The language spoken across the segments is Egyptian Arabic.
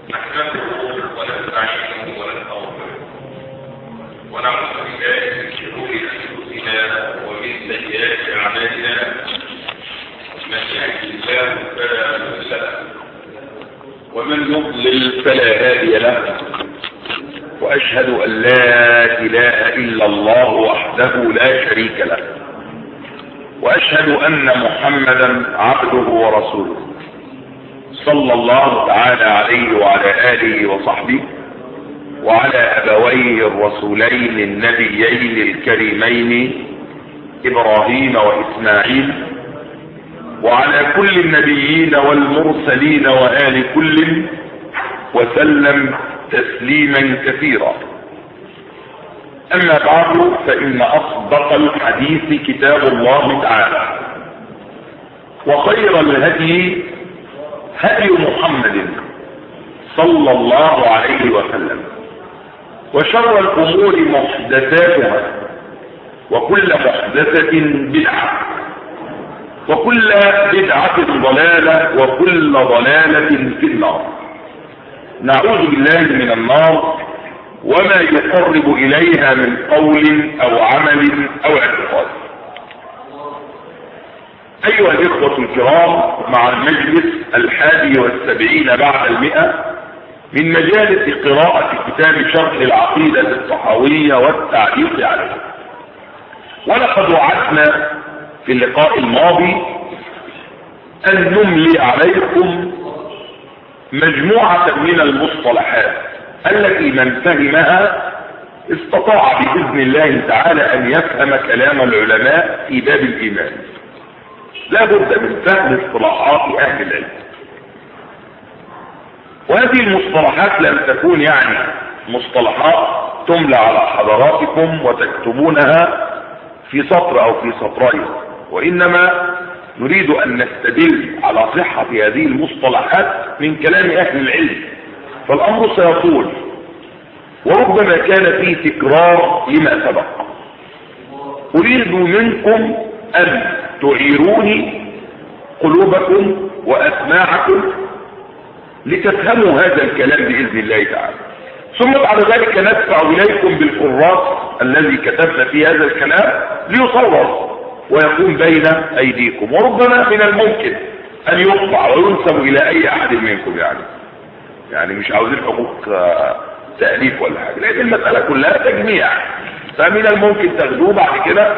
نحمده ونستعينه ونستغفره ونعوذ بالله من شرور انفسنا ومن سيئات اعمالنا من يهد الله فلا مضل له ومن يضلل فلا هادي له واشهد ان لا اله الا الله وحده لا شريك له واشهد ان محمدا عبده ورسوله صلى الله تعالى عليه وعلى اله وصحبه وعلى ابويه الرسولين النبيين الكريمين ابراهيم واسماعيل وعلى كل النبيين والمرسلين وآل كل وسلم تسليما كثيرا اما بعد فان اصدق الحديث كتاب الله تعالى وخير الهدي هدي محمد صلى الله عليه وسلم وشر الامور محدثاتها وكل محدثة بدعة وكل بدعة ضلالة وكل ضلالة في النار نعوذ بالله من النار وما يقرب اليها من قول او عمل او اعتقاد ايها الاخوة الكرام مع المجلس الحادي والسبعين بعد المئة من مجالس قراءة كتاب شرح العقيدة الصحوية والتعليق عليه ولقد وعدنا في اللقاء الماضي ان نملي عليكم مجموعة من المصطلحات التي من فهمها استطاع بإذن الله تعالى أن يفهم كلام العلماء في باب الإيمان لا بد من فهم اصطلاحات أهل العلم وهذه المصطلحات لم تكون يعني مصطلحات تملى على حضراتكم وتكتبونها في سطر أو في سطرين وإنما نريد أن نستدل على صحة هذه المصطلحات من كلام أهل العلم فالأمر سيطول وربما كان فيه تكرار لما سبق أريد منكم أن تعيروني قلوبكم وأسماعكم لتفهموا هذا الكلام بإذن الله تعالى ثم بعد ذلك ندفع إليكم بالكراس الذي كتبنا فيه هذا الكلام ليصور ويكون بين أيديكم وربما من الممكن أن يقطع وينسب إلى أي أحد منكم يعني يعني مش عاوزين حقوق تأليف ولا حاجة لأن المسألة كلها تجميع فمن الممكن تاخدوه بعد كده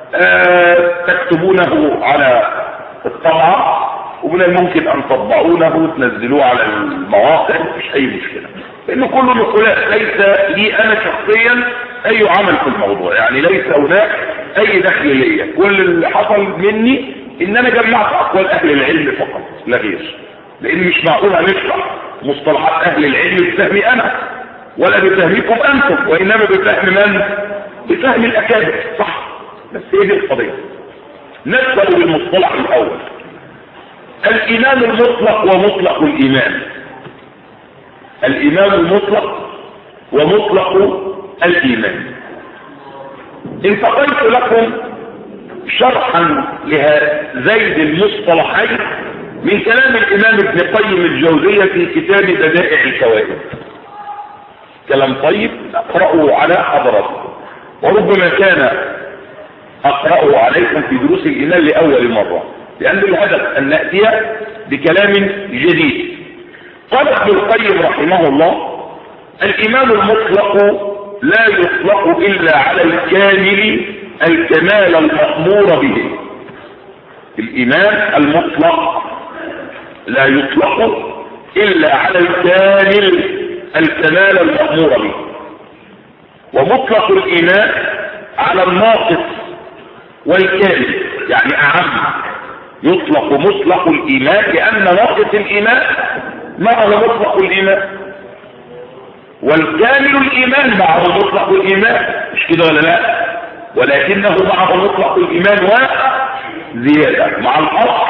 تكتبونه على الطبعة ومن الممكن أن تطبعونه وتنزلوه على المواقع مش أي مشكلة لأن كل نقولات ليس لي أنا شخصيا أي عمل في الموضوع يعني ليس هناك أي دخل ليا كل اللي حصل مني إن أنا جمعت أقوال أهل العلم فقط لا غير لأن مش معقول هنشرح مصطلحات أهل العلم بفهمي أنا ولا بفهمكم أنتم وإنما بفهم من؟ بفهم الأكابر صح بس هي دي القضية نبدأ بالمصطلح الأول الإيمان المطلق ومطلق الإيمان الإيمان المطلق ومطلق الإيمان انتقلت لكم شرحا لهذين المصطلحين من كلام الإمام ابن قيم الجوزية في كتاب بدائع الكوائد كلام طيب اقرأه على حضراتكم وربما كان اقرأه عليكم في دروس الإيمان لأول مرة لأن الهدف أن نأتي بكلام جديد قال ابن القيم رحمه الله الإيمان المطلق لا يطلق إلا على الكامل الكمال المأمور به الإيمان المطلق لا يطلق إلا على الكامل الكمال المأمور به ومطلق الإيمان على الناقص والكامل يعني أعم يطلق مطلق الإيمان لأن ناقص الإيمان معه مطلق الإيمان والكامل الإيمان معه مطلق الإيمان مش كده ولا لا ولكنه معه مطلق الإيمان وزيادة مع الأصل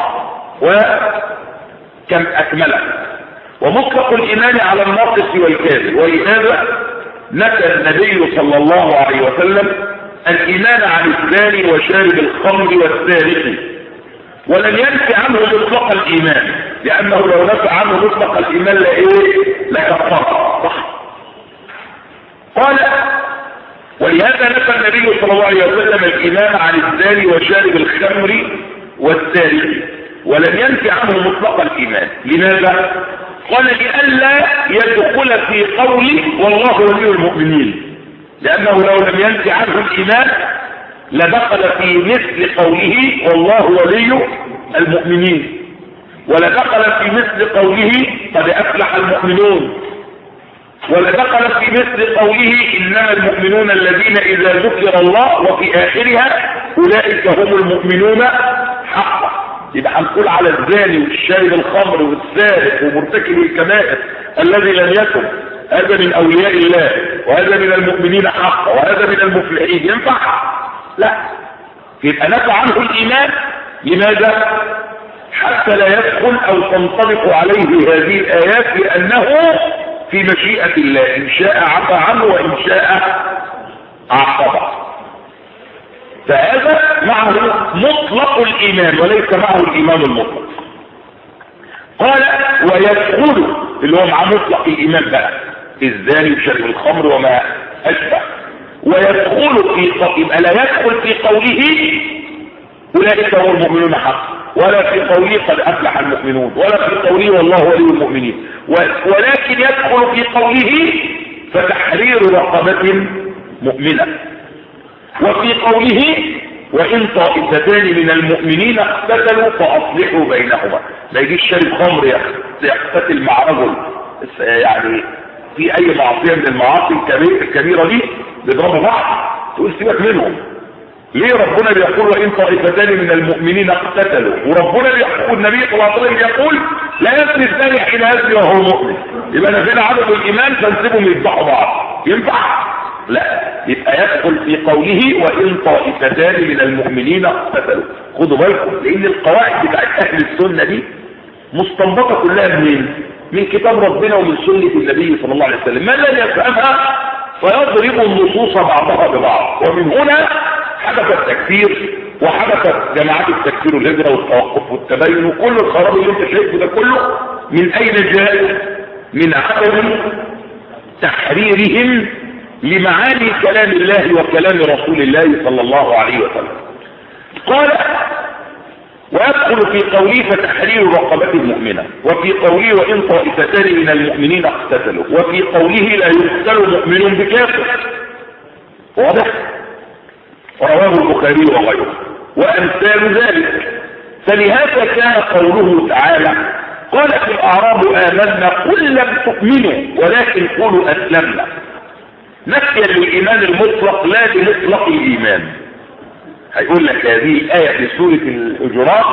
وكم أكمله ومطلق الإيمان على الناقص والكامل ولهذا نفى النبي صلى الله عليه وسلم الإيمان عن الزاني وشارب الخمر والسارق ولم ينفي عنه مطلق الإيمان لانه لو نفى عنه مطلق الايمان لايه لكفر صح قال ولهذا نفى النبي صلى الله عليه وسلم الايمان عن الزاني وشارب الخمر والسارق ولم ينفي عنه مطلق الايمان لماذا قال لئلا يدخل في قوله والله ولي المؤمنين لانه لو لم ينفي عنه الايمان لدخل في مثل قوله والله ولي المؤمنين ولدخل في مثل قوله قد افلح المؤمنون ولدخل في مثل قوله انما المؤمنون الذين اذا ذكر الله وفي اخرها اولئك هم المؤمنون حقا يبقى هنقول على الزاني والشارب الخمر والسارق ومرتكب الكبائر الذي لم يكن هذا من اولياء الله وهذا من المؤمنين حقا وهذا من المفلحين ينفع لا يبقى نفى عنه الايمان لماذا حتى لا يدخل او تنطبق عليه هذه الايات لانه في مشيئة الله ان شاء عفى عنه وان شاء عقبه فهذا معه مطلق الايمان وليس معه الايمان المطلق قال ويدخل اللي هو مع مطلق الايمان بقى الزاني وشرب الخمر وما اشبه ويدخل في يبقى لا يدخل في قوله اولئك هم المؤمنون حقا ولا في قوله قد افلح المؤمنون ولا في قوله والله ولي المؤمنين ولكن يدخل في قوله فتحرير رقبة مؤمنة وفي قوله وإن طائفتان من المؤمنين اقتتلوا فأصلحوا بينهما ما يجيش شارب خمر يقتتل مع رجل يعني في أي معصية من المعاصي الكبيرة دي بيضربوا بعض تقول سيبك منهم ليه ربنا بيقول وإن طائفتان من المؤمنين اقتتلوا وربنا بيقول النبي صلى الله عليه وسلم يقول لا يسري الثاني حين يسري وهو مؤمن يبقى انا فينا عدد الايمان فنسيبهم يذبحوا بعض ينفع لا يبقى يدخل في قوله وإن طائفتان من المؤمنين اقتتلوا خدوا بالكم لأن القواعد بتاعت أهل السنة دي مستنبطة كلها منين؟ من كتاب ربنا ومن سنة النبي صلى الله عليه وسلم من لم يفهمها فيضرب النصوص بعضها ببعض ومن هنا حدث التكفير وحدثت جماعات التكفير والهجرة والتوقف والتبين وكل الخراب اللي انت شايفه ده كله من اين جاء من عدم تحريرهم لمعاني كلام الله وكلام رسول الله صلى الله عليه وسلم قال ويدخل في قوله فتحرير رقبة المؤمنة وفي قوله وإن طائفتان من المؤمنين اقتتلوا وفي قوله لا يقتل مؤمن بكافر واضح رواه البخاري وغيره وأمثال ذلك فلهذا كان قوله تعالى قالت الأعراب آمنا قل لم تؤمنوا ولكن قولوا أسلمنا نفيا للإيمان المطلق لا لمطلق الإيمان هيقول لك هذه الآية في سورة الحجرات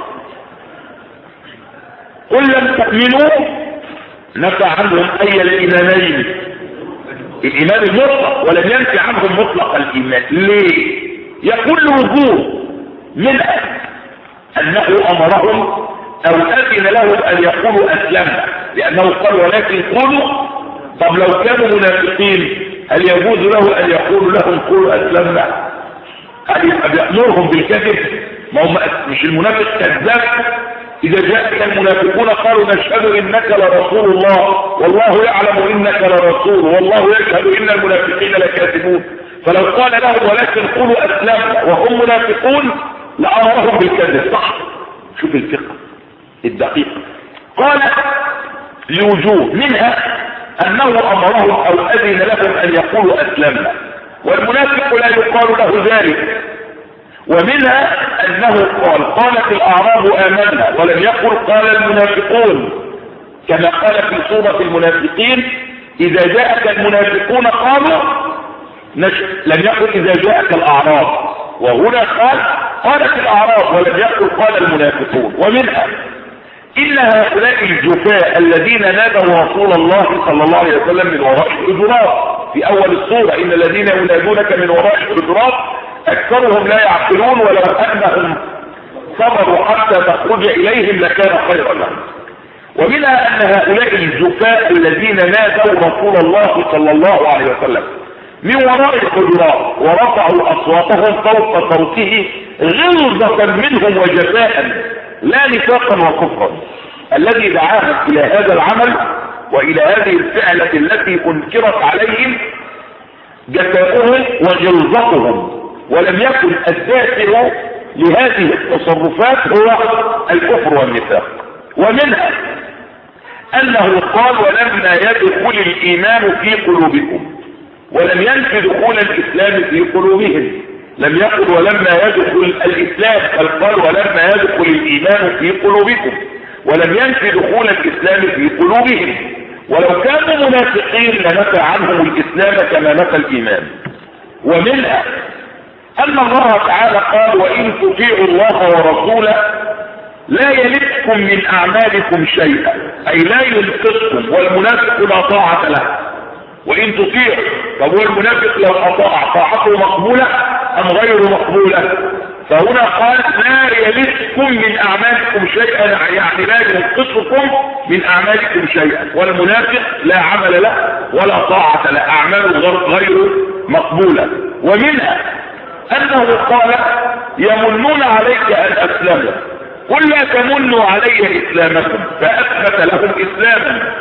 قل لم تؤمنوا نفى عنهم أي الإيمانين الإيمان المطلق ولم ينفي عنهم مطلق الإيمان ليه يقول وجوه منها أنه أمرهم أو أذن لهم أن يقولوا أسلمنا لأنه قال ولكن قولوا طب لو كانوا منافقين هل يجوز له أن يقول لهم قولوا أسلمنا هل يبقى بيأمرهم بالكذب ما هم مش المنافق كذاب إذا جاءك المنافقون قالوا نشهد إنك لرسول الله والله يعلم إنك لرسول والله يشهد إن المنافقين لكاذبون فلو قال لهم ولكن قولوا أسلمنا وهم منافقون لأمرهم بالكذب صح شوف الفقه الدقيق قال لوجوه منها أنه أمرهم أو أذن لهم أن يقولوا أسلمنا والمنافق لا يقال له ذلك ومنها أنه قال قالت الأعراب آمنا ولم يقل قال المنافقون كما قال في سورة المنافقين إذا جاءك المنافقون قالوا نش... لم يقل إذا جاءك الأعراب وهنا قال قالت الأعراب ولم يقل قال المنافقون ومنها إن هؤلاء الجفاء الذين نادوا رسول الله صلى الله عليه وسلم من وراء الحجرات في أول الصورة إن الذين ينادونك من وراء الحجرات أكثرهم لا يعقلون ولو أنهم صبروا حتى تخرج إليهم لكان خيرا لهم ومنها أن هؤلاء الجفاء الذين نادوا رسول الله صلى الله عليه وسلم من وراء الحجرات ورفعوا أصواتهم فوق صوته غلظة منهم وجفاء لا نفاقا وكفرا الذي دعاهم الى هذا العمل والى هذه الفعلة التي انكرت عليهم جفاؤهم وغلظتهم ولم يكن الدافع لهذه التصرفات هو الكفر والنفاق ومنها انه قال ولما يدخل الايمان في قلوبكم ولم ينفي دخول الاسلام في قلوبهم لم يقل ولما يدخل الاسلام بل قال ولما يدخل الايمان في قلوبكم ولم ينفي دخول الاسلام في قلوبهم ولو كانوا منافقين لنفى عنهم الاسلام كما نفى الايمان ومنها ان الله تعالى قال وان تطيعوا الله ورسوله لا يلدكم من اعمالكم شيئا اي لا ينقصكم والمنافق لا طاعة له وان تطيعوا طب والمنافق لو اطاع طاعته مقبولة ام غير مقبولة فهنا قال لا يلدكم من اعمالكم شيئا يعني لا ينقصكم من اعمالكم شيئا والمنافق لا عمل له ولا طاعة له اعماله غير مقبولة ومنها انه قال يمنون عليك ان اسلموا قل لا تمنوا علي اسلامكم فاثبت لهم اسلاما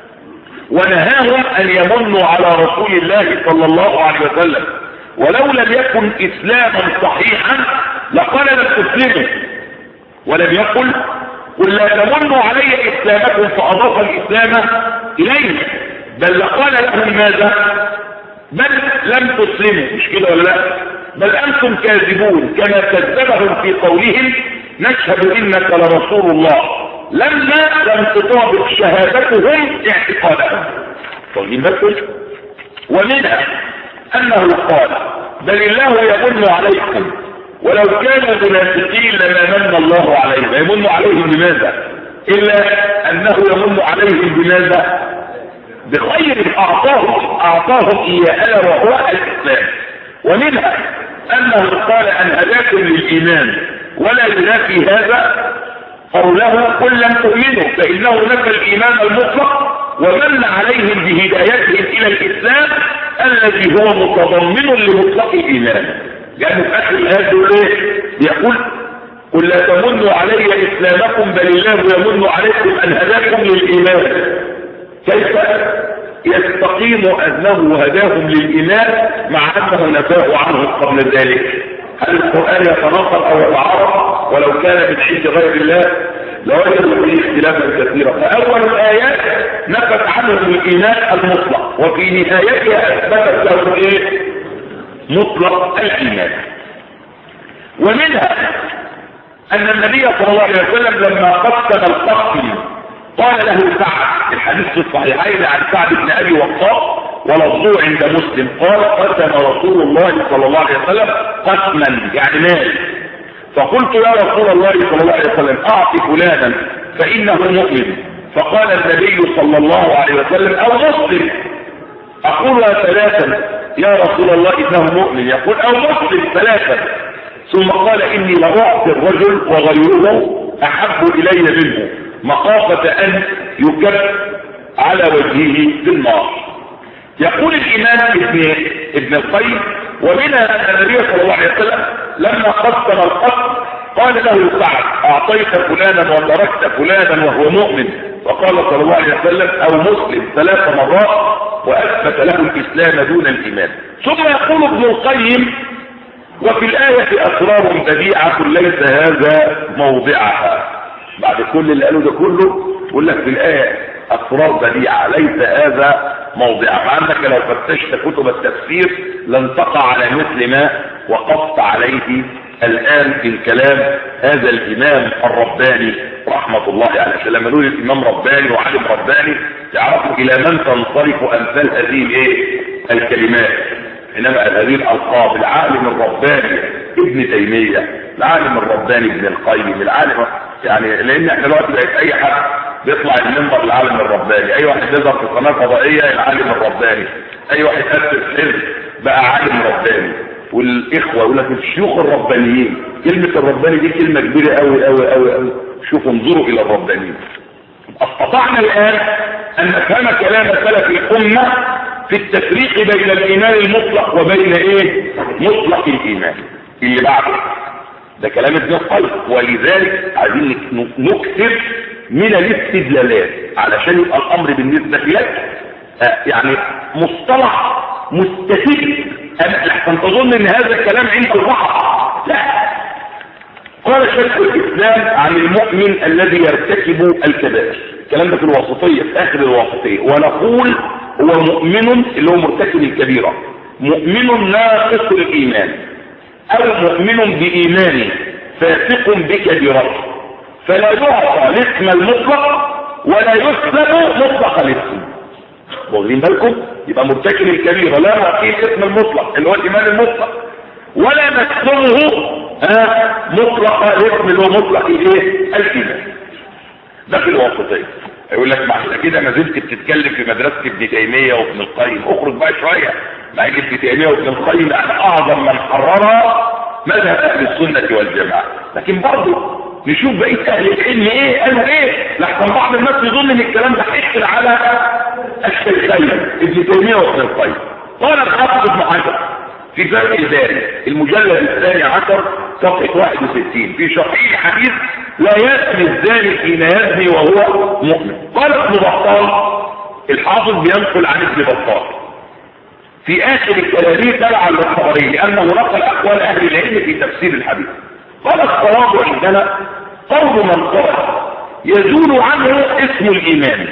ونهاهم ان يمنوا على رسول الله صلى الله عليه وسلم ولو لم يكن اسلاما صحيحا لقال لم تسلموا ولم يقل قل لا تمنوا علي اسلامكم فاضاف الاسلام اليه بل لقال لهم ماذا بل لم تسلموا مش كده ولا لا بل انتم كاذبون كما كذبهم في قولهم نشهد انك لرسول الله لما لم تطابق شهادتهم اعتقادهم طيب بس ومنها انه قال بل الله يمن عليكم ولو كان المنافقين لما من الله عليهم يمن عليهم بماذا الا انه يمن عليهم بماذا بخير اعطاهم اعطاهم اياه الا وهو الاسلام ومنها انه قال ان هداكم للايمان ولا ينافي هذا قوله قل لم تؤمنوا فانه نفى الايمان المطلق ومن عليهم بهدايتهم الى الاسلام الذي هو متضمن لمطلق الايمان لانه في اخر الايه يقول ايه يقول قل لا تمنوا علي اسلامكم بل الله يمن عليكم ان هداكم للايمان كيف يستقيم انه هداهم للايمان مع انه نفاه عنه قبل ذلك هل القرآن يتناقض او يتعارض ولو كان من عند غير الله لوجدوا فيه اختلافا كثيرا فاول الايات نفت عنهم الايمان المطلق وفي نهايتها اثبتت لهم ايه مطلق الايمان ومنها ان النبي صلى الله عليه وسلم لما قسم القسم قال له سعد الحديث في الصحيحين عن سعد بن ابي وقاص ولفظه عند مسلم قال قسم رسول الله صلى الله عليه وسلم قسما يعني مال فقلت يا رسول الله صلى الله عليه وسلم اعط فلانا فانه مؤمن فقال النبي صلى الله عليه وسلم او مسلم اقولها ثلاثا يا رسول الله انه مؤمن يقول او مسلم ثلاثا ثم قال اني لاعطي الرجل وغيره احب الي منه مخافة ان يكب على وجهه في النار يقول الامام ابن ابن القيم ومنها ان النبي صلى الله عليه وسلم لما قسم القسم قال له سعد اعطيت فلانا وتركت فلانا وهو مؤمن وقال صلى الله عليه وسلم او مسلم ثلاث مرات واثبت له الاسلام دون الايمان ثم يقول ابن القيم وفي الآية أسرار بديعة ليس هذا موضعها بعد كل اللي قالوا ده كله يقول لك في الآية أسرار بديعة ليس هذا موضعها مع أنك لو فتشت كتب التفسير لن تقع على مثل ما وقفت عليه الآن في الكلام هذا الإمام الرباني رحمة الله عليه يعني لما نقول الإمام رباني وعالم رباني تعرفوا إلى من تنصرف أمثال هذه الإيه الكلمات إنما هذه الألقاب العالم الرباني ابن تيمية العالم الرباني ابن القيم العالم يعني لأن احنا دلوقتي بقيت أي حد بيطلع المنبر العالم الرباني أي واحد يظهر في قناة فضائية العالم الرباني أي واحد أسس حزب بقى عالم رباني والإخوة يقول لك الشيوخ الربانيين كلمة الرباني دي كلمة كبيرة أوي أوي أوي أوي شوفوا انظروا إلى الربانيين استطعنا الآن أن نفهم كلام سلف الأمة في التفريق بين الايمان المطلق وبين ايه مطلق الايمان اللي بعده ده كلام ابن القيم ولذلك عايزين نكتب من الاستدلالات علشان يبقى الامر بالنسبة لك آه، يعني مصطلح مستفيد لحسن تظن ان هذا الكلام عند البعض لا قال شيخ الاسلام عن المؤمن الذي يرتكب الكبائر الكلام ده في الوسطية في اخر الوسطية ونقول هو مؤمن اللي هو مرتكب الكبيرة مؤمن ناقص الايمان او مؤمن بايمانه فاسق بكبيرته فلا يعطى الاسم المطلق ولا يسلم مطلق الاسم واخدين بالكم يبقى مرتكب الكبيرة لا نعطيه الاسم المطلق اللي هو الايمان المطلق ولا نسلمه آه مطلق الاسم اللي هو مطلق الايه الايمان ده في الوسطيه يقول لك ما احنا كده ما زلت بتتكلم في مدرسه ابن تيميه وابن القيم اخرج بقى شويه مع ان ابن تيميه وابن القيم يعني اعظم من حررها مذهب اهل السنه والجماعه لكن برضه نشوف بقيه اهل العلم ايه قالوا ايه لحسن بعض الناس يظن ان الكلام ده هيحكي على الشيخين ابن تيميه وابن القيم قال الحافظ ابن حجر في فرق الباري المجلد الثاني عشر صفحة 61 في شرحه حديث لا يأتي الزاني حين يزني وهو مؤمن قال ابن بطال الحافظ بينقل عن ابن بطال في آخر الكلامية تبعا للخبرين لأنه نقل أقوال أهل العلم في تفسير الحديث قال الصواب عندنا قول من قال يزول عنه اسم الإيمان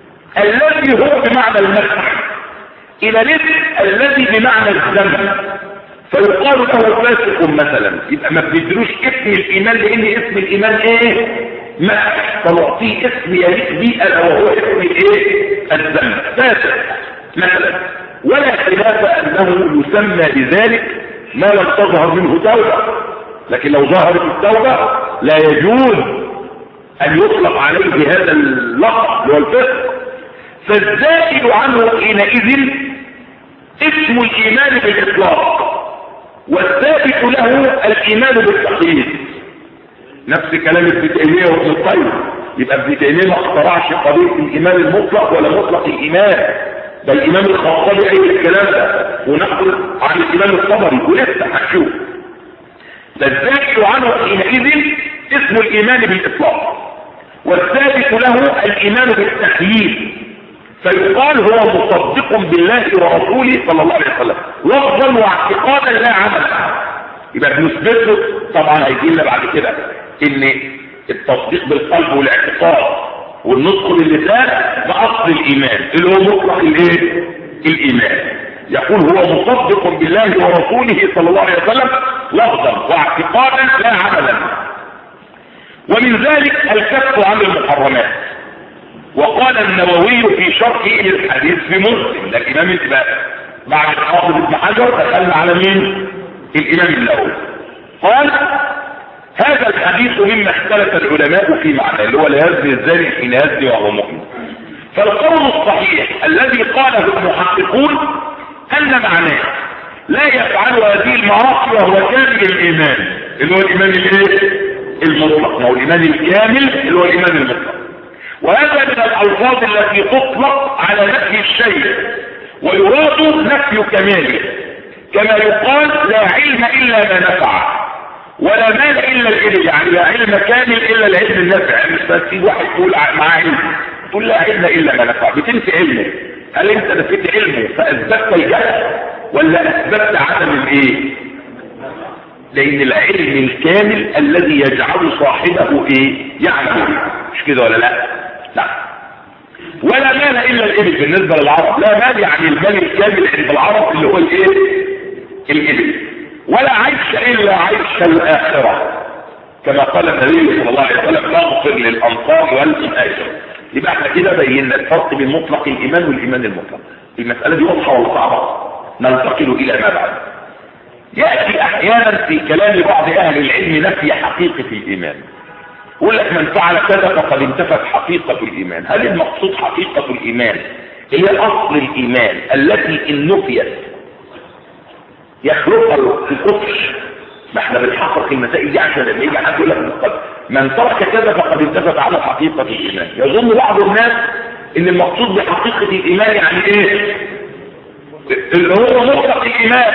الذي هو بمعنى المسح إلى الاسم الذي بمعنى الذنب فيقال له فاسق مثلا يبقى ما بندروش اسم الإيمان لأن اسم الإيمان إيه؟ مسح فنعطيه اسم يليق به ألا وهو اسم الإيه؟ الذنب فاسق مثلا ولا خلاف أنه يسمى بذلك ما لم تظهر منه توبة لكن لو ظهرت التوبة لا يجوز أن يطلق عليه هذا اللقب اللي هو الفسق فالزائد عنه حينئذ اسم الإيمان بالإطلاق والثابت له الإيمان بالتقييد نفس كلام ابن تيمية وابن القيم يبقى ابن تيمية ما اخترعش قضية الإيمان المطلق ولا مطلق الإيمان ده الإمام الخطابي أي الكلام ده ونقل عن الإمام الطبري ولسه هنشوف فالزائد عنه حينئذ اسم الإيمان بالإطلاق والثابت له الإيمان بالتخييل فيقال هو مصدق بالله ورسوله صلى الله عليه وسلم لفظا واعتقادا لا عملا يبقى بنثبت له طبعا هيجي لنا بعد كده ان التصديق بالقلب والاعتقاد والنطق باللسان ده اصل الايمان اللي هو مطلق الايه الايمان يقول هو مصدق بالله ورسوله صلى الله عليه وسلم لفظا واعتقادا لا عملا ومن ذلك الكف عن المحرمات وقال النووي في شرحه للحديث في مسلم ده الامام الامام بعد حافظ ابن حجر دخلنا على مين الامام الاول قال هذا الحديث مما اختلف العلماء في معنى اللي هو لا يزني الزاني حين يزني وهو مؤمن فالقول الصحيح الذي قاله المحققون ان معناه لا يفعل هذه المعاصي وهو كامل الايمان اللي هو الايمان الايه المطلق ما هو الايمان الكامل اللي هو الايمان المطلق وهذا من الألفاظ التي تطلق على نفي الشيء ويراد نفي كماله كما يقال لا علم إلا ما نفع ولا مال إلا العلم يعني لا علم كامل إلا العلم النفع يعني مش بس في واحد تقول معاه علم تقول لا علم إلا ما نفع بتنفي علمه هل انت نفيت علمه فأثبتت الجهل ولا أثبتت عدم الايه لأن العلم الكامل الذي يجعل صاحبه ايه يعلم مش كده ولا لا لا ولا مال الا الابل بالنسبة للعرب لا مال يعني المال الكامل عند العرب اللي هو الايه الابل ولا عيش الا عيش الاخرة كما قال النبي صلى الله عليه وسلم اغفر للانصار والمهاجر يبقى احنا كده بينا الفرق بين مطلق الايمان والايمان المطلق المسألة دي واضحة ولا صعبة ننتقل الى ما بعد يأتي احيانا في كلام بعض اهل العلم نفي حقيقة الايمان يقول لك من فعل كذا فقد انتفت حقيقة الإيمان هل المقصود حقيقة الإيمان هي أصل الإيمان التي إن نفيت يخلقها الكفر ما احنا بنحقق المسائل دي عشان لما يجي حد يقول لك من ترك كذا فقد انتفت على حقيقة الإيمان يظن بعض الناس ان المقصود بحقيقة الإيمان يعني ايه اللي هو مطلق الإيمان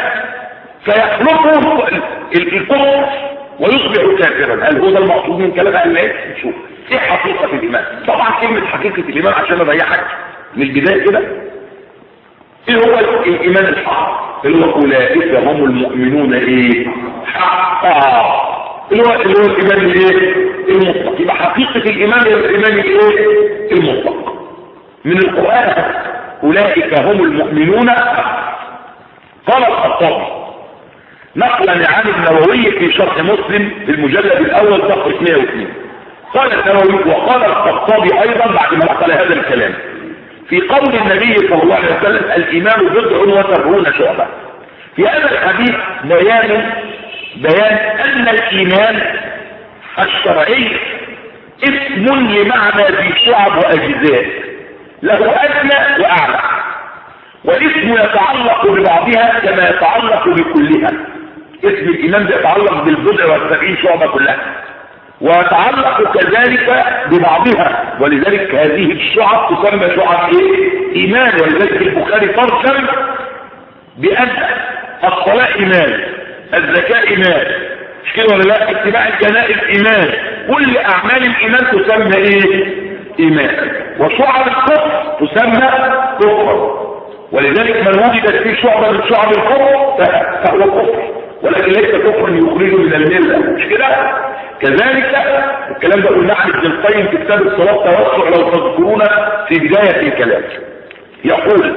فيخلقه الكفر ويصبح كافرا هل هو ده المقصود من كلام اهل العلم شوف ايه حقيقة الايمان طبعا كلمة حقيقة الايمان عشان اريحك من البداية كده ايه هو الايمان الحق اللي هو اولئك هم المؤمنون ايه حقا اللي هو اللي هو الايمان الايه المطلق يبقى حقيقة الايمان هي الايمان الايه المطلق من القرآن اولئك هم المؤمنون حقا قال الخطابي نقلا عن النووي في شرح مسلم في المجلد الاول صفحه 102 قال النووي وقال الخطابي ايضا بعد ما نقل هذا الكلام في قول النبي صلى الله عليه وسلم الايمان بضع وسبعون شعبه في هذا الحديث بيان بيان ان الايمان الشرعي اسم لمعنى ذي شعب واجزاء له ادنى واعلى والاسم يتعلق ببعضها كما يتعلق بكلها اسم الايمان يتعلق بالبضع والسبعين شعبة كلها ويتعلق كذلك ببعضها ولذلك هذه الشعب تسمى شعب ايه ايمان ولذلك البخاري ترسم بان الصلاة ايمان الزكاة ايمان مش كده ولا لا اتباع الجنائز ايمان كل اعمال الايمان تسمى ايه ايمان وشعب الكفر تسمى كفر ولذلك من وجدت فيه شعبة من شعب الكفر فهو كفر ولكن ليس كفرا يخرجه من الملة مش كده كذلك الكلام ده قلنا عن ابن القيم في كتاب الصلاة توسع لو تذكرون في بداية الكلام يقول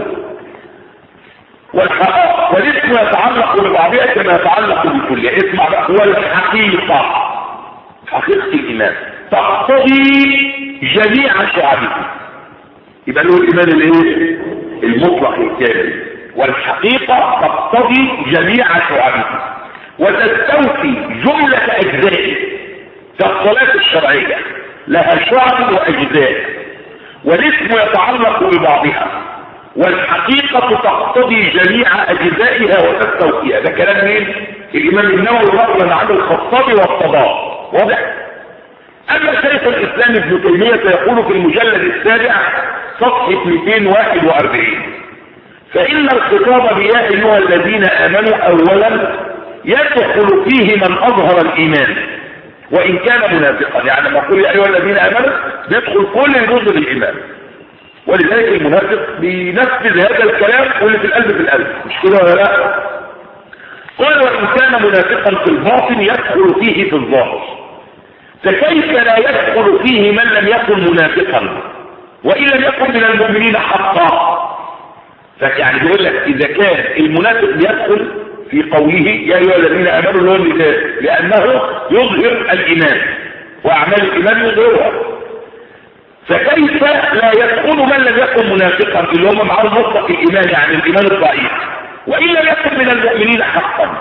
والحق والاسم يتعلق ببعضها كما يتعلق بكل اسمع بقى هو الحقيقة حقيقة الإيمان تقتضي جميع شعبه يبقى له الإيمان الايه المطلق الكامل والحقيقة تقتضي جميع شعبه وتستوفي جملة أجزاء كالصلاة الشرعية لها شعب وأجزاء والاسم يتعلق ببعضها والحقيقة تقتضي جميع أجزائها وتستوفيها ده كلام مين؟ الإمام النووي نقلا عن الخطاب والطباء واضح؟ أما شيخ الإسلام ابن تيمية يقول في المجلد السابع صفحة 241 فإن الخطاب بيا أيها الذين آمنوا أولا يدخل فيه من أظهر الإيمان وإن كان منافقا يعني لما أقول يا أيها الذين آمنوا يدخل كل جزء الإيمان ولذلك المنافق بينفذ هذا الكلام واللي في القلب في القلب مش كده ولا لا قال وإن كان منافقا في الباطن يدخل فيه في الظاهر فكيف لا يدخل فيه من لم يكن منافقا وإن لم يكن من المؤمنين حقا فيعني بيقول لك إذا كان المنافق يدخل في قوله يا أيها الذين آمنوا اللي هو النداء لأنه يظهر الإيمان وأعمال الإيمان يظهرها فكيف لا يدخل من لم يكن منافقا اللي هم معاه مطلق الإيمان يعني الإيمان الضعيف وإن لم يكن من المؤمنين حقا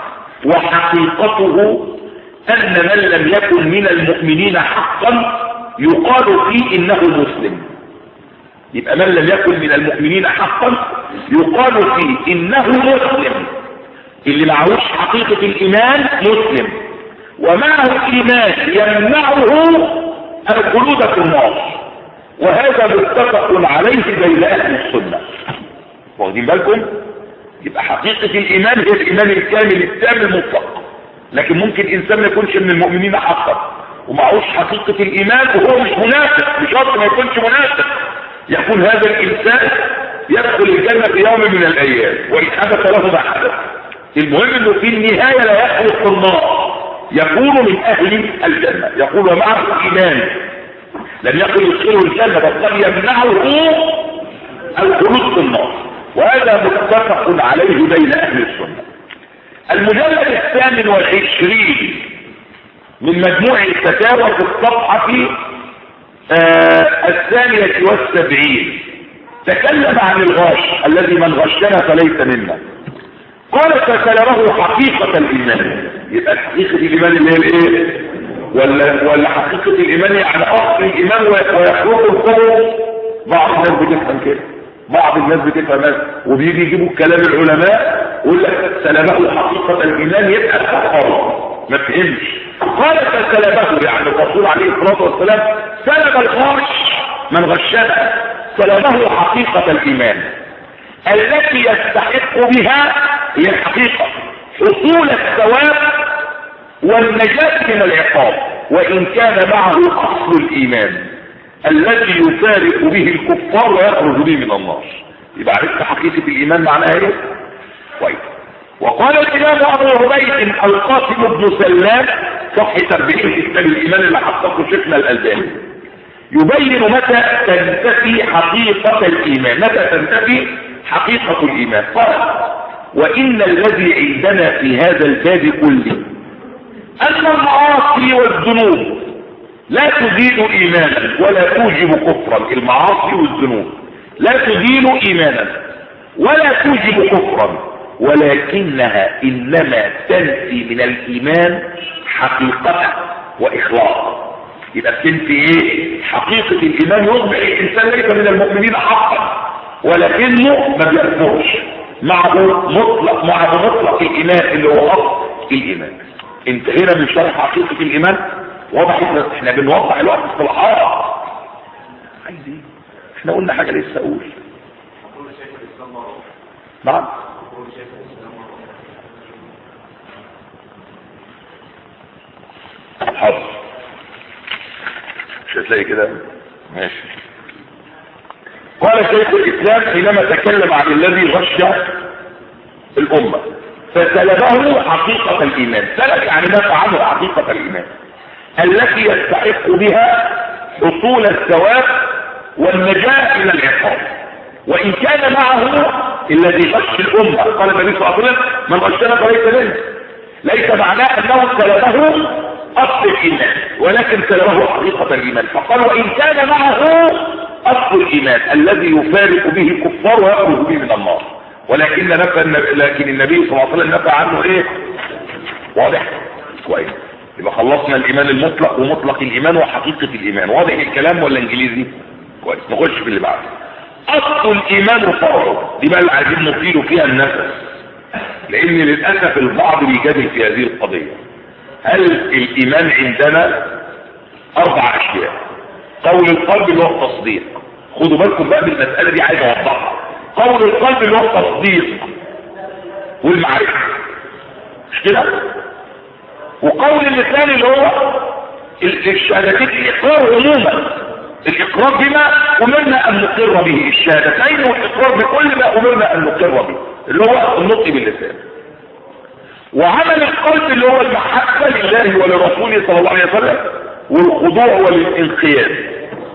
وحقيقته أن من لم يكن من المؤمنين حقا يقال فيه إنه مسلم يبقى من لم يكن من المؤمنين حقا يقال فيه إنه مسلم اللي معهوش حقيقة الإيمان مسلم ومعه الإيمان يمنعه الخلود في النار وهذا متفق عليه بين أهل السنة واخدين بالكم يبقى حقيقة الإيمان هي الإيمان الكامل التام المطلق لكن ممكن إنسان ما يكونش من المؤمنين حقا ومعهوش حقيقة الإيمان وهو مش منافق بشرط ما يكونش منافق يكون هذا الإنسان يدخل الجنة في يوم من الأيام وإن حدث له ما حدث المهم انه في النهاية لا يخلق في النار يكون من اهل الجنة يقول ومعه ايمان لم يكن يدخله الجنة بل قد يمنعه الخلود في النار وهذا متفق عليه بين اهل السنة المجلد الثامن والعشرين من مجموع الفتاوى في الصفحة آه الثانية والسبعين تكلم عن الغاش الذي من غشنا فليس منا قال فسلبه حقيقة الإيمان يبقى حقيقة الإيمان اللي هي الإيه ولا, ولا حقيقة الإيمان يعني أصل الإيمان ويخلق القبر بعض الناس بتفهم كده بعض الناس بتفهم هذا وبيجي يجيبوا كلام العلماء يقول لك سلبه حقيقة الإيمان يبقى الكفار ما فهمش قال فسلبه يعني الرسول عليه الصلاة والسلام سلب الغش من غشنا سلبه حقيقة الإيمان التي يستحق بها هي الحقيقة حصول الثواب والنجاة من العقاب وإن كان معه أصل الإيمان الذي يفارق به الكفار ويخرج به من النار يبقى عرفت حقيقة الإيمان معناها ايه كويس وقال الإمام أبو عبيد القاسم بن سلام صفحة 40 في كتاب الإيمان اللي حققه شيخنا الألباني يبين متى تنتفي حقيقة الإيمان متى تنتفي حقيقة الإيمان قال وإن الذي عندنا في هذا الباب كله أن المعاصي والذنوب لا تزيد إيمانا ولا توجب كفرا المعاصي والذنوب لا تزيد إيمانا ولا توجب كفرا ولكنها إنما تنفي من الإيمان حقيقة وإخلاص يبقى تنفي إيه حقيقة الإيمان يصبح الإنسان ليس من المؤمنين حقا ولكنه ما بيكفرش معه مطلق معه مطلق الإيمان اللي هو أصل الإيمان انتهينا من شرح حقيقة الإيمان واضح احنا, احنا بنوضح الوقت اصطلاحات عايز ايه احنا قلنا حاجة لسه اقول نعم حاضر مش هتلاقي كده ماشي قال شيخ الاسلام حينما تكلم عن الذي غش الامه فسلبه حقيقة الايمان سلب يعني نفى عنه حقيقة الايمان التي يستحق بها حصول الثواب والنجاة من العقاب وان كان معه الذي غش الامه قال النبي صلى الله عليه وسلم من غشنا فليس منه ليس معناه انه سلبه اصل الايمان ولكن سلبه حقيقة الايمان فقال وان كان معه اصل الايمان الذي يفارق به الكفار ويخرج به من النار ولكن نفى النبي لكن النبي صلى الله عليه وسلم نفى عنه ايه واضح كويس يبقى خلصنا الايمان المطلق ومطلق الايمان وحقيقة الايمان واضح الكلام ولا انجليزي كويس نخش في اللي بعده اصل الايمان فرعه دي بقى اللي عايزين نطيله فيها النفس لان للاسف البعض بيجادل في هذه القضيه هل الايمان عندنا اربع اشياء قول القلب اللي هو التصديق خدوا بالكم بقى من المساله دي عايز اوضحها قول القلب اللي هو التصديق والمعرفه مش كده وقول اللسان اللي هو الشهادتين الاقرار عموما الاقرار بما امرنا ان نقر به الشهادتين والاقرار بكل ما امرنا ان نقر به اللي هو النطق باللسان وعمل القلب اللي هو المحبة لله ولرسوله صلى الله عليه وسلم والخضوع والانقياد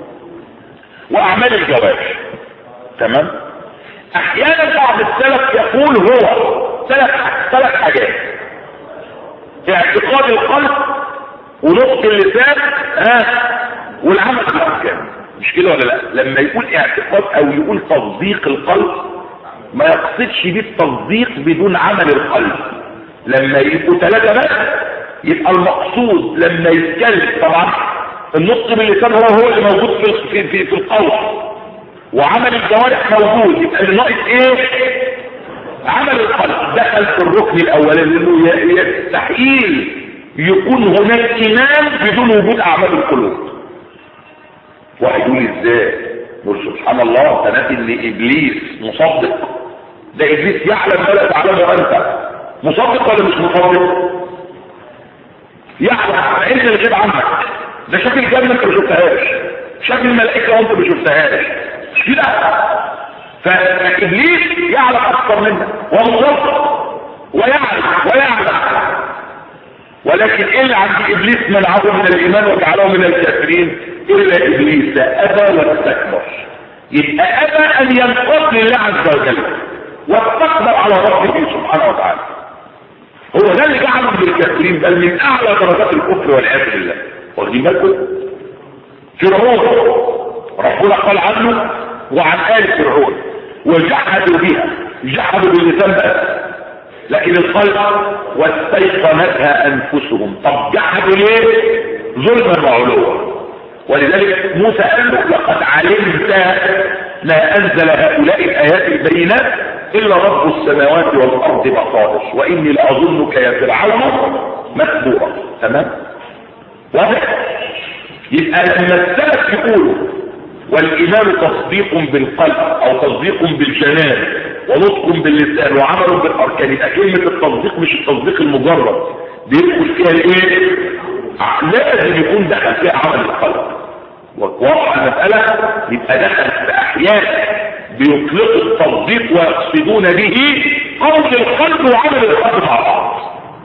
واعمال الجوارح تمام احيانا بعض السلف يقول هو ثلاث ثلاث حاجات اعتقاد القلب ونطق اللسان ها والعمل بالاركان مش كده ولا لا لما يقول اعتقاد او يقول تصديق القلب ما يقصدش بيه التصديق بدون عمل القلب لما يبقوا ثلاثة بس يبقى المقصود لما يتكلم طبعا النطق باللسان هو هو اللي موجود في في في, في القول وعمل الجوارح موجود يبقى اللي ناقص ايه عمل القلب دخل في الركن الاولاني لانه يستحيل يكون هناك ايمان بدون وجود اعمال القلوب واحد يقول ازاي يقول سبحان الله تنادي ان ابليس مصدق ده ابليس يعلم ما لا تعلمه انت مصدق ولا مش مصدق يعلم علم الغيب عنك ده شاف الجنة انت ما شفتهاش شاف الملائكة وانت ما شفتهاش مش كده فابليس يعلم اكثر منك ومصدق ويعلم ويعلم ولكن ايه اللي عند ابليس منعه من الايمان وجعله من الكافرين الا ابليس ابى واستكبر يبقى ابى ان ينقض لله عز وجل واستكبر على ربه سبحانه وتعالى هو ده اللي جعلهم بالكافرين بل من اعلى درجات الكفر والعياذ بالله واخدين بالكم فرعون ربنا قال عنه وعن آل فرعون وجحدوا بها جحدوا باللسان بس لكن القلب واستيقنتها انفسهم طب جحدوا ليه ظلما وعلوا ولذلك موسى قال له لقد علمت ما انزل هؤلاء الايات البينات الا رب السماوات والارض بصائر واني لاظنك يا فرعون مسبورا تمام واضح يبقى لما السلف يقولوا والايمان تصديق بالقلب او تصديق بالجنان ونطق باللسان وعمل بالاركان يبقى كلمه التصديق مش التصديق المجرد بيدخل فيها الايه لازم يكون دخل فيها عمل القلب وواضح المسألة يبقى دخل في أحيان بيطلقوا التصديق ويقصدون به قول القلب وعمل القلب مع بعض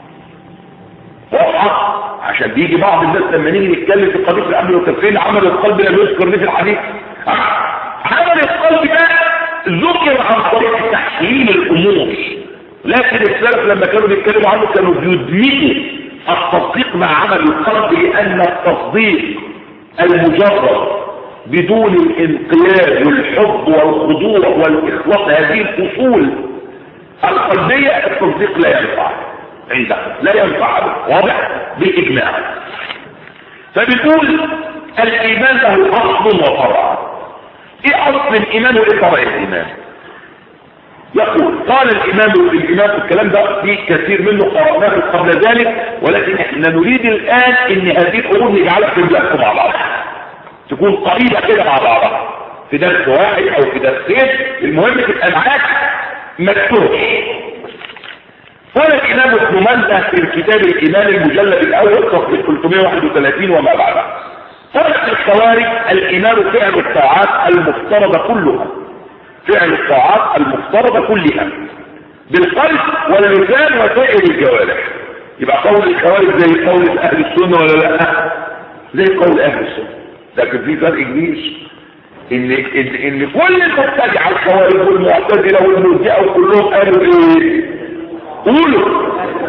واضحة عشان بيجي بعض الناس لما نيجي نتكلم في قضية الأمر والتفكير عمل القلب لم يذكر ليه في الحديث عمل القلب ده ذكر عن طريق تحليل الأمور لكن السلف لما كانوا بيتكلموا عنه كانوا بيدمجوا التصديق مع عمل القلب لأن التصديق المجرد بدون الانقياد والحب والخضوع والإخلاص هذه الأصول القلبية التصديق لا ينفع عندها لا ينفع أبدا واضح بالإجماع فبتقول الإيمان له أصل وفرع إيه أصل الإيمان وإيه فرع الإيمان يقول قال الإمام الإمام في الكلام ده في كثير منه قرأناه قبل ذلك ولكن احنا نريد الآن ان هذه الأمور نجعلها في بلادكم مع بعض تكون قريبة كده مع بعضها في درس واحد أو في درسين المهم تبقى معاك مكتوب قال الإمام ابن مندة في الكتاب الإيمان المجلد الأول صفحة 331 وما بعدها قالت الخوارج الإيمان فعل الطاعات المفترضة كلها فعل الطاعات المفترضة كلها بالقلب واللسان وسائر الجوارح يبقى قول الخوارج زي قول أهل السنة ولا لا زي قول أهل السنة لكن في فرق كبير ان ان, إن كل المبتدع الخوارج والمعتزله والمرجئه وكلهم قالوا ايه قولوا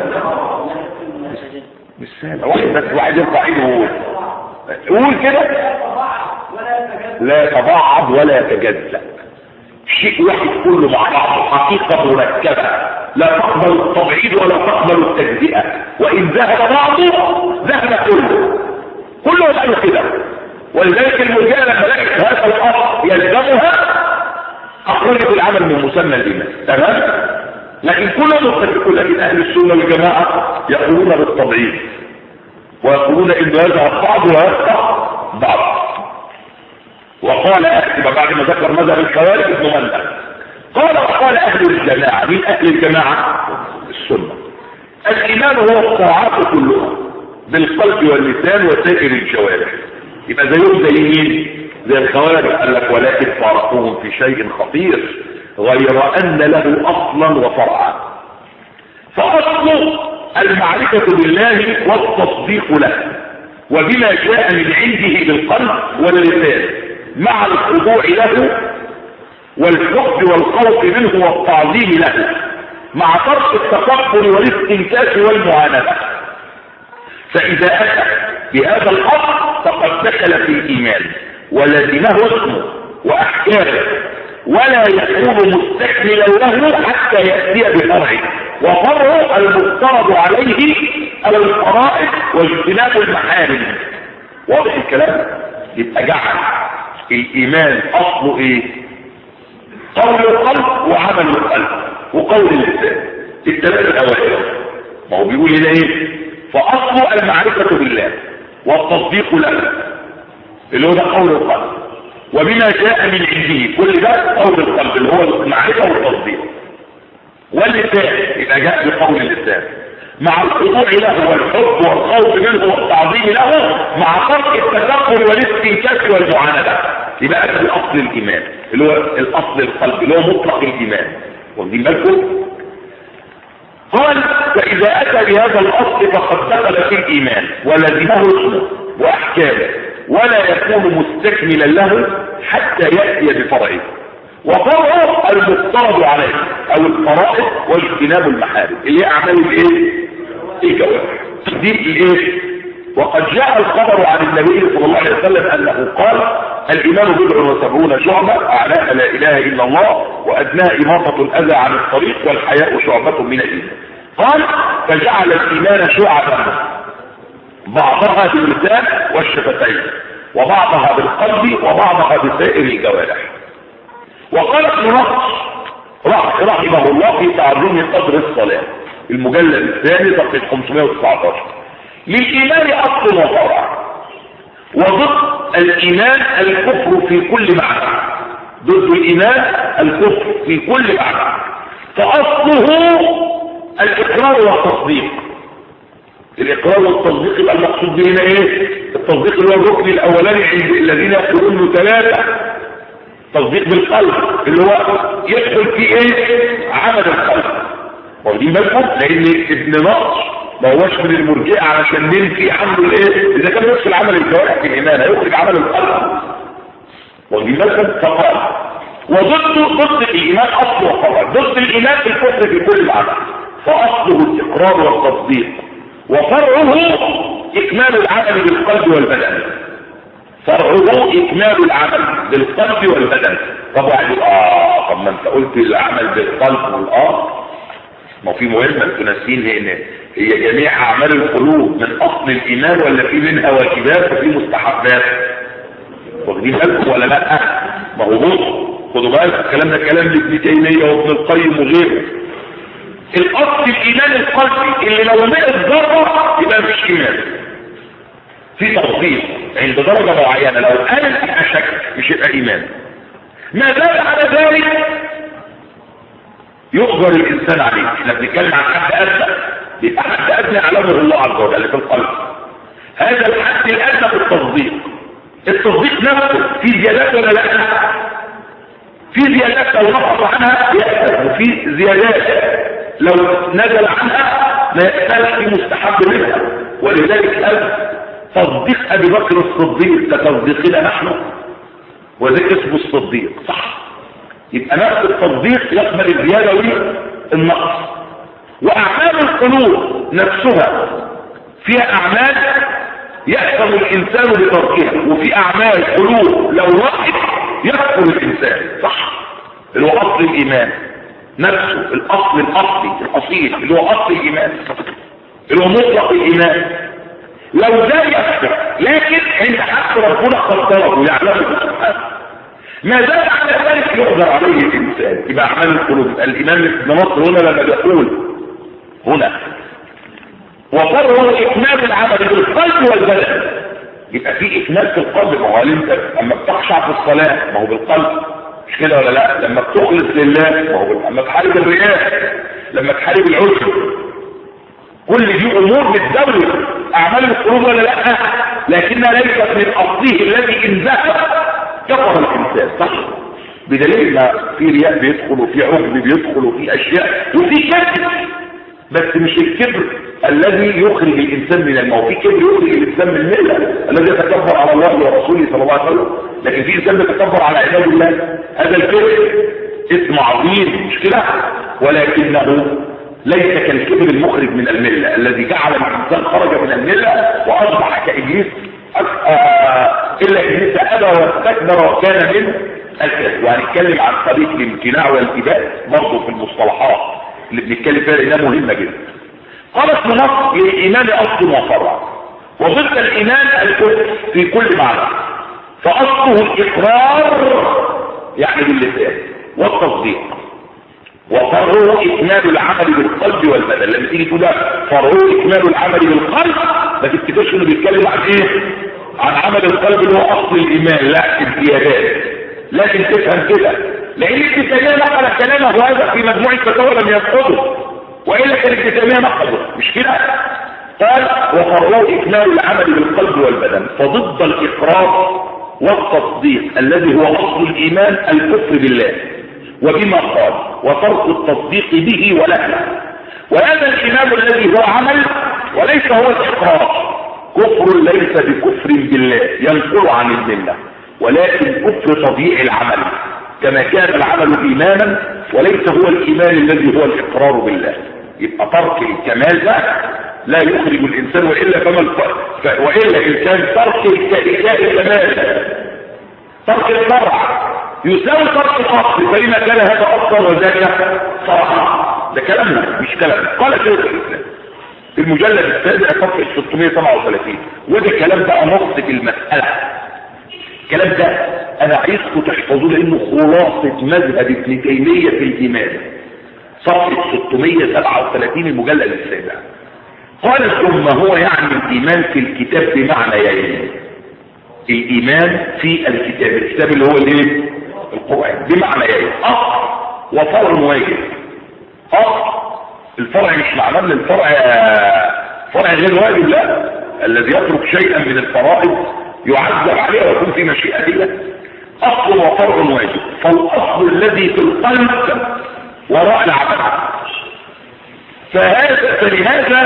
مش سهل واحد بس واحد يرفع ايده ويقول قول كده لا يتبعض ولا يتجزأ شيء واحد كله مع بعض حقيقة مركبة لا تقبل التبعيد ولا تقبل التجزئة وإن ذهب بعضه ذهب كله كله يبقى كده ولذلك المرجئة لما لقت هذا الأصل يلزمها أخرجت العمل من مسمى الإيمان تمام؟ لكن كلهم يتفقون لكن أهل السنة والجماعة يقولون بالتبعيد ويقولون إنه يذهب بعض ويفتح بعض وقال أهل بعد ما ذكر مذهب الخوارج ابن مندى قال وقال أهل الجماعة من أهل الجماعة السنة الإيمان هو الطاعات كلها بالقلب واللسان وسائر الجوارح يبقى زيهم زي مين زي الخوارج قال لك ولكن فارقوهم في شيء خطير غير أن له أصلا وفرعا فأصل المعرفة بالله والتصديق له وبما جاء من عنده بالقلب واللسان مع الخضوع له والحب والخوف منه والتعظيم له مع ترك التكبر والاستنكاف والمعاندة فإذا أتى بهذا الأمر فقد دخل في الإيمان ولزمه اسمه وأحكامه ولا يكون مستكملا له حتى يأتي بفرعه وفرعه المفترض عليه الفرائض واجتناب المحارم واضح الكلام يبقى جعل الايمان اصله ايه قول القلب وعمل القلب وقول اللسان الثلاثه الاوائل ما هو بيقول هنا ايه فاصله المعرفه بالله والتصديق له اللي هو ده قول القلب وبما جاء من عنده كل ده قول القلب اللي هو المعرفه والتصديق واللسان يبقى جاء بقول اللسان مع الخضوع له والحب والخوف منه والتعظيم له مع ترك التكبر والاستنكاف والمعاندة يبقى ده الاصل الايمان اللي هو الاصل القلب اللي هو مطلق الايمان واخدين بالكم قال فاذا اتى بهذا الاصل فقد دخل في الايمان ولزمه اسمه واحكامه ولا يكون مستكملا له حتى ياتي بفرعه وفرعه المفترض عليه او الفرائض واجتناب المحارم اللي هي اعمال الايه الجوارح دي الايه وقد جاء الخبر عن النبي صلى الله عليه وسلم انه قال الايمان بضع وسبعون شعبة اعلاها لا اله الا الله وادناها اماطة الاذى عن الطريق والحياء شعبة من الايمان قال فجعل الايمان شعبا بعضها باللسان والشفتين وبعضها بالقلب وبعضها بسائر الجوارح وقال ابن رخص رحمه الله في تعظيم قدر الصلاة المجلد الثاني صفحة 519 للإيمان أصل وفرع وضد الإيمان الكفر في كل معنى ضد الإيمان الكفر في كل معنى فأصله الإقرار والتصديق الاقرار والتصديق يبقى المقصود به هنا ايه التصديق اللي هو الركن الاولاني عند الذين يقولون له ثلاثه تصديق بالقلب اللي هو يدخل في ايه عمل القلب واخدين بالكم لان ابن نصر ما هوش من المرجئه علشان ننفي عنه الايه اذا كان يدخل عمل الجوارح في الايمان هيخرج عمل القلب واخدين بالكم فقال وضده ضد الايمان اصل وفرع ضد الايمان في الكفر في كل عمل فاصله الاقرار والتصديق وفرعه اكمال العمل بالقلب والبدن فرعه اكمال العمل بالقلب والبدن طب واحد اه طب ما انت قلت العمل بالقلب والاه ما في مهمه انتوا ناسين ان هي جميع اعمال القلوب من اصل الايمان ولا في منها واجبات وفي مستحبات واخدين بالكم ولا لا ما هو بص خدوا بالك الكلام ده كلام لابن تيميه وابن القيم وغيره الاصل الايمان القلبي اللي لو مئة ذره يبقى مفيش ايمان في تفضيل عند درجه معينه لو قال يبقى شك مش يبقى ايمان ما زال على ذلك يؤجر الانسان عليه احنا بنتكلم عن حد ادنى يبقى حد ادنى يعلمه الله عز وجل في القلب هذا الحد الادنى في التصديق التصديق نفسه في زيادات ولا لا في زيادات لو نقص عنها يأثر وفي زيادات لو نزل عنها ما يأثرش في مستحب منها ولذلك قال تصديق ابي بكر الصديق كتصديقنا نحن وذلك اسمه الصديق صح يبقى نفس التصديق يشمل الزياده والنقص واعمال القلوب نفسها فيها اعمال يأثم الانسان بتركها وفي اعمال قلوب لو راحت يكفر الانسان صح اللي هو اصل الايمان نفسه الاصل الاصلي الاصيل اللي هو اصل الايمان اللي هو مطلق الايمان لو ده يكفر لكن عند حق ربنا قدره يعلمه سبحانه ما زال على ذلك يقدر عليه الانسان يبقى اعمال القلوب الامام ابن نصر هنا لما يقول هنا وفره اكمال العمل بالقلب والبدن يبقى في اكمال في القلب ما هو انت لما بتخشع في الصلاه ما هو بالقلب مش كده ولا لا لما بتخلص لله ما هو بالقلب. لما تحارب الرياء لما تحارب العجب كل دي امور بتزود اعمال القلوب ولا لا لكنها ليست من اصله الذي ان ذهب كفر الانسان صح بدليل ما في رياء بيدخل وفي عجب بيدخل وفي اشياء وفي كذب بس مش الكبر الذي يخرج الانسان من الموت في كبر يخرج الانسان من المله الذي يتكبر على الله ورسوله صلى الله عليه وسلم لكن في انسان يتكبر على عباد الله هذا الكبر اسم عظيم مش كده ولكنه ليس كالكبر المخرج من المله الذي جعل الانسان خرج من المله واصبح كابليس الا ابليس ابى واستكبر وكان من الكذب وهنتكلم عن طريق الامتناع والاباء برضه في المصطلحات اللي بنتكلم فيها لانها مهمه جدا قال اسم نص للايمان اصل وفرع وضد الايمان الكفر في كل معنى فاصله الاقرار يعني باللسان والتصديق وفرعه اكمال العمل بالقلب والبدن لما تيجي تقول فرعه اكمال العمل بالقلب ما تفتكرش انه بيتكلم عن ايه عن عمل القلب اللي هو اصل الايمان لا الزيادات لكن تفهم كده لان ابن تيميه نقل كلامه هذا في مجموع الفتاوى لم ينقضه والا كان ابن تيميه نقضه مش كده قال وفرعه اكمال العمل بالقلب والبدن فضد الاقرار والتصديق الذي هو اصل الايمان الكفر بالله وبما قال وترك التصديق به وله وهذا الايمان الذي هو عمل وليس هو الاقرار كفر ليس بكفر بالله ينقل عن المله ولكن كفر تضييع العمل كما كان العمل ايمانا وليس هو الايمان الذي هو الاقرار بالله يبقى ترك الكمال ده لا يخرج الانسان والا فما الف... ف... والا ان كان ترك الكمال ترك الفرع يساوي ترك الاصل فلما كان هذا اصلا وذاك فرعا ده كلامنا مش كلام قال شيخ الاسلام في المجلد السابع صفحه 637 وده كلام بقى نص في المساله الكلام ده انا عايزكم تحفظوه لانه خلاصه مذهب ابن تيميه في الايمان صفحه 637 المجلد السابع قال ثم هو يعني الايمان في الكتاب بمعنيين الايمان في الكتاب الكتاب اللي هو الايه القران بمعنيين اصل وفرع واجب اصل الفرع مش معناه ان الفرع فرع غير واجب لا الذي يترك شيئا من الفرائض يعذب عليه ويكون في مشيئة الله اصل وفرع واجب فالاصل الذي في القلب وراء العمل فهذا فلهذا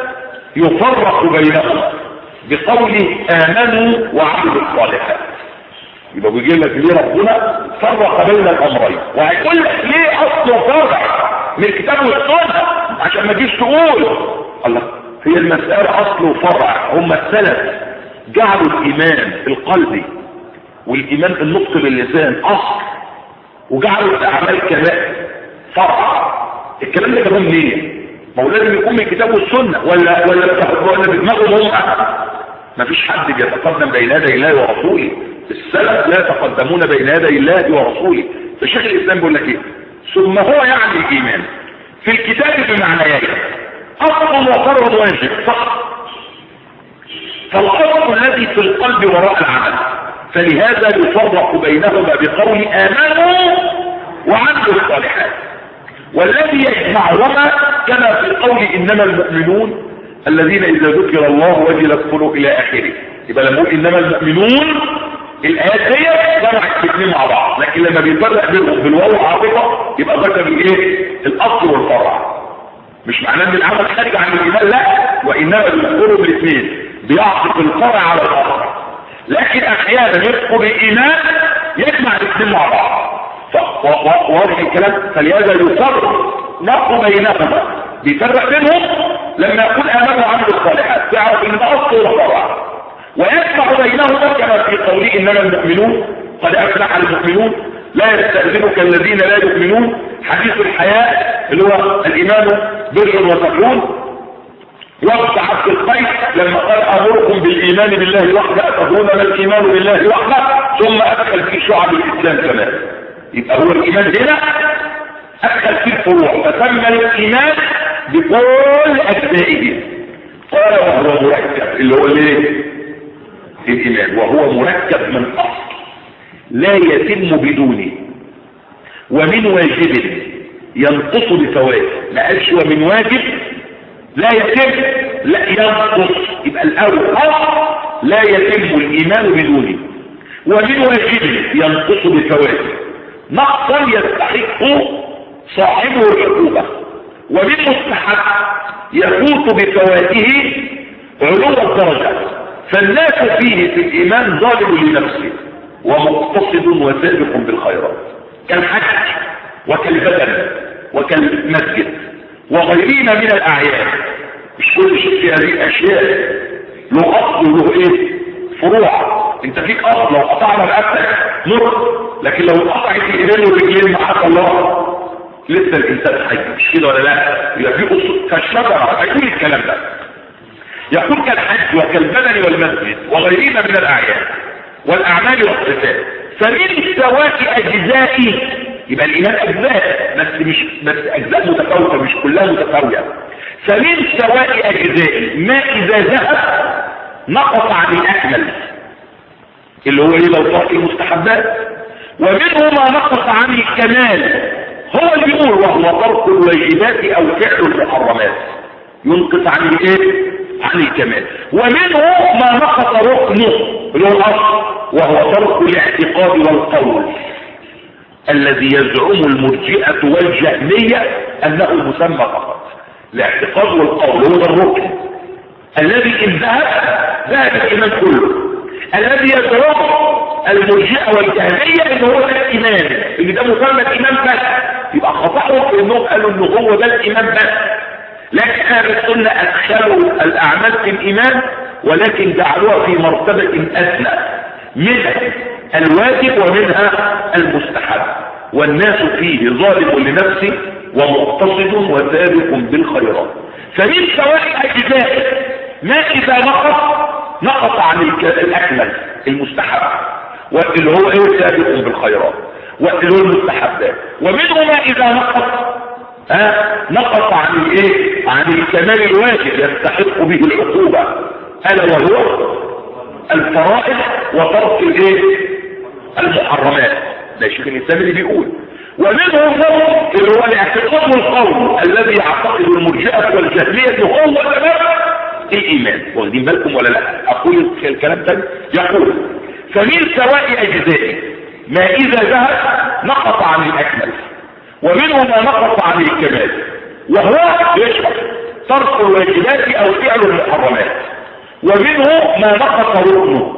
يفرق بينهم بقوله امنوا وعملوا الصالحات يبقى بيجي لك ليه ربنا فرق بين الامرين وهيقول لك ليه اصل وفرع من الكتاب والسنه عشان ما تجيش تقول الله هي المساله اصل وفرع هم السلف جعلوا الايمان القلبي والايمان النطق باللسان اصل وجعلوا الاعمال كمان فرع الكلام ده كمان منين ما هو لازم يكون من الكتاب والسنه ولا ولا ولا بدماغهم هم مفيش حد بيتقدم بين يدي الله ورسوله السلف لا يتقدمون بين يدي الله ورسوله فشيخ الاسلام بيقول لك ايه ثم هو يعني الايمان في الكتاب بمعنيين اصل وفرض واجب فقط فالاصل الذي في القلب وراء العمل فلهذا يفرق بينهما بقول امنوا وعملوا الصالحات والذي يجمعهما كما في قول انما المؤمنون الذين اذا ذكر الله وجلت قلوب الى اخره يبقى لما نقول انما المؤمنون الايات دي جمعت الاثنين مع بعض لكن لما بيفرق بينهم بالواو عاطفه يبقى ذكر الايه الاصل والفرع مش معناه ان العمل خارج عن الايمان لا وانما بيذكرهم الاثنين بيعطف الفرع على الاصل لكن احيانا يذكر الايمان يجمع الاثنين مع بعض واضح الكلام فلهذا يفرق نقوا بينهما بيفرق بينهم لما يقول امامه عمل الصالحات تعرف ان ده اصل وفرع ويجمع بينهما كما في قوله انما المؤمنون قد افلح المؤمنون لا يستأذنك الذين لا يؤمنون حديث الحياة اللي هو الإيمان بر وتقون وقت عبد القيس لما قال أمركم بالإيمان بالله وحده أتدرون ما الإيمان بالله وحده ثم أدخل في شعب الإسلام كمان يبقى هو الإيمان هنا أدخل في الفروع فسمى الإيمان بكل أجزائه قال وهو مركب اللي هو الايه الإيمان وهو مركب من أصل لا يتم بدونه ومن واجب ينقص بفوائد ما قالش ومن واجب لا يتم لا ينقص يبقى الأول لا يتم الإيمان بدونه ومن واجب ينقص بفوائد نقصا يستحق صاحبه العقوبة ومن مستحق يفوت بفوائده علو الدرجة فالناس فيه في الإيمان ظالم لنفسه ومقتصد وسابق بالخيرات كالحج وكالبدن وكالمسجد وغيرهما من الأعيان مش كل شيء في هذه الأشياء له أصل وله إيه فروع انت فيك أصل لو قطعنا رقبتك مر لكن لو قطعت الإيدين والرجلين معاك الله لسه الإنسان حي مش كده ولا لا يبقى في أصول كالشجرة هيقول الكلام ده يقول كالحج وكالبدن والمسجد وغيرهما من الأعيان والأعمال والصفات فمن سواء أجزائي يبقى الإيمان أجزاء بس مش بس أجزاء متفاوتة مش كلها متفاوتة فمن سواء أجزائي ما إذا ذهب نقص عن الأكمل اللي هو إيه لو طاق المستحبات ومنه ما نقص عن الكمال هو اللي بيقول وهو ترك الواجبات أو فعل المحرمات ينقص عن الإيه عن الكمال ومنه ما نقص ركنه اللي هو الأصل وهو ترك الاعتقاد والقول الذي يزعم المرجئة والجهمية أنه مسمى فقط الاعتقاد والقول هو ده الركن الذي إن ذهب ذهب الإيمان كله الذي يزعم المرجئة والجهمية ان هو ده الإيمان ان ده مسمى الإيمان بس يبقى خطأهم في انهم قالوا ان هو ده الإيمان بس لكن اهل السنة ادخلوا الاعمال في الايمان ولكن جعلوها في مرتبة ادنى منها الواجب ومنها المستحب والناس فيه ظالم لنفسه ومقتصد وسابق بالخيرات فمن سواء اجزاء ما اذا نقص نقص عن الاكمل المستحب واللي هو ايه سابق بالخيرات واللي هو المستحبات ومنه ما اذا نقص ها نقص عن الايه عن الكمال الواجب يستحق به العقوبة الا وهو الفرائض وترك الايه المحرمات ده شيخ الاسلام اللي بيقول ومنه النظر اللي هو الاعتقاد والقول الذي يعتقد المرجئه والجهميه ان هو تمام الايمان واخدين بالكم ولا لا اقول الكلام ده يقول فمن سواء اجزائه ما اذا ذهب نقص عن الاكمل ومنه ما نقص عن الكمال وهو يشرح ترك الواجبات او فعل المحرمات ومنه ما نقص ركنه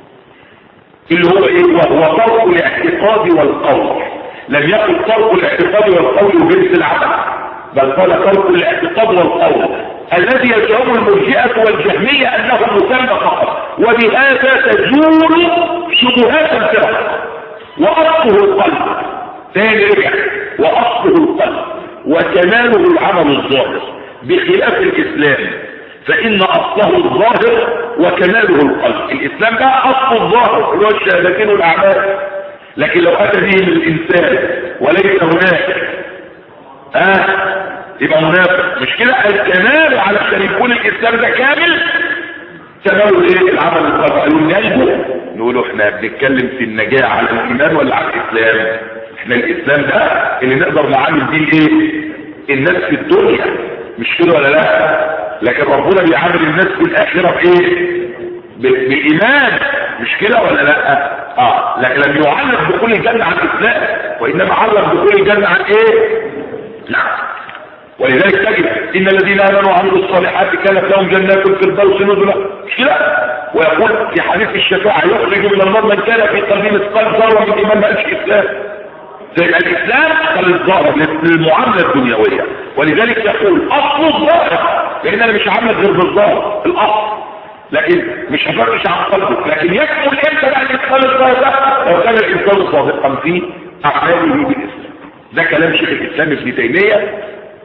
اللي هو ايه وهو ترك الاعتقاد والقول لم يكن ترك الاعتقاد والقول جنس العمل بل قال ترك الاعتقاد والقول الذي يزعم المرجئة والجهمية انه مسمى فقط وبهذا تزول شبهات الفرق واصله القلب ثاني رجع واصله القلب وكماله العمل الظاهر بخلاف الاسلام فان اصله الظاهر وكماله القلب الاسلام بقى اصله الظاهر اللي هو الشهادتين والاعمال لكن لو اتى به الانسان وليس هناك اه يبقى منافق مش كده الكمال على ان يكون الاسلام ده كامل كماله ايه العمل القلب قالوا ننجو نقولوا احنا بنتكلم في النجاة على الايمان ولا على الاسلام احنا الاسلام ده اللي نقدر نعامل بيه ايه الناس في الدنيا مش كده ولا لا لكن ربنا بيعامل الناس في الاخرة بايه بالايمان مش كده ولا لا اه لكن لم يعلق دخول الجنة عن الاسلام وانما علق دخول الجنة عن ايه نعم ولذلك تجد ان الذين امنوا وعملوا الصالحات كانت لهم جنات في الفردوس نزلا مش كده ويقول في حديث الشفاعة يخرج من النار من كان في قلبه مثقال ذره من ايمان ما قالش اسلام زي الاسلام قال الظاهر للمعامله الدنيويه ولذلك يقول اصل الظاهر لان انا مش عامل غير بالظاهر الاصل لكن مش هفرش عن قلبك لكن يكمل امتى بقى الانسان الظاهر ده لو كان الانسان صادقا في اعماله بالاسلام ده كلام شيخ الاسلام ابن تيميه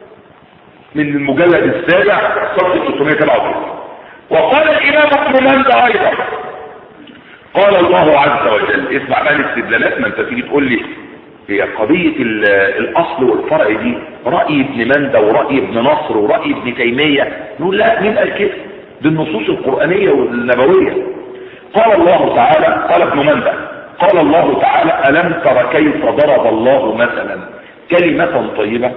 من المجلد السابع صفحه 637 وقال الامام ابن مندى ايضا قال الله عز وجل اسمع بقى الاستدلالات ما انت تيجي تقول لي هي قضية الاصل والفرع دي رأي ابن مندى ورأي ابن نصر ورأي ابن تيمية نقول لا مين قال كده دي النصوص القرآنية والنبوية قال الله تعالى قال ابن مندى قال الله تعالى ألم تر كيف ضرب الله مثلا كلمة طيبة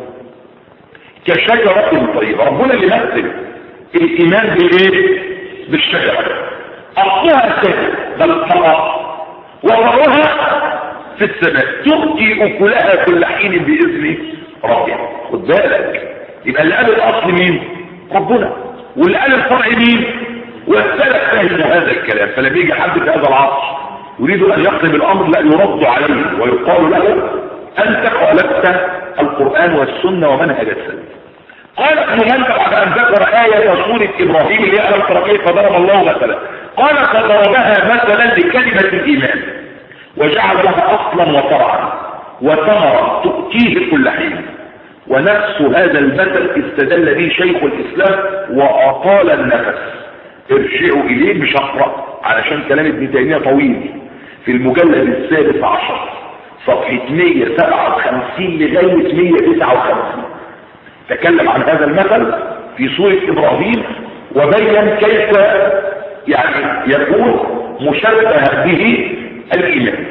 كشجرة طيبة ربنا اللي مثل الإيمان بالإيه بالشجرة أصلها سهل بل طرق وضرها في السماء تؤتي أكلها كل حين بإذن ربها خد بالك يبقى اللي قال الأصل مين ربنا واللي قال الفرع مين والسلف فهم هذا الكلام فلما يجي حد في هذا العصر يريد أن يقلب الأمر لا يرد عليه ويقال له أنت خالفت القرآن والسنة ومنهج السلف قال ابن منذر بعد أن ذكر آية سورة إبراهيم اللي ألم ترى كيف ضرب الله مثلا قال فضربها مثلا لكلمة الإيمان وجعل لها اصلا وفرعا وثمرا تؤتيه كل حين ونفس هذا المثل استدل به شيخ الاسلام واطال النفس ارجعوا اليه مش هقرا علشان كلام ابن تيميه طويل في المجلد السادس عشر صفحه 157 لغايه 159 تكلم عن هذا المثل في سوره ابراهيم وبين كيف يعني يكون مشبه به الإيمان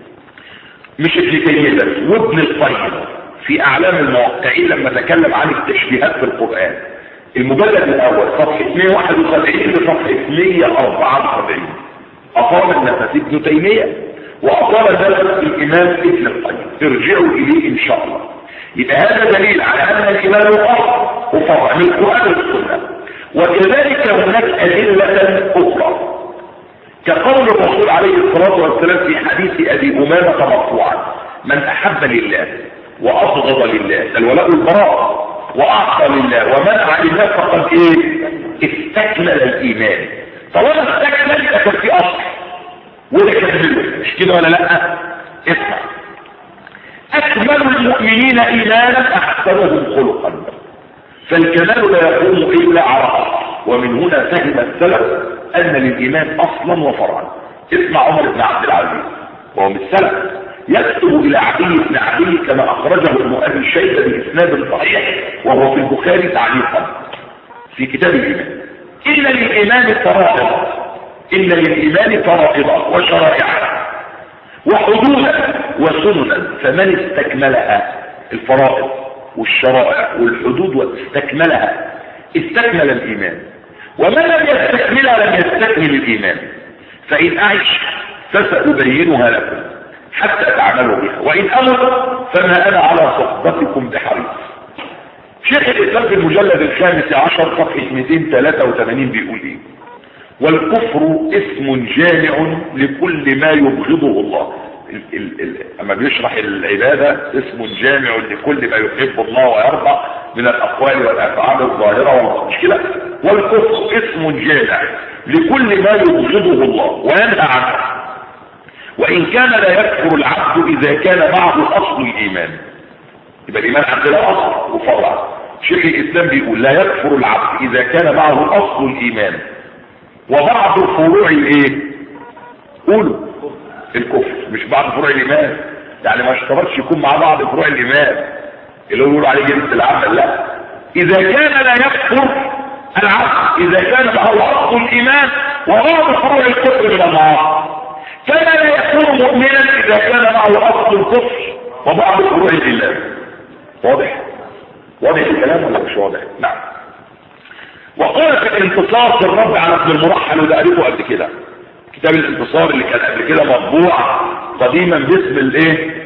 مش ابن تيمية بس وابن القيم في أعلام الموقعين لما تكلم عن التشبيهات في القرآن المجلد الأول صفحة 171 لصفحة 174 أقام النفس ابن تيمية وأقام ذلك الإمام ابن القيم ارجعوا إليه إن شاء الله يبقى هذا دليل على أن الإيمان أصل وفرع من القرآن والسنة وكذلك هناك أدلة أخرى كقول الرسول عليه الصلاة والسلام في حديث أبي أمامة مرفوعا من أحب لله وأبغض لله الولاء البراء وأعطى لله ومنع لله فقد إيه استكمل الإيمان طالما استكمل يبقى كان في أصل وده كمله مش كده ولا لا اسمع أكمل المؤمنين إيمانا أحسنهم خلقا فالكمال لا يقوم إلا على أصل ومن هنا فهم السلف أن للإيمان أصلا وفرعا اسمع عمر بن عبد العزيز وهو من السلف يكتب إلى عدي بن عدي كما أخرجه ابن أبي شيبة بإسناد صحيح وهو في البخاري تعليقا في كتاب الإيمان إن للإيمان فرائض إن للإيمان فرائض وشرائع وحدودا وسننا فمن استكملها الفرائض والشرائع والحدود واستكملها استكمل الإيمان ومن لم يستكملها لم يستكمل الإيمان فإن أعش فسأبينها لكم حتى تعملوا بها وإن أمر فما أنا على صحبتكم بحريص شيخ الإسلام في المجلد الخامس عشر صفحة 283 بيقول إيه والكفر اسم جامع لكل ما يبغضه الله ال ال ال اما بيشرح العبادة اسم جامع لكل ما يحب الله ويرضى من الاقوال والافعال الظاهرة والمشكلة والكفر اسم جامع لكل ما يبغضه الله وينهى عنه وان كان لا يكفر العبد اذا كان معه اصل الايمان يبقى الايمان عندنا اصل وفرع شيخ الاسلام بيقول لا يكفر العبد اذا كان معه اصل الايمان وبعض فروع الايه قولوا الكفر مش بعض فروع الايمان يعني ما اشترطش يكون مع بعض فروع الايمان اللي هو يقولوا عليه جنس العمل لا اذا كان لا يكفر العبد اذا كان له اصل الايمان وبعض فروع الكفر من المعاصي كان لا يكون مؤمنا اذا كان معه اصل الكفر وبعض فروع الايمان واضح واضح الكلام ولا مش واضح نعم وقال في الانتصار في الرب على ابن المرحل وده قريته قبل كده كتاب الانتصار اللي كان قبل كده مطبوع قديما باسم الايه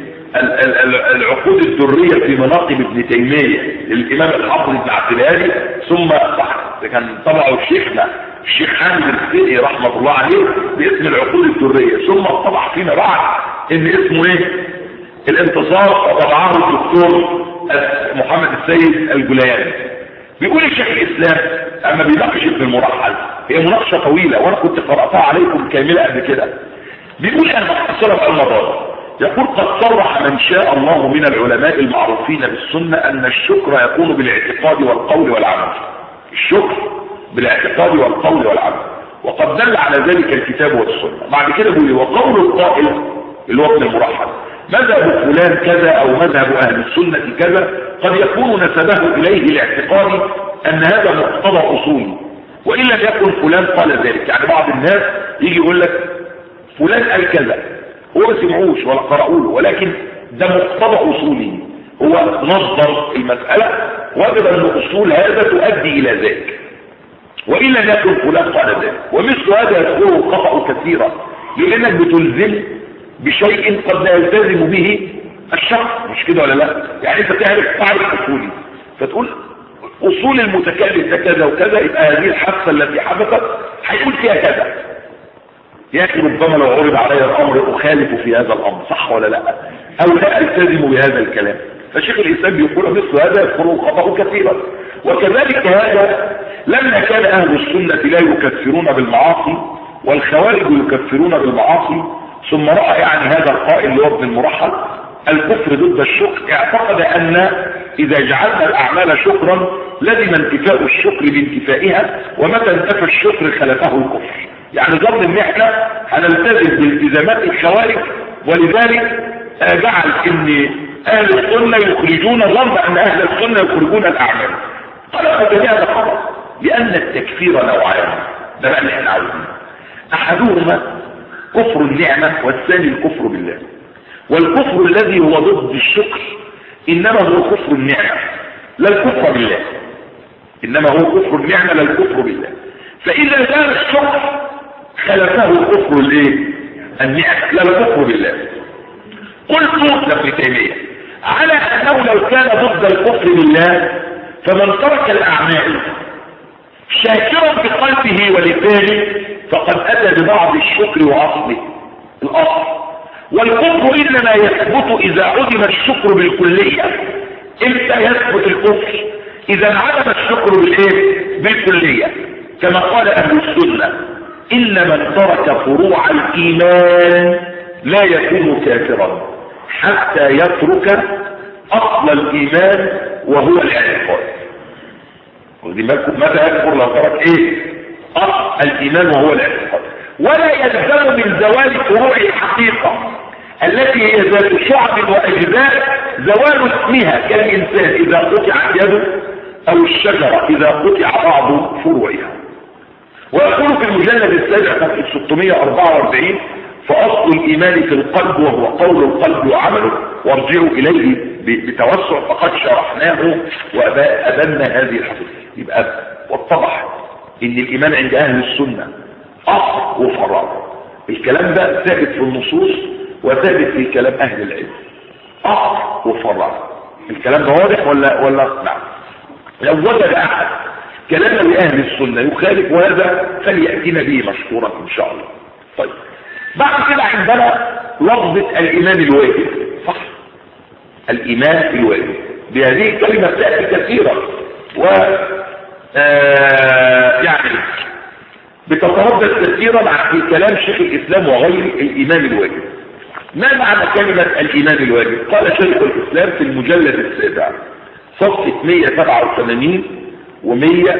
العقود الدرية في مناقب ابن تيمية للامام الحافظ بن عبد الهادي ثم كان طبعه شيخنا الشيخ حامد الفقي رحمة الله عليه باسم العقود الدرية ثم طبع فيما بعد ان اسمه ايه الانتصار وطبعه الدكتور محمد السيد الجلياني بيقول الشيخ الاسلام اما بيناقش ابن المرحل هي مناقشه طويله وانا كنت قراتها عليكم كامله قبل كده بيقول انا مختصرها في المضار يقول قد صرح من شاء الله من العلماء المعروفين بالسنه ان الشكر يكون بالاعتقاد والقول والعمل الشكر بالاعتقاد والقول والعمل وقد دل على ذلك الكتاب والسنه بعد كده بيقول وقول القائل اللي هو ابن المرحل مذهب فلان كذا او مذهب اهل السنة كذا قد يكون نسبه اليه الاعتقاد ان هذا مقتضى اصولي وان لم يكن فلان قال ذلك يعني بعض الناس يجي يقول لك فلان قال كذا هو ما سمعوش ولا قرأوا له ولكن ده مقتضى اصولي هو نظر المسألة وجد ان اصول هذا تؤدي الى ذلك وان لم يكن فلان قال ذلك ومثل هذا يذكره خطأ كثيرا لانك بتلزم بشيء قد لا يلتزم به الشخص مش كده ولا لا يعني انت تعرف تعرف اصولي فتقول اصول المتكلم ده كذا وكذا يبقى هذه الحادثه التي حدثت هيقول فيها كذا يا اخي ربما لو عرض علي الامر اخالف في هذا الامر صح ولا لا او لا التزم بهذا الكلام فشيخ الاسلام بيقول مثل هذا يذكره خطا كثيرا وكذلك هذا لما كان اهل السنه لا يكفرون بالمعاصي والخوارج يكفرون بالمعاصي ثم رأى يعني هذا القائل اللي هو ابن المرحل الكفر ضد الشكر اعتقد ان اذا جعلنا الاعمال شكرا لزم انتفاء الشكر بانتفائها ومتى انتفى الشكر خلفه الكفر يعني ظن ان احنا هنلتزم بالتزامات الخوارج ولذلك جعل ان اهل السنة يخرجون ظن ان اهل السنة يخرجون الاعمال قال هذا خطأ لان التكفير نوعان ده بقى اللي احنا عاوزينه احدهما كفر النعمة والثاني الكفر بالله والكفر الذي هو ضد الشكر انما هو كفر النعمة لا الكفر بالله انما هو كفر النعمة لا الكفر بالله فاذا كان الشكر خلفه كفر الايه النعمة لا الكفر بالله قلت لابن تيمية على انه لو كان ضد الكفر بالله فمن ترك الاعمال شاكرا بقلبه ولسانه فقد اتى ببعض الشكر واصله الاصل والكفر انما يثبت اذا عدم الشكر بالكلية امتى يثبت الكفر اذا انعدم الشكر بالايه بالكلية كما قال اهل السنة ان من ترك فروع الايمان لا يكون كافرا حتى يترك اصل الايمان وهو الاعتقاد متى يكفر لو ترك ايه اصل الايمان وهو الاعتقاد ولا يلزم من زوال فروع الحقيقة التي هي ذات شعب واجزاء زوال اسمها كالانسان اذا قطعت يده او الشجرة اذا قطع بعض فروعها ويقول في المجلد السابع صفحه 644 فاصل الايمان في القلب وهو قول القلب وعمله وارجعوا اليه بتوسع فقد شرحناه وابنا هذه الحديث يبقى واتضح ان الايمان عند اهل السنة اصل وفرع الكلام ده ثابت في النصوص وثابت في كلام اهل العلم اصل وفرع الكلام ده واضح ولا ولا نعم لو وجد احد كلام لاهل السنة يخالف هذا فليأتينا به مشكورا ان شاء الله طيب بعد كده عندنا لفظة الايمان الواجب صح الايمان الواجب بهذه الكلمة تأتي كثيرا و آه يعني بتتردد كثيرا في كلام شيخ الاسلام وغيره الايمان الواجب ما معنى كلمة الايمان الواجب قال شيخ الاسلام في المجلد السابع صفحة 187 و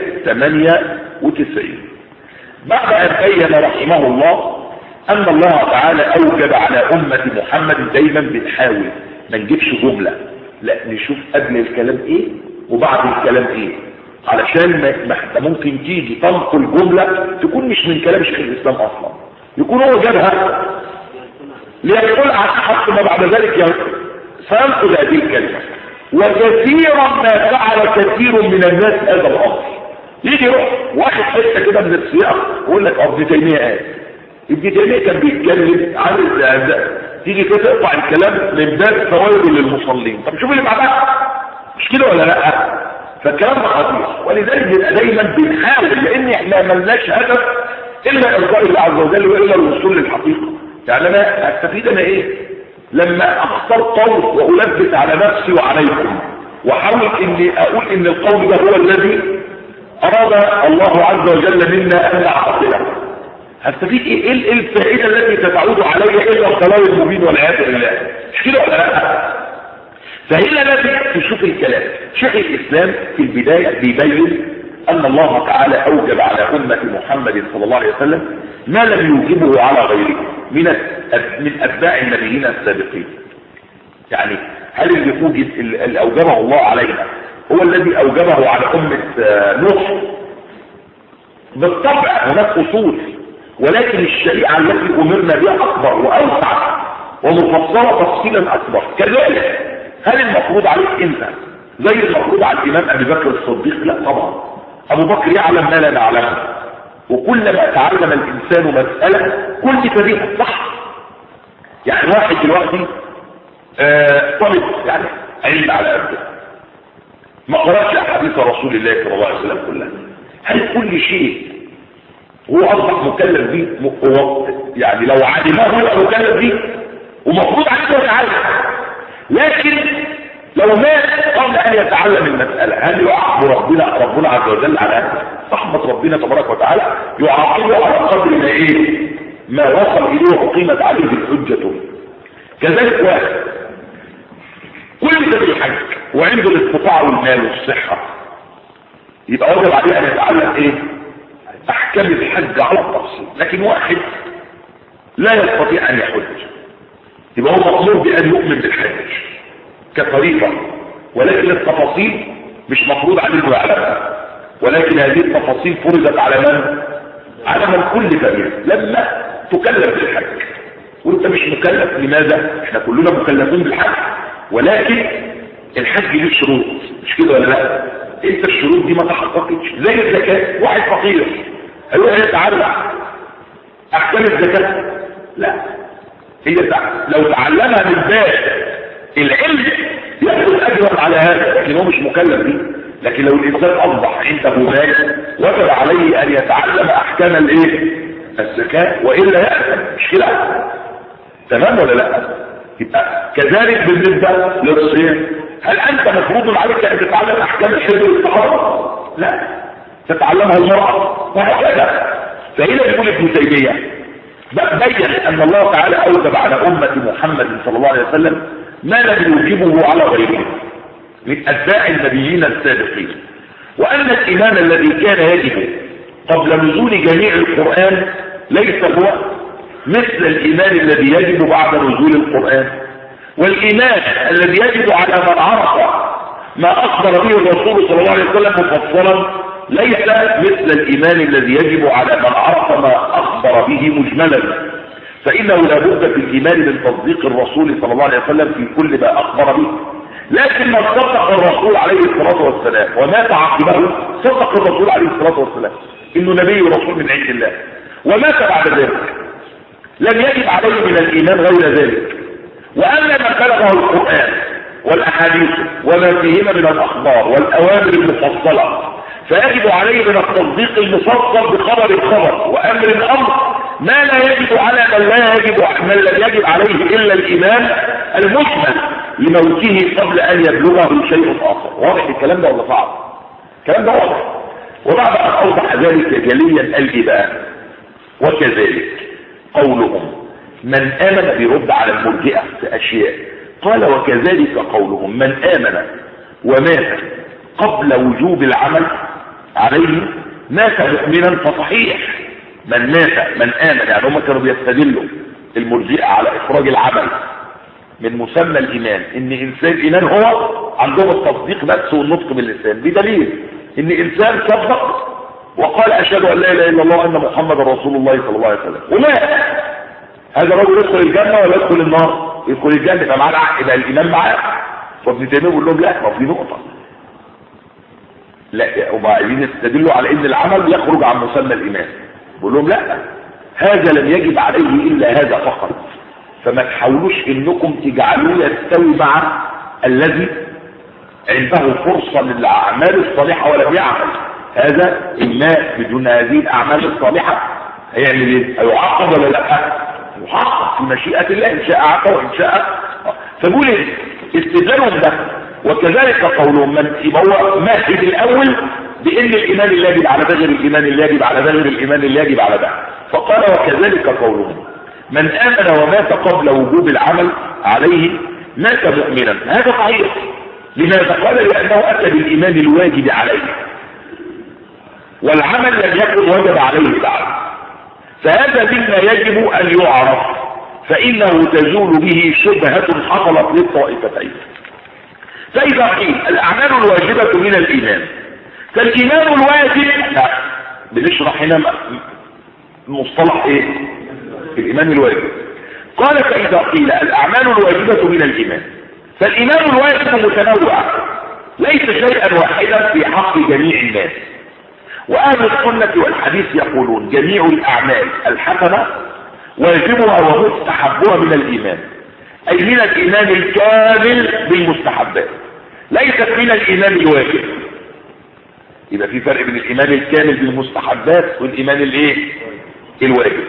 198 بعد ان بين رحمه الله ان الله تعالى اوجب على امة محمد دايما بنحاول ما نجيبش جملة لا نشوف قبل الكلام ايه وبعد الكلام ايه علشان ما انت ممكن تيجي تنقل جملة تكون مش من كلام شيخ الاسلام اصلا يكون هو جابها ليقول حتى ما بعد ذلك سينقل هذه الكلمة وكثيرا ما فعل كثير من الناس هذا الامر يجي يروح واحد حته كده من السياق يقول لك ابن تيميه قال ابن تيميه كان بيتكلم عن الاعداء تيجي كده تقطع الكلام من باب فوائد للمصلين طب شوف اللي بعدها مش كده ولا لا فالكلام ده خطير ولذلك بنبقى دايما بنحاول لان احنا ملناش هدف الا ارضاء الله عز وجل والا الوصول للحقيقه يعني انا استفيد انا ايه لما اختار قول والبس على نفسي وعليكم واحاول اني اقول ان القول ده هو الذي اراد الله عز وجل منا ان نعتقده هستفيد ايه ايه الفائده التي ستعود علي الا الضلال المبين والعياذ بالله مش كده ولا لا فهنا لازم تشوف الكلام شيخ الاسلام في البدايه بيبين ان الله تعالى اوجب على امه محمد صلى الله عليه وسلم ما لم يوجبه على غيره من من اتباع النبيين السابقين يعني هل اللي اوجب اللي اوجبه الله علينا هو الذي اوجبه على امه نوح بالطبع هناك اصول ولكن الشريعه التي امرنا بها اكبر واوسع ومفصله تفصيلا اكبر كذلك هل المفروض عليك انت زي المفروض على الامام ابي بكر الصديق لا طبعا ابو بكر يعلم ما لا نعلمه وكلما تعلم الانسان مسألة كل فريق صح يعني واحد دلوقتي آه طالب يعني علم على قده ما قرأش احاديث رسول الله صلى الله عليه وسلم كلها هل كل شيء هو اصبح مكلف به يعني لو علمه هو مكلف به ومفروض عليه يتعلم لكن لو مات قبل ان يتعلم المسألة هل يعاقب ربنا ربنا عز وجل على رحمة ربنا تبارك وتعالى يعاقبه على قدر ما ايه ما وصل اليه وقيمت عليه الحجة كذلك واحد كل ده بالحج وعنده الاستطاعة والمال والصحة يبقى واجب عليه ان يتعلم ايه احكام الحج على التفصيل لكن واحد لا يستطيع ان يحج يبقى هو مطلوب بان يؤمن بالحج كطريقة ولكن التفاصيل مش مفروض عليه انه يعلمها ولكن هذه التفاصيل فرضت على من على من كل كبير لما تكلف بالحج وانت مش مكلف لماذا احنا كلنا مكلفين بالحج ولكن الحج له شروط مش كده ولا لا انت الشروط دي ما تحققتش زي الزكاة واحد فقير هيقول ايه تعالى احكام الزكاة لا هي لو تعلمها من باب العلم يأخذ أجرا على هذا لكن هو مش مكلف به لكن لو الإنسان أصبح عنده مال وجب عليه أن يتعلم أحكام الإيه الزكاة وإلا يأثم مش كده تمام ولا لا يبقى كذلك بالنسبة للصيام هل أنت مفروض عليك أن تتعلم أحكام الحج والطهارة لا تتعلمها المرأة وهكذا فهنا يقول ابن تيمية بين أن الله تعالى أوجب على أمة محمد صلى الله عليه وسلم ما لم يوجبه على غيره من أتباع النبيين السابقين وأن الإيمان الذي كان يجب قبل نزول جميع القرآن ليس هو مثل الإيمان الذي يجب بعد نزول القرآن والإيمان الذي يجب على من عرف ما أخبر به الرسول صلى الله عليه وسلم مفصلا ليس مثل الإيمان الذي يجب على من عرف ما أخبر به مجملا فإنه لا بد في الإيمان من تصديق الرسول صلى الله عليه وسلم في كل ما أخبر به لكن ما صدق الرسول عليه الصلاة والسلام وما تعقبه صدق الرسول عليه الصلاة والسلام انه نبي ورسول من عند الله ومات بعد ذلك لم يجب عليه من الايمان غير ذلك واما ما بلغه القرآن والاحاديث وما فيهما من الاخبار والاوامر المفصلة فيجب عليه من التصديق المفصل بخبر الخبر وامر الامر ما لا يجب على من لا يجب من لم يجب عليه الا الايمان المجمل لموته قبل ان يبلغه شيء اخر واضح الكلام ده ولا صعب الكلام ده واضح وبعد ان اوضح ذلك جليا الاباء وكذلك قولهم من امن بيرد على المرجئه في اشياء قال وكذلك قولهم من امن ومات قبل وجوب العمل عليه مات مؤمنا فصحيح من مات من آمن يعني هم كانوا بيستدلوا المرجئة على إخراج العمل من مسمى الإيمان إن إنسان الإيمان هو عندهم التصديق بس والنطق باللسان بدليل إن إنسان صدق وقال أشهد أن لا إله إلا الله وأن محمد رسول الله صلى الله عليه وسلم ومات هذا رجل يدخل الجنة ولا يدخل النار يدخل الجنة يبقى معاه يبقى الإيمان معاه فابن تيمية بيقول لهم لا ما في نقطة لا هم عايزين يستدلوا على ان العمل يخرج عن مسمى الايمان بقول لهم لا هذا لم يجب عليه الا هذا فقط فما تحاولوش انكم تجعلوه يستوي مع الذي عنده فرصة للاعمال الصالحة ولم يعمل هذا الماء بدون هذه الاعمال الصالحة هيعمل ايه هيعاقب ولا لا يعاقب في مشيئة الله ان شاء عاقب وان شاء فبقول ايه استدلالهم ده وكذلك قولهم من يبقى هو ماهد الاول بان الايمان اللي يجب على ده غير الايمان اللي يجب على ده غير الايمان اللي يجب على ده فقال وكذلك قولهم من امن ومات قبل وجوب العمل عليه مات مؤمنا هذا صحيح لماذا قال لانه اتى بالايمان الواجب عليه والعمل لم يكن وجب عليه بعد فهذا مما يجب ان يعرف فانه تزول به شبهة حصلت للطائفتين فإذا قيل الأعمال الواجبة من الإيمان فالإيمان الواجب لا بنشرح هنا مصطلح إيه الإيمان الواجب قال فإذا قيل الأعمال الواجبة من الإيمان فالإيمان الواجب متنوع ليس شيئا واحدا في حق جميع الناس وأهل السنة والحديث يقولون جميع الأعمال الحسنة واجبها ومستحبها من الإيمان أي من الإيمان الكامل بالمستحبات ليست من الإيمان الواجب يبقى في فرق بين الإيمان الكامل بالمستحبات والإيمان الايه الواجب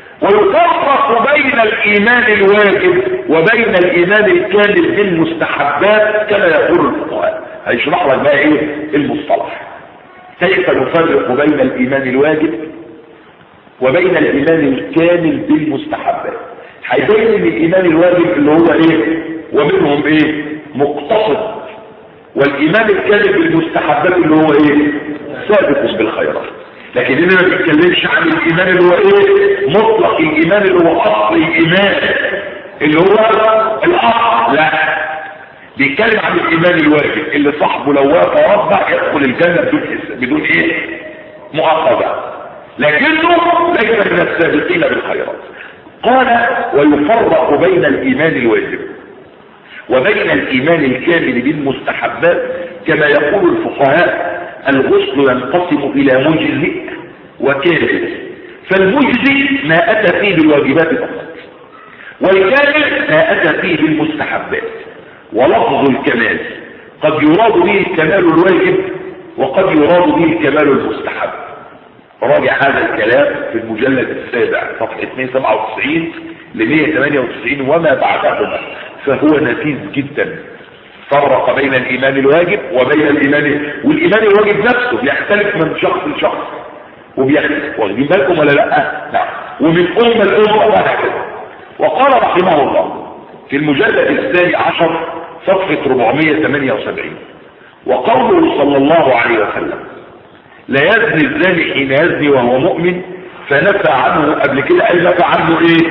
ويفرق بين الإيمان الواجب وبين الإيمان الكامل بالمستحبات كما يقول الفقهاء هيشرح لك بقى ايه المصطلح كيف نفرق بين الإيمان الواجب وبين الإيمان الكامل بالمستحبات هيبين ان الايمان الواجب اللي هو ايه ومنهم ايه مقتصد والايمان الكاذب بالمستحبات اللي هو ايه سابق بالخيرات لكن هنا ما بيتكلمش عن الايمان اللي هو ايه مطلق الايمان اللي هو اصل الايمان اللي هو الاصل لا بيتكلم عن الايمان الواجب اللي صاحبه لو وافق ربع يدخل الجنه بدون بدون ايه مؤاخذه لكنه ليس من السابقين بالخيرات قال ويفرق بين الإيمان الواجب وبين الإيمان الكامل بالمستحبات كما يقول الفقهاء الغسل ينقسم إلى مجزئ وكامل فالمجزئ ما أتى فيه بالواجبات فقط والكامل ما أتى فيه بالمستحبات ولفظ الكمال قد يراد به الكمال الواجب وقد يراد به الكمال المستحب راجع هذا الكلام في المجلد السابع صفحة 297 ل 198 وما بعدهما فهو نفيذ جدا فرق بين الايمان الواجب وبين الايمان والايمان الواجب نفسه بيختلف من شخص لشخص وبيختلف واخدين بالكم ولا لا نعم ومن امه لامه وهكذا وقال رحمه الله في المجلد الثاني عشر صفحة 478 وقوله صلى الله عليه وسلم لا يزني الزاني حين يزني وهو مؤمن فنفى عنه قبل كده قال نفى عنه ايه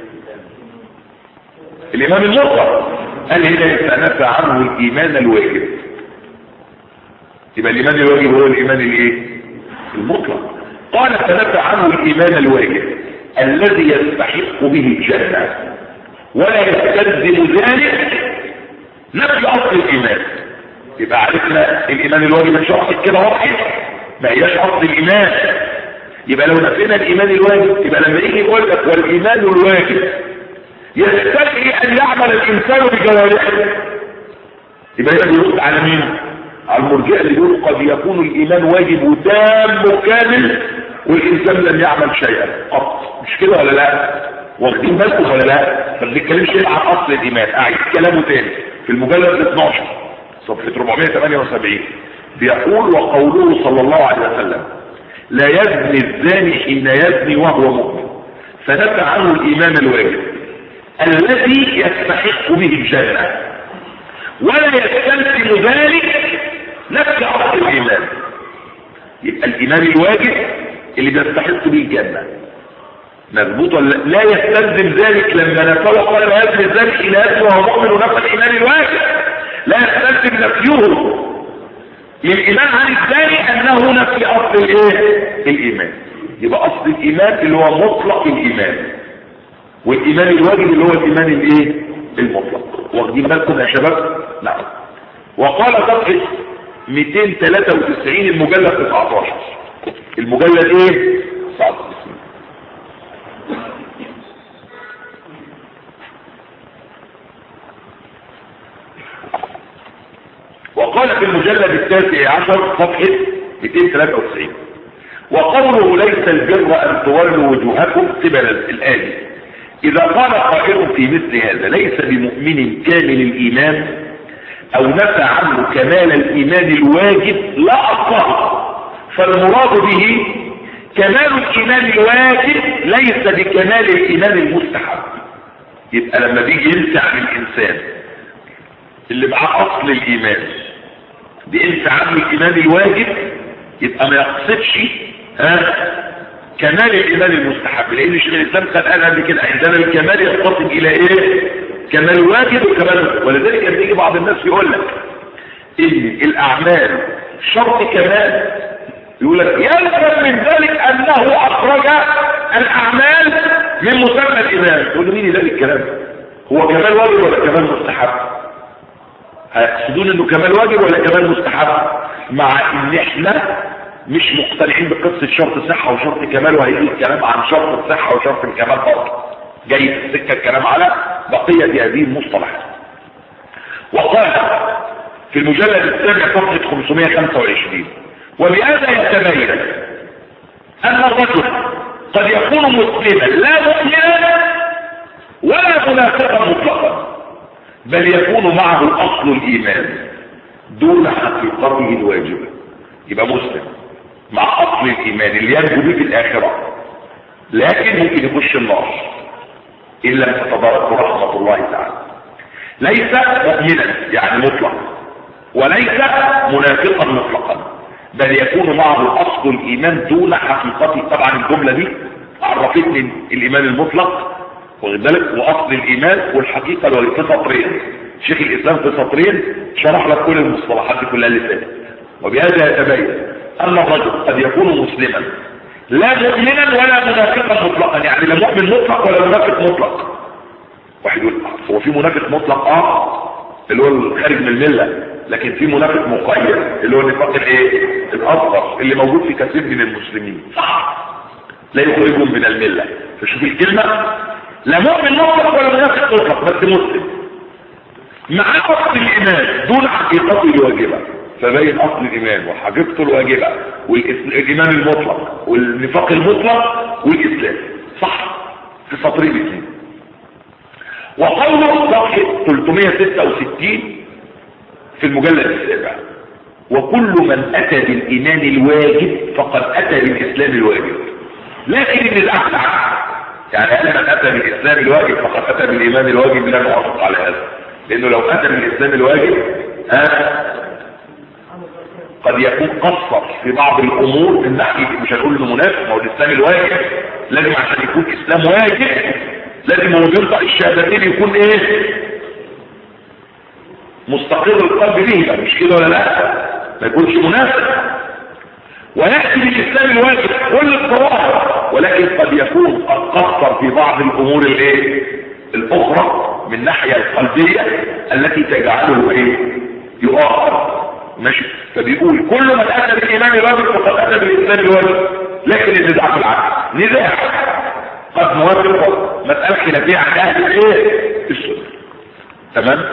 الامام المطلق قال هنا فنفى عنه الايمان الواجب يبقى الايمان الواجب هو الايمان الايه المطلق قال فنفى عنه الايمان الواجب الذي يستحق به الجنه ولا يستلزم ذلك نفي اصل الايمان يبقى عرفنا الايمان الواجب مش واحد كده واحد ما هياش اصل الايمان يبقى لو نفينا الايمان الواجب يبقى لما يجي يقول لك والايمان الواجب يستدعي ان يعمل الانسان بجوارحه يبقى هنا بيرد على مين على المرجئه اللي بيقولوا قد يكون الايمان واجب وتام وكامل والانسان لم يعمل شيئا قط مش كده ولا لا واخدين بالكم ولا لا ما بنتكلمش هنا عن اصل الايمان اعيد كلامه تاني في المجلد 12 صفحه 478 بيقول وقوله صلى الله عليه وسلم لا يزني الزاني حين يزني وهو مؤمن فنفى عنه الايمان الواجب الذي يستحق به الجنه ولا يستلزم ذلك نفس اصل الايمان يبقى الايمان الواجب اللي بيستحق به الجنه مظبوط ولا لا يستلزم ذلك لما نفى وقال لا يزني ذلك الى يزني وهو مؤمن ونفى الايمان الواجب لا يستلزم نفيه للايمان عن الثاني انه نفي اصل الايه الايمان يبقى اصل الايمان اللي هو مطلق الايمان والايمان الواجب اللي هو الايمان الايه المطلق واخدين بالكم يا شباب نعم وقال صفحه 293 المجلد 19 المجلد ايه 19 وقال في المجلد التاسع عشر صفحة 293 وقوله ليس البر أن تولوا وجوهكم قبل الآن إذا قال قائل في مثل هذا ليس بمؤمن كامل الإيمان أو نفى عنه كمال الإيمان الواجب لا أصله فالمراد به كمال الإيمان الواجب ليس بكمال الإيمان المستحب يبقى لما بيجي ينسى عن الإنسان اللي معاه أصل الإيمان بينسى عنه الإيمان الواجب يبقى ما يقصدش ها كمال الإيمان المستحب لأن شيخ الإسلام كان قال قبل كده عندنا الكمال ينقسم إلى إيه؟ كمال واجب وكمال ولذلك لما يجي بعض الناس يقول لك إن الأعمال شرط كمال يقول لك يلزم من ذلك أنه أخرج الأعمال من مسمى الإيمان تقول له مين اللي قال الكلام؟ هو كمال واجب ولا كمال مستحب؟ هيقصدون انه كمال واجب ولا كمال مستحب مع ان احنا مش مقتنعين بقصة شرط صحة وشرط كمال وهيجي الكلام عن شرط الصحة وشرط الكمال برضه جاي في السكة الكلام على بقية هذه المصطلحات وقال في المجلد السابع صفحة 525 وبهذا يتبين ان الرجل قد يكون مسلما لا مؤمنا ولا منافقا مطلقا بل يكون معه اصل الايمان دون حقيقته الواجبة يبقى مسلم مع اصل الايمان اللي ينجو به في الاخرة لكن ممكن يخش النار ان لم تتداركه رحمة الله تعالى ليس مؤمنا يعني مطلق وليس منافقا مطلقا بل يكون معه اصل الايمان دون حقيقته طبعا الجملة دي عرفتني الايمان المطلق واخد بالك واصل الايمان والحقيقه اللي في سطرين شيخ الاسلام في سطرين شرح لك كل المصطلحات دي كلها اللي فاتت وبهذا يتبين ان الرجل قد يكون مسلما لا مؤمنا ولا منافقا مطلقا يعني لا مؤمن مطلق ولا منافق مطلق واحد يقول هو في منافق مطلق اه اللي هو الخارج من المله لكن في منافق مقيد اللي هو النفاق الايه الاصغر اللي موجود في كثير من المسلمين صح لا يخرجهم من المله فشوف الكلمه لا مؤمن مطلق ولا منافق مطلق بس مسلم مع اصل الايمان دون حقيقته الواجبه فبين اصل الايمان وحقيقته الواجبه والايمان المطلق والنفاق المطلق والاسلام صح في سطرين اثنين وقوله صفحه 366 في المجلد السابع وكل من اتى بالايمان الواجب فقد اتى بالاسلام الواجب لكن ان الاحد يعني هل من اتى بالاسلام الواجب فقد اتى بالايمان الواجب لا نوافق على هذا لانه لو اتى بالاسلام الواجب ها قد يكون قصر في بعض الامور من ناحيه مش هنقول انه منافق ما هو الاسلام الواجب لازم عشان يكون اسلام واجب لازم هو بينطق الشهادتين يكون ايه مستقر القلب به مش كده ولا لا ما يكونش منافق ويأتي بالإسلام الواجب كل الطوائف ولكن قد يكون قد قصر في بعض الأمور الايه الأخرى من الناحية القلبية التي تجعله ايه يؤخر ماشي فبيقول كل من أتى بالإيمان الواجب فقد أتى بالإسلام الواجب لكن النزاع في العكس نزاع قد نوافق مسألة خلافية عن اهل الايه السنة تمام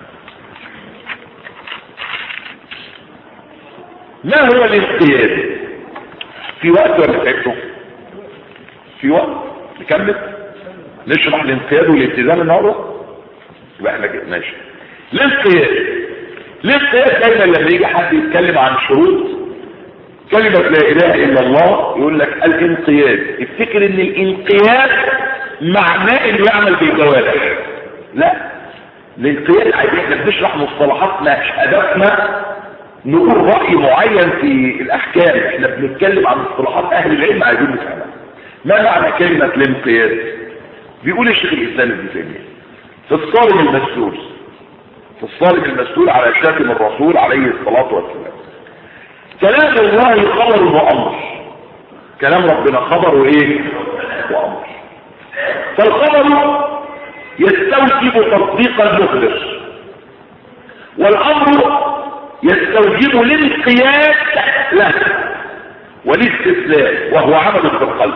ما هو الانقياد في وقت ولا تعبته في وقت نكمل نشرح الانقياد والالتزام النهارده يبقى احنا كده ماشي الانقياد الانقياد دايما لما يجي حد يتكلم عن شروط كلمة لا اله الا الله يقول لك الانقياد افتكر ان الانقياد معناه انه يعمل بالجوارح لا الانقياد عايزين احنا بنشرح مصطلحات مش هدفنا نقول رأي معين في الاحكام احنا بنتكلم عن مصطلحات اهل العلم عايزين نفهمها ما معنى كلمة الانقياد بيقول الشيخ الاسلام ابن تيمية في الصارم المسلول في الصارم المسلول على شاتم الرسول عليه الصلاة والسلام كلام الله خبر وامر كلام ربنا خبر وايه وامر فالخبر يستوجب تصديق المخبر والامر يستوجب الانقياد له والاستسلام وهو عمل في القلب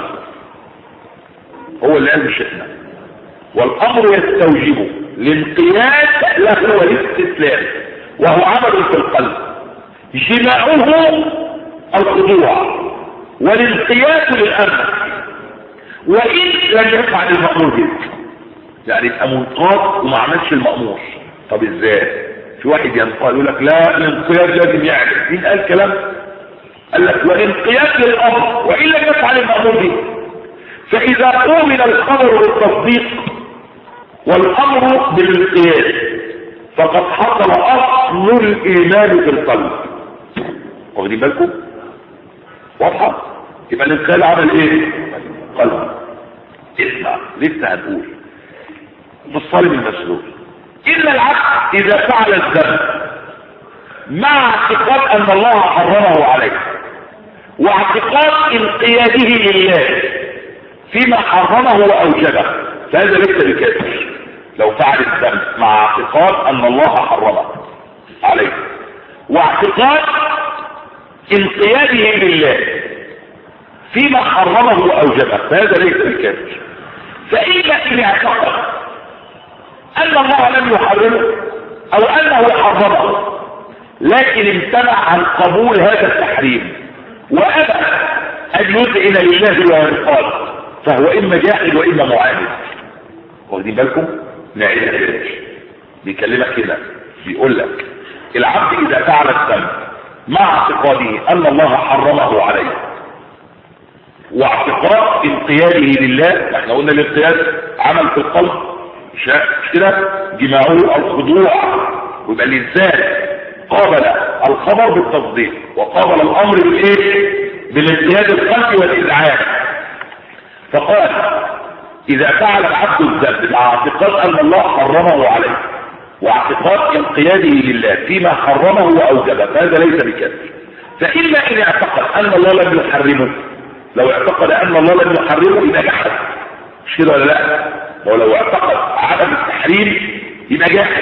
هو اللي قال مش احنا والامر يستوجب الانقياد له والاستسلام وهو عمل في القلب جماعه الخضوع والانقياد للامر وان لم يفعل المامور به يعني يبقى منقاد وما عملش المامور طب ازاي في واحد ينقاد يقول لك لا الانقياد لازم يعمل مين قال كلام قال لك والانقياد للامر وان لم يفعل المامور به فاذا قومن الخبر بالتصديق والامر بالانقياد فقد حصل اصل الايمان في القلب واخدين بالكم واضحه يبقى الانقياد عمل ايه قلب اسمع لسه هتقول في الصلب المسلول الا العبد اذا فعل الذنب مع اعتقاد ان الله حرمه عليه واعتقاد انقياده لله فيما حرمه واوجبه فهذا ليس بكافر لو فعل الذنب مع اعتقاد ان الله حرمه عليه واعتقاد انقياده لله فيما حرمه واوجبه فهذا ليس بكافر فإذا إن اعتقد أن الله لم يحرمه أو أنه حرمه لكن امتنع عن قبول هذا التحريم وأبى أن يذعن لله وينقاد فهو إما جاحد وإما معاند واخدين بالكم؟ نعيدها كده بيكلمك كده بيقول لك العبد إذا فعل الذنب مع اعتقاده أن الله حرمه عليه واعتقاد انقياده لله احنا قلنا الانقياد عمل في القلب مش كده جماعه الخضوع ويبقى الانسان قابل الخبر بالتصديق وقابل الامر بالايه بالانقياد القلبي والاذعان فقال اذا فعل العبد الذنب مع اعتقاد ان الله حرمه عليه واعتقاد انقياده لله فيما حرمه واوجبه فهذا ليس بكافر فاما ان اعتقد ان الله لم يحرمه لو اعتقد ان الله لم يحرمه يبقى جحد مش كده ولا لا ولو اعتقد عدم التحريم يبقى جاحد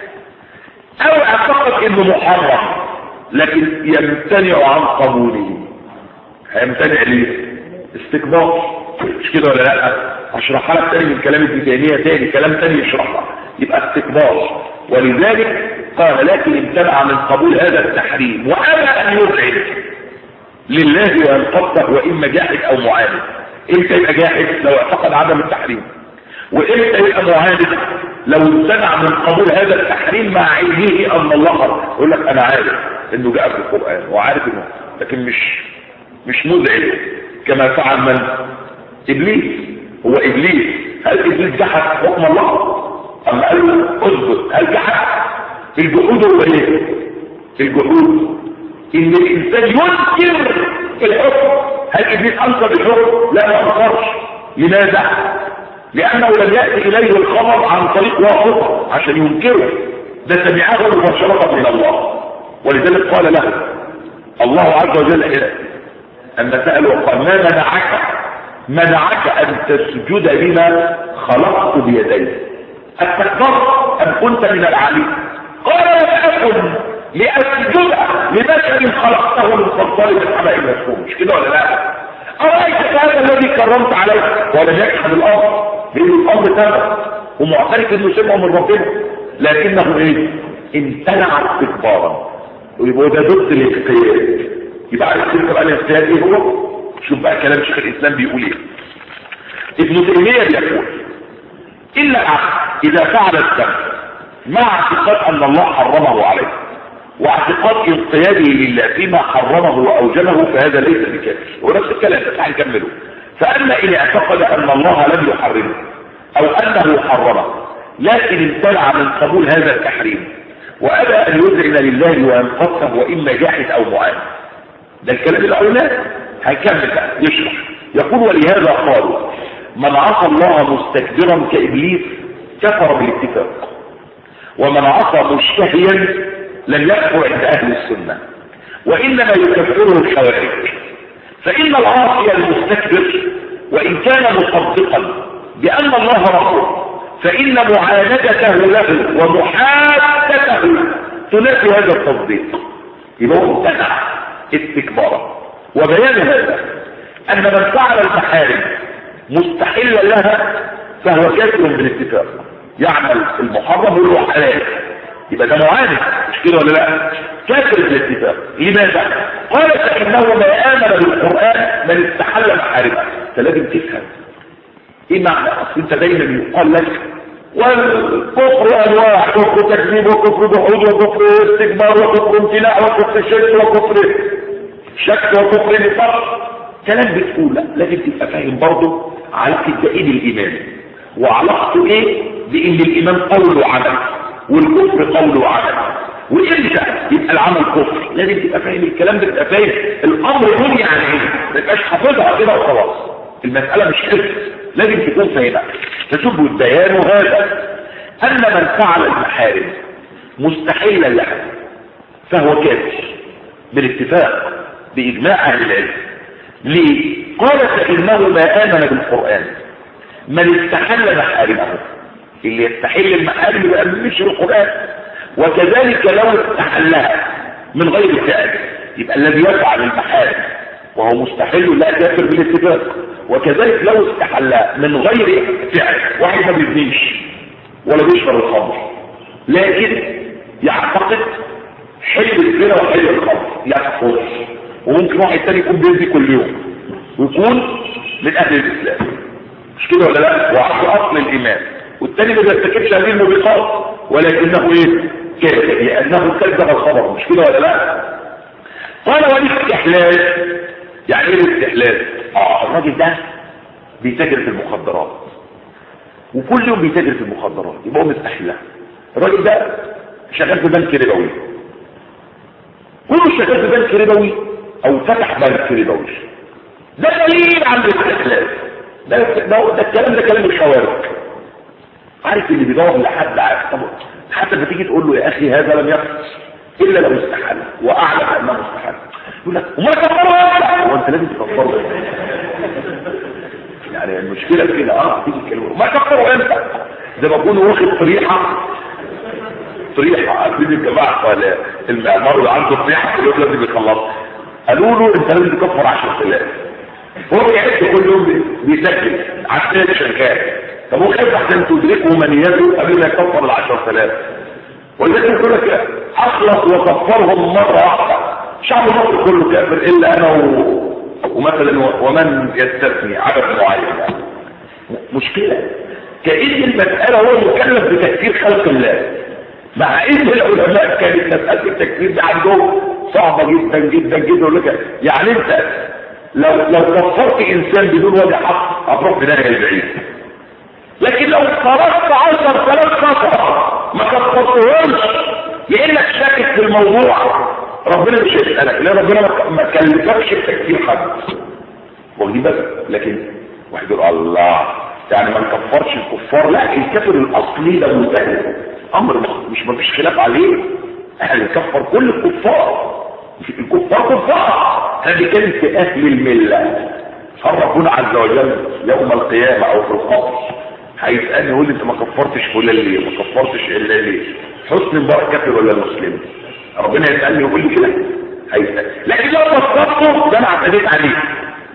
او اعتقد انه محرم لكن يمتنع عن قبوله هيمتنع ليه استكبار مش كده ولا لا اشرحها لك تاني من كلام ابن تيميه تاني كلام تاني يشرحها يبقى استكبار ولذلك قال لكن امتنع من قبول هذا التحريم وابى ان يذعن لله وينقضه واما جاحد او معاند امتى يبقى جاحد لو اعتقد عدم التحريم وامتى يبقى معاند لو امتنع من قبول هذا التحريم مع علمه ان الله حرم يقول لك انا عارف انه جاء في القران وعارف انه لكن مش مش مذعن كما فعل من ابليس هو ابليس هل ابليس جحد حكم الله اما قال له اثبت هل جحد الجحود هو ايه الجحود ان الانسان ينكر الحكم هل ابليس انكر الحكم لا ما انكرش لماذا لانه لم ياتي اليه الخبر عن طريق واسطه عشان ينكره ده سمعه مباشره من الله ولذلك قال له الله عز وجل اما ساله قال ما منعك منعك ان تسجد لما خلقت بيدي استكبرت ام كنت من العليم قال لم اكن لاسجد لبشر خلقته من صلصال من حماء مسكون مش كده ولا لا أرأيت هذا الذي كرمت عليه ولم يجحد الأمر لأن الأمر تبع ومعترف إنه سمعه من ربنا لكنه إيه؟ امتنع استكبارا ويبقى ده ضد الاجتهاد يبقى عايز تفهم بقى الاجتهاد ايه هو شوف بقى كلام شيخ الاسلام بيقول ايه ابن تيميه بيقول الا العقل اذا فعل الذنب مع اعتقاد ان الله حرمه عليه واعتقاد انقياده لله فيما حرمه واوجبه فهذا ليس بكافر ونفس الكلام بس هنكمله فاما ان اعتقد ان الله لم يحرمه او انه حرمه لكن امتنع من قبول هذا التحريم وابى ان يذعن لله وينقصه واما جاحد او معاند ده الكلام اللي قلناه هيكمل بقى يشرح يقول ولهذا قالوا من عصى الله مستكبرا كابليس كفر بالاتفاق ومن عصى مشتهيا لم يكفر عند اهل السنه وانما يكفره الخوارج فان العاصي المستكبر وان كان مصدقا بان الله رسول فإن معاندته له ومحادته تنافي هذا التصديق يبقى هو امتنع استكبارا وبيان هذا أن من فعل المحارم مستحلا لها فهو كافر بالاتفاق يعمل المحرم وهو حلال يبقى ده معاند مش كده ولا لا كافر بالاتفاق لماذا قال فإنه ما آمن بالقرآن من استحل محارمه فلازم تفهم ايه معنى اصل انت دايما يقال لك والكفر انواع كفر تكذيب وكفر جحود وكفر استكبار وكفر امتناع وكفر شرك وكفر شك وكفر نفاق كلام بتقول لا لازم تبقى فاهم برضه علاقه ده ايه بالايمان وعلاقته ايه بان الايمان قول وعمل والكفر قول وعمل وامتى يبقى العمل كفر لازم تبقى فاهم الكلام ده تبقى فاهم الامر يقول يعني ايه ما تبقاش حافظها كده وخلاص المساله مش حفظ لازم تكون فاهمها فشوفوا البيان هذا ان من فعل المحارم مستحيلا لها فهو كافر بالاتفاق باجماع اهل العلم ليه قال فانه ما امن بالقران من استحل محارمه اللي يستحل المحارم يبقى مش القران وكذلك لو استحلها من غير فعل يبقى الذي يفعل المحارم وهو مستحل لا كافر بالاتفاق وكذلك لو استحلها من غير فعل واحد ما بيبنيش ولا بيشرب الخمر لكن يعتقد حل الزنا وحل الخمر يعتقد وممكن واحد تاني يكون بيزي كل يوم ويكون من اهل الاسلام مش كده ولا لا وعطى اصل الايمان والتاني ما بيرتكبش هذه الموبقات ولكنه ايه كافر لانه كذب الخبر مش كده ولا لا قال والاستحلال يعني ايه الاستحلال اه الراجل ده بيتاجر في المخدرات وكل يوم بيتاجر في المخدرات يبقى هو مستحلها الراجل ده شغال في بنك ربوي كله شغال في بنك ربوي او فتح بنك ربوي ده دليل على الاستحلال ده, ده, ده الكلام ده كلام الخوارج عارف اللي بيدور لحد عارف طب حتى لما تيجي تقول له يا اخي هذا لم يحدث الا لو استحل واعلم انه استحل يقول لك وما كفروا هو انت لازم تكفره يعني المشكله في كده اه تيجي الكلمه ما كفروا امتى زي ما اكون واخد طريحه طريحه عارفين الجماعه ولا المعمار اللي عنده طريحه كل يوم لازم يخلصها قالوا له انت لازم تكفر 10000 هو بيعد كل يوم بيسجل عشان شغال طب هو خايف عشان تدركه منيته قبل ما يكفر ال 10000 ولذلك يقول لك اخلص وكفرهم مره واحده شعب مصر كله كافر الا انا و... ومثلا ومن يستثني عدد معين يعني. مشكله كأن المسألة هو مكلف بتكفير خلق الله مع ان العلماء كانت مسألة التكفير دي عندهم صعبة جدا جدا جدا يقول لك يعني انت لو لو كفرت انسان بدون وجه حق هتروح في داهية البعيد لكن لو فرضت عشر ثلاث خطأ ما كفرتهمش لانك شاكك في الموضوع ربنا مش هيسألك لا ربنا ما كلفكش بتكفير حد واخدين بس لكن واحد يقول الله يعني ما نكفرش الكفار لا الكافر الاصلي ده منتهي امر مش ما فيش خلاف عليه احنا نكفر كل الكفار الكفار كفار هذه كانت في اهل المله ربنا عز وجل يوم القيامه او في القبر هيسالني يقول لي انت ما كفرتش فلان ليه ما كفرتش الا ليه حسن مبارك كافر ولا مسلم ربنا يسالني يقول لي كده هيسال لكن لو كفرته ده انا اعتديت عليه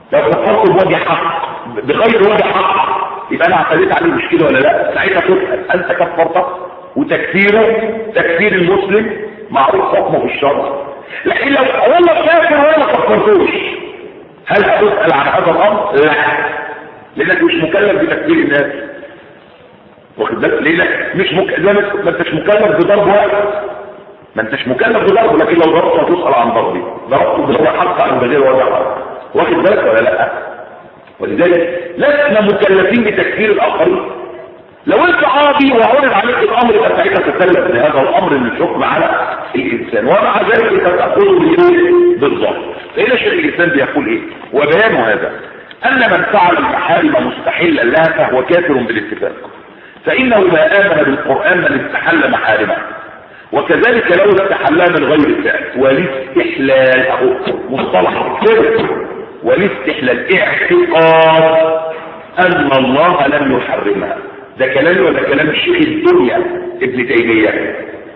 لو كفرته بوجه حق بغير وجه حق يبقى انا اعتديت عليه مش كده ولا لا ساعتها تسال انت كفرته وتكفيره تكفير المسلم معروف حكمه في الشرع لكن لو والله كافر ولا ما كفرتوش هل هتسال عن هذا الامر لا لانك مش مكلف بتكفير الناس واخد بالك لانك مش مك... ما انتش مكلف بضرب واحد ما انتش مكلف بضربه لكن لو ضربته هتسال عن ضربه ضربته بضرب حق عن بغير وجه حق واخد بالك ولا لا ولذلك لسنا مكلفين بتكفير الاخرين لو انت عربي وعرض عليك الامر يبقى ساعتها تكلف بهذا الامر من الحكم على الانسان ومع ذلك انت تاخذه بايه بالضبط فهنا شيخ الانسان بيقول ايه وبيان هذا ان من فعل المحارم مستحلا لها فهو كافر بالاتفاق فانه ما امن بالقران من استحل محارمه وكذلك لو استحلها من غير فعل والاستحلال اهو مصطلح الكفر والاستحلال اعتقاد ان الله لم يحرمها ده كلامي ولا كلام الشيخ الدنيا ابن تيمية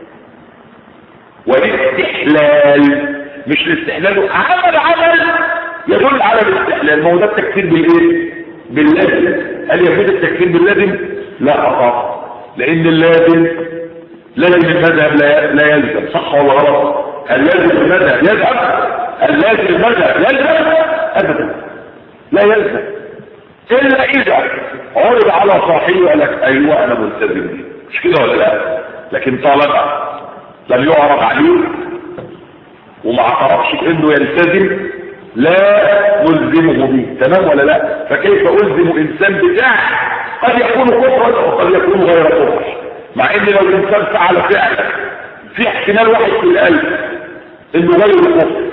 والاستحلال مش الاستحلال عمل عمل يدل على الاستحلال ما هو ده التكفير بالايه باللازم هل يجوز التكفير باللازم لا فقط لان اللازم لازم المذهب لا, لا يلزم صح ولا غلط اللازم المذهب يذهب اللازم المذهب يلزم ابدا لا يلزم الا اذا عرض على صاحبه وقال لك ايوه انا ملتزم بيه مش كده ولا لا لكن طالما لم يعرض عليه وما اعترفش انه يلتزم لا نلزمه به تمام ولا لا فكيف الزم انسان بتاع قد يكون كفرا وقد يكون غير كفر مع ان لو الانسان فعل فعلا في احتمال واحد في الالف انه غير كفر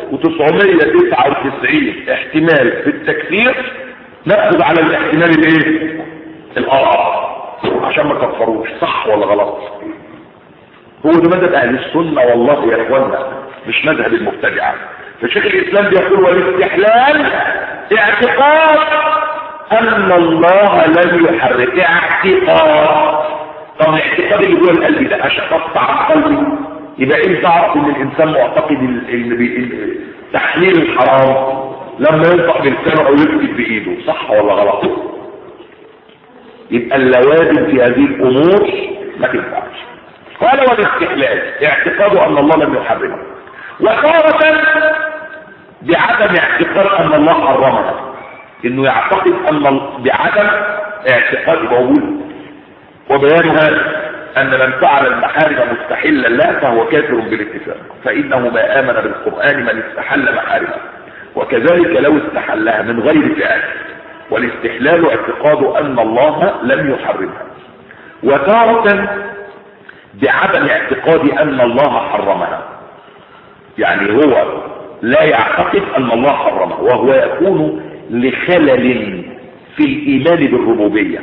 و999 احتمال في التكفير نأخذ على الاحتمال الايه الاراء عشان ما كفروش صح ولا غلط هو ده مذهب اهل السنة والله يا اخوانا مش مذهب المبتدعة فشيخ الاسلام بيقول والاستحلال اعتقاد ان الله لم يحرك اعتقاد طب الاعتقاد اللي جوه القلب ده اشققت عن قلبي يبقى انت تعرف ان الانسان معتقد ان تحليل الحرام لما ينطق بلسانه او يكتب بايده صح ولا غلط يبقى اللوازم في هذه الامور ما تنفعش قال والاستحلال اعتقاد ان الله لم يحرمه وتارة بعدم اعتقاد ان الله حرمها انه يعتقد ان بعدم اعتقاد موجود وبيان هذا ان من فعل المحارم مستحلا لا فهو كافر بالاتفاق فانه ما امن بالقرآن من استحل محارمه وكذلك لو استحلها من غير فعل والاستحلال اعتقاد ان الله لم يحرمها وتارة بعدم اعتقاد ان الله حرمها يعني هو لا يعتقد ان الله حرمها وهو يكون لخلل في الايمان بالربوبية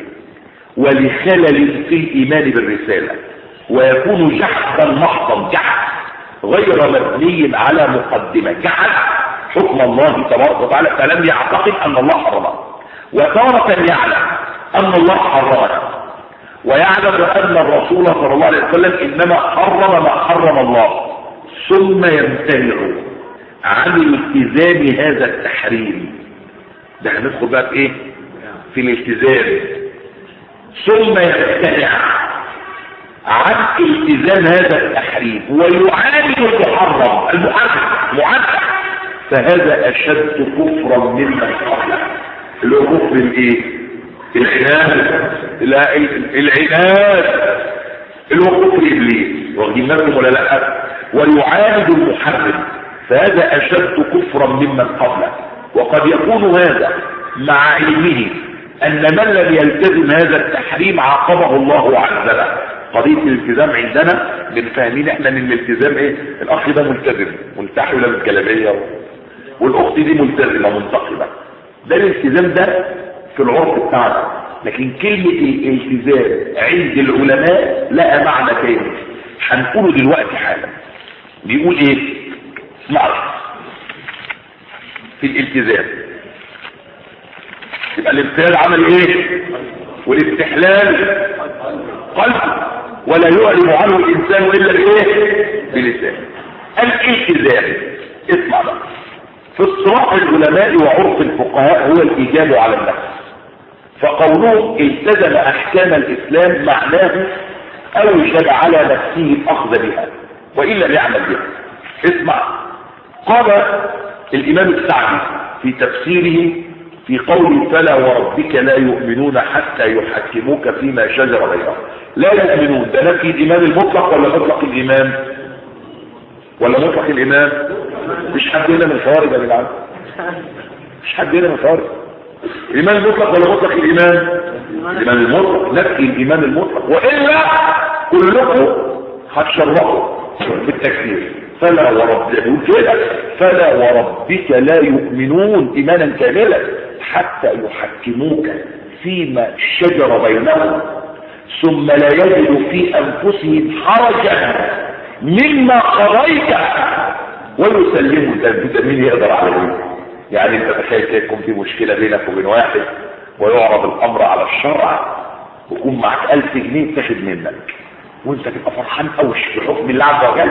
ولخلل في الايمان بالرسالة ويكون جحدا محضا جحد غير مبني على مقدمة جحد حكم الله تبارك وتعالى فلم يعتقد ان الله حرمه وتارة يعلم ان الله حرمه ويعلم ان الرسول صلى الله عليه وسلم انما حرم ما حرم الله ثم يمتنع عن التزام هذا التحريم ده هندخل بقى في ايه في الالتزام ثم يمتنع عن التزام هذا التحريم ويعالج المحرم المحرم معرف فهذا اشد كفرا ممن قبله اللي هو كفر الايه العناد العناد اللي هو كفر ابليس واخدين بالكم ولا لا ويعاند المحرم فهذا اشد كفرا ممن قبله وقد يكون هذا مع علمه ان من لم يلتزم هذا التحريم عاقبه الله عز وجل قضية الالتزام عندنا بنفهمين احنا ان الالتزام ايه الاخ ده ملتزم ملتحي ولابس جلابيه والاخت دي ملتزمه منتقبه ده الالتزام ده في العرف بتاعنا لكن كلمة الالتزام عند العلماء لها معنى تاني هنقوله دلوقتي حالا بيقول ايه اسمعوا في الالتزام يبقى الامتثال عمل ايه والاستحلال قلبه ولا يعلم عنه الانسان الا بايه بلسانه الالتزام اسمع بقى في اصطلاح العلماء وعرف الفقهاء هو الإيجاب على النفس فقوله التزم أحكام الإسلام معناه أوجب على نفسه الأخذ بها وإن لم يعمل بها اسمع قال الإمام السعدي في تفسيره في قول فلا وربك لا يؤمنون حتى يحكموك فيما شجر بينهم لا يؤمنون ده نفي الإيمان المطلق ولا مطلق الإيمان ولا مطلق الإيمان مش حد هنا من الخوارج يا جدعان مش حد هنا من الخوارج الإيمان المطلق ولا مطلق الإيمان الإيمان المطلق نفي الإيمان المطلق وإلا كلكم هتشرحوا في التكفير فلا وربك كده فلا وربك لا يؤمنون إيمانا كاملا حتى يحكموك فيما شجر بينهم ثم لا يجد في أنفسهم حرجا مما قضيت ويسلموا الذنب مين يقدر على ذلك يعني انت تخيل كده يكون في مشكلة بينك وبين واحد ويعرض الامر على الشرع ويكون معك الف جنيه تاخد منك وانت تبقى فرحان قوي بحكم الله عز وجل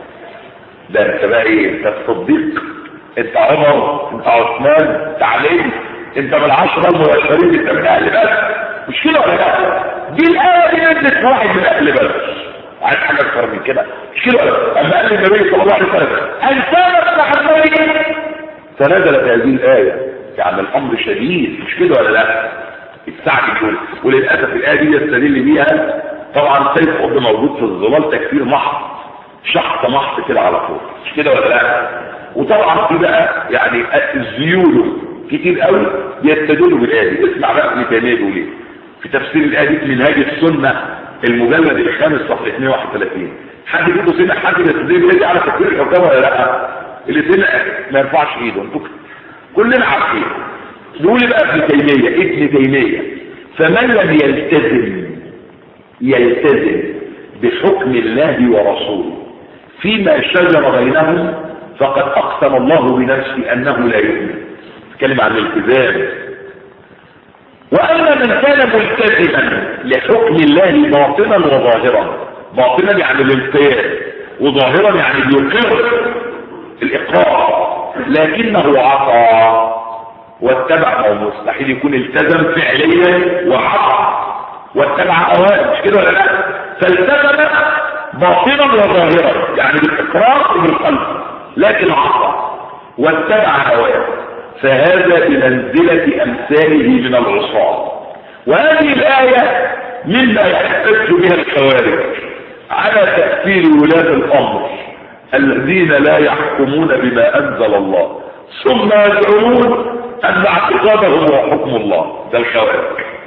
ده انت بقى ايه انت الصديق انت عمر انت عثمان انت علي انت من العشرة المبشرين انت من اهل بدر مش كده ولا لا دي الايه دي نزلت واحد من اهل بدر عايز حاجه اكتر من كده مش كده ولا اما قال النبي صلى الله عليه وسلم انسان الصحابي فنزلت هذه الايه يعني الامر شديد مش كده ولا لا السعد يقول وللاسف الايه دي يستدل بيها طبعا سيف قطب موجود في الظلال تكفير محض شخص محض كده على طول مش كده ولا لا وطبعا في بقى يعني الزيول كتير قوي يستدلوا بالايه دي اسمع بقى ابن تيميه بيقول ايه في تفسير الايه دي منهاج السنه المجلد الخامس صفحه 231 حد يجيبه سنه حد يستدل بالايه دي على تكفير الحكام ولا لا الاثنين ما يرفعش ايده انتوا كلنا عارفين بيقول بقى ابن تيميه ابن تيميه فمن لم يلتزم يلتزم بحكم الله ورسوله فيما شجر بينهم فقد اقسم الله بنفسه انه لا يؤمن تكلم عن الالتزام واما من كان ملتزما لحكم الله باطنا وظاهرا باطنا يعني الانقياد وظاهرا يعني بيقر الاقرار لكنه عصى واتبع ما هو مستحيل يكون التزم فعليا وعصى واتبع اوامر مش كده ولا لا فالتزم باطنا وظاهرا يعني بالاقرار وبالقلب لكن عصى واتبع اوامر فهذا بمنزلة امثاله من العصاة وهذه الآية مما يحتج بها الخوارج على تأثير ولاة الأمر الذين لا يحكمون بما أنزل الله ثم يدعون أن اعتقادهم هو حكم الله ده الخوارج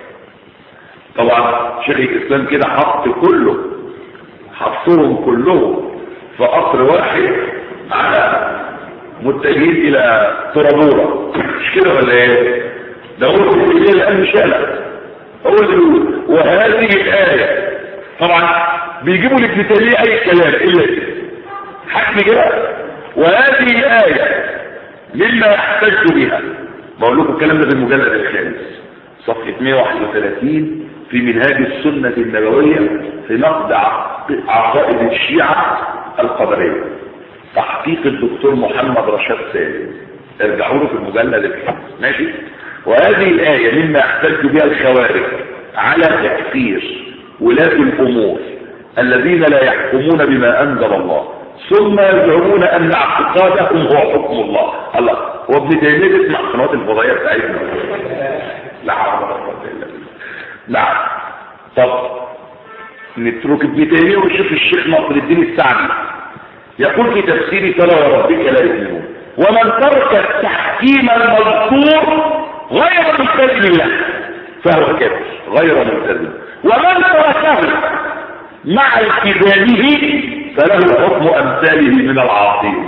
طبعا شيخ الإسلام كده حط كله حطهم كلهم في قصر واحد على متجهين إلى طرابورة مش كده ولا ايه؟ ده هو اللي الآن شالع هو اللي يقول وهذه الآية طبعا بيجيبوا لابن تيمية أي كلام إلا كده حكم كده وهذه الآية مما يحتج بها بقول لكم الكلام ده في المجلد الخامس صفحة 131 في منهاج السنة النبوية في نقد عقائد الشيعة القدرية تحقيق الدكتور محمد رشاد سالم ارجعوا له في المجلد الخامس ماشي وهذه الآية مما يحتج بها الخوارج على تكفير ولاة الأمور الذين لا يحكمون بما أنزل الله ثم يزعمون ان اعتقادهم هو حكم الله الله هو ابن تيميه بيسمع قنوات الفضائيه بتاعتنا لا حول ولا قوه الا بالله نعم طب نترك ابن تيميه ونشوف الشيخ ناصر الدين السعدي يقول في تفسير فلا وربك لا يؤمنون ومن ترك التحكيم المذكور غير ملتزم له فهو كافر غير ملتزم ومن تركه مع التزامه فله حكم امثاله من العاصين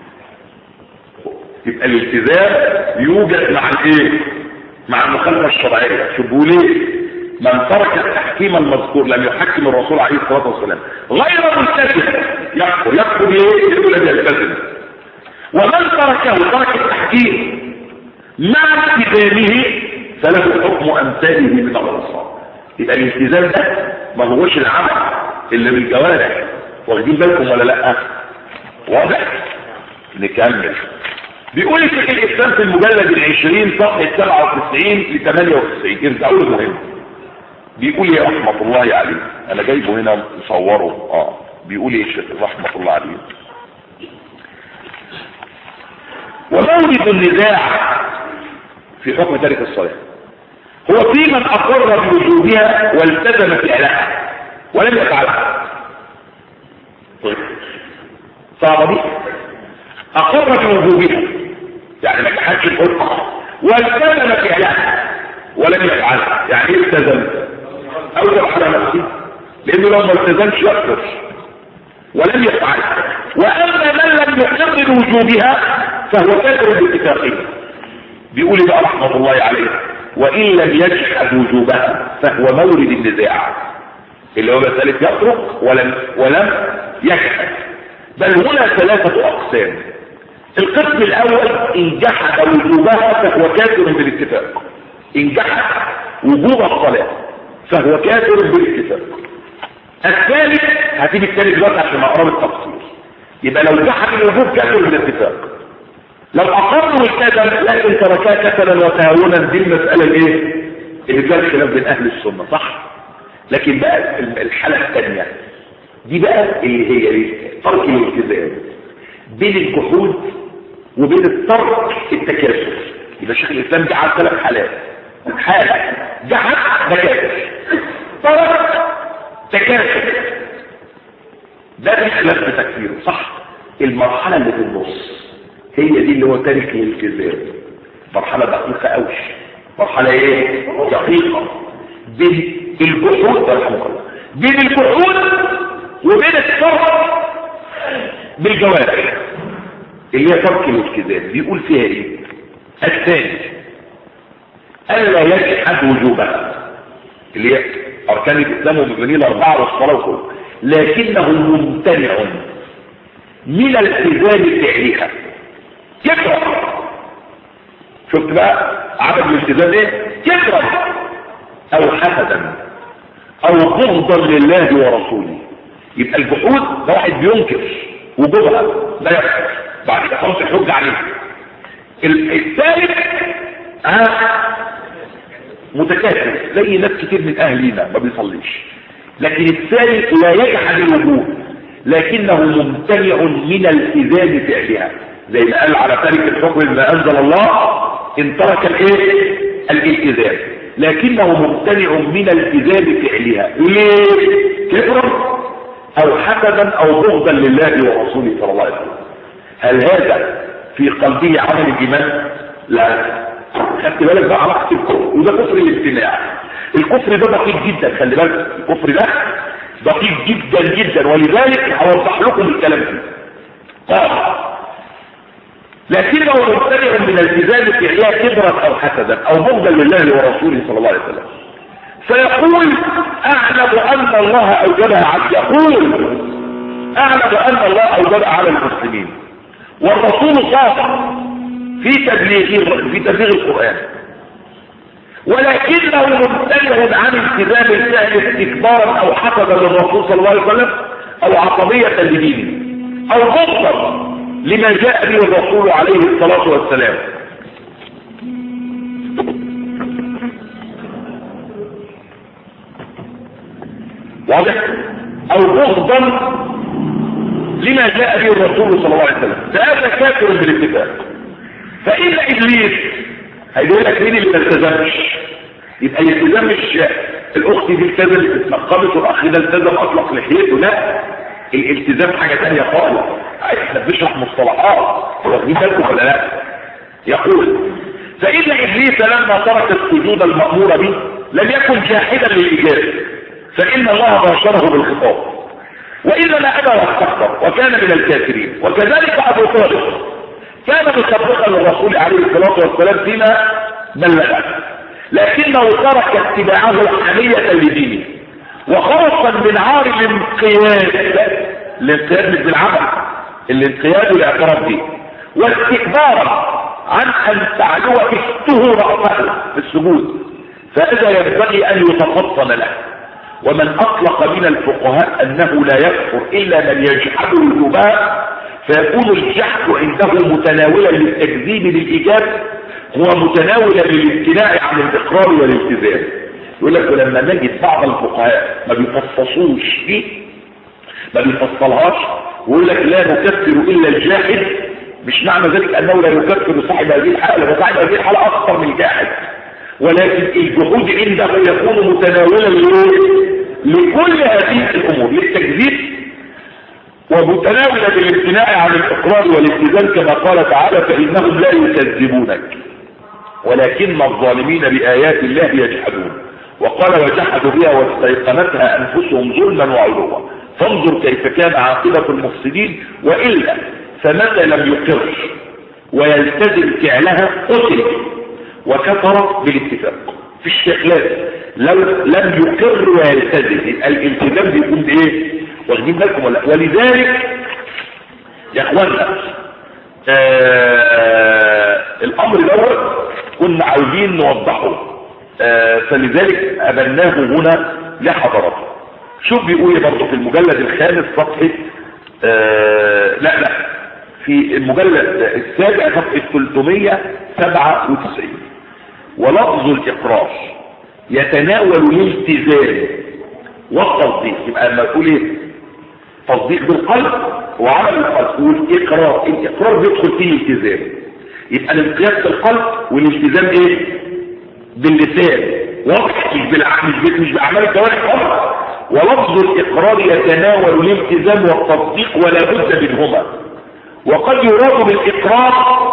يبقى الالتزام يوجد مع الايه مع المخالفه الشرعيه شوفوا ليه من ترك التحكيم المذكور لم يحكم الرسول عليه الصلاه والسلام غير ملتزم يكفر يكفر ليه يقول لم يلتزم ومن تركه ترك التحكيم مع التزامه فله حكم امثاله من العصاه يبقى الالتزام ده ما هوش العمل اللي بالجوارح واخدين بالكم ولا لا واضح نكمل بيقول شيخ الاسلام في المجلد العشرين صفحة 97 ل 98 ارجعوا له مهم بيقول يا رحمة الله عليه انا جايبه هنا مصوره اه بيقول ايه الشيخ رحمة الله عليه ومورد النزاع في حكم تارك الصلاة هو في من اقر بوجوبها والتزم فعلها ولم يفعلها طيب صعبة دي اقر بوجوبها يعني ما جحدش الحكم والتزم فعلها ولم يفعلها يعني ايه التزم اوجب على نفسه لانه لو ما التزمش يكفر ولم يفعلها واما من لم يقر بوجوبها فهو كافر باتفاقه بيقول بقى رحمه الله عليه وان لم يجحد وجوبها فهو مورد النزاع اللي هو مساله يترك ولم ولم يجحد بل هنا ثلاثه اقسام القسم الاول ان جحد وجوبها فهو كافر بالاتفاق ان جحد وجوب الصلاه فهو كافر بالاتفاق الثالث هتيجي الثالث دلوقتي عشان اقرب التفصيل يبقى لو جحد الوجوب كافر بالاتفاق لو اقر والتزم لكن تركها كسلا وتهاونا دي المساله الايه اللي فيها الخلاف بين اهل السنه صح لكن بقى الحاله الثانيه دي بقى اللي هي ايه ترك الالتزام بين الجحود وبين الترك التكاسل يبقى شيخ الاسلام جعل ثلاث حالات حاله جحد ده كافر ترك تكاسل ده في خلاف بتكفيره صح المرحله اللي في النص هي دي اللي هو تارك الالتزام مرحله دقيقه قوي مرحله ايه دقيقه بين الجحود رحمه الله بين الجحود وبين الترك بالجوارح اللي هي ترك الالتزام بيقول فيها ايه الثاني الا يجحد وجوبها اللي هي اركان الاسلام ومبنيه الاربعه والصلاه وكله لكنه ممتنع من التزام فعلها يكره شفت بقى عدم الالتزام ايه يكره او حسدا او بغضا لله ورسوله يبقى الجحود ده واحد بينكر وجوبها لا يكفر بعد كده خلاص الحجه عليه الثالث آه متكاسل زي ناس كتير من اهلنا ما بيصليش لكن الثالث لا يجحد الوجود لكنه ممتنع من التزام فعلها زي ما قال على تارك الحكم ما انزل الله ان ترك الايه الالتزام لكنه ممتنع من التزام فعلها ليه كفرا او حسدا او بغضا لله ورسوله صلى الله عليه وسلم هل هذا في قلبه عمل الايمان لا خدت بالك بقى علاقه الكفر وده كفر الامتناع الكفر ده دقيق جدا خلي بالك الكفر ده دقيق جدا جدا ولذلك هوضح لكم الكلام ده قال لكنه ممتنع من التزام فعلها كبرا او حسدا او بغضا لله ورسوله صلى الله عليه وسلم فيقول اعلم ان الله اوجبها عبد يقول اعلم ان الله اوجبها على المسلمين والرسول صادق في تبليغ في تبليغ القران ولكنه ممتنع عن التزام الفعل استكبارا او حسدا للرسول صلى الله عليه وسلم او عصبيه لدينه او بغضا لما جاء به الرسول عليه الصلاه والسلام واضح او بغضا لما جاء به الرسول صلى الله عليه وسلم فهذا كافر بالاتفاق فإن إبليس هيقول لك مين اللي ما التزمش يبقى الالتزام مش الأخت دي التزمت اتنقبت والأخ ده التزم أطلق لحيته لا الالتزام حاجة تانية خالص احنا بنشرح مصطلحات واخدين بالكم ولا لا يقول فإن إبليس لما ترك السجود المأمور به لم يكن جاحدا للإجابة فإن الله باشره بالخطاب وإنما أبى واستكبر وكان من الكافرين وكذلك أبو طالب كان مصدقا للرسول عليه الصلاة والسلام فيما بلغه لكنه ترك اتباعه حمية لدينه وخوفا من عار الانقياد الانقياد مش بالعمل الانقياد والاعتراف به واستكبارا عن ان تعلو اشته رأسه في السجود فهذا ينبغي ان يتفطن له ومن اطلق من الفقهاء انه لا يكفر الا من يجحد وجوبها فيكون الجحد عنده متناولا للتكذيب للإيجاب هو متناولا للامتناع عن الإقرار والالتزام يقول لك ولما نجد بعض الفقهاء ما بيفصصوش دي ما بيفصلهاش ويقول لك لا نكفر إلا الجاحد مش معنى ذلك أنه لا يكفر صاحب هذه الحالة وصاحب هذه الحالة أكثر من الجاحد ولكن الجحود عنده يكون متناولا لكل هذه الأمور للتكذيب ومتناولا بالامتناع عن الإقرار والالتزام كما قال تعالى فإنهم لا يكذبونك ولكن الظالمين بآيات الله يجحدون وقال وجحدوا بها واستيقنتها أنفسهم ظلما وعلوا فانظر كيف كان عاقبة المفسدين وإلا فمتى لم يقر ويلتزم فعلها قتل وكفر بالاتفاق في الشكلات لو لم يقر ويلتزم الالتزام بيكون بايه واخدين بالكم ولا ولذلك يا اخوانا آه الامر دوت كنا عاوزين نوضحه آه فلذلك ابناه هنا لحضراتكم شوف بيقول ايه برضه في المجلد الخامس صفحه آه لا لا في المجلد السابع صفحه 397 ولفظ الاقرار يتناول الالتزام والتصديق يبقى لما تقول ايه تصديق بالقلب وعمل القلب والاقرار الاقرار بيدخل فيه الالتزام يبقى الانقياد بالقلب والالتزام ايه باللسان واضح مش بالعقل مش مش باعمال الجوارح فقط ولفظ الاقرار يتناول الالتزام والتصديق ولا بد منهما وقد يراد بالاقرار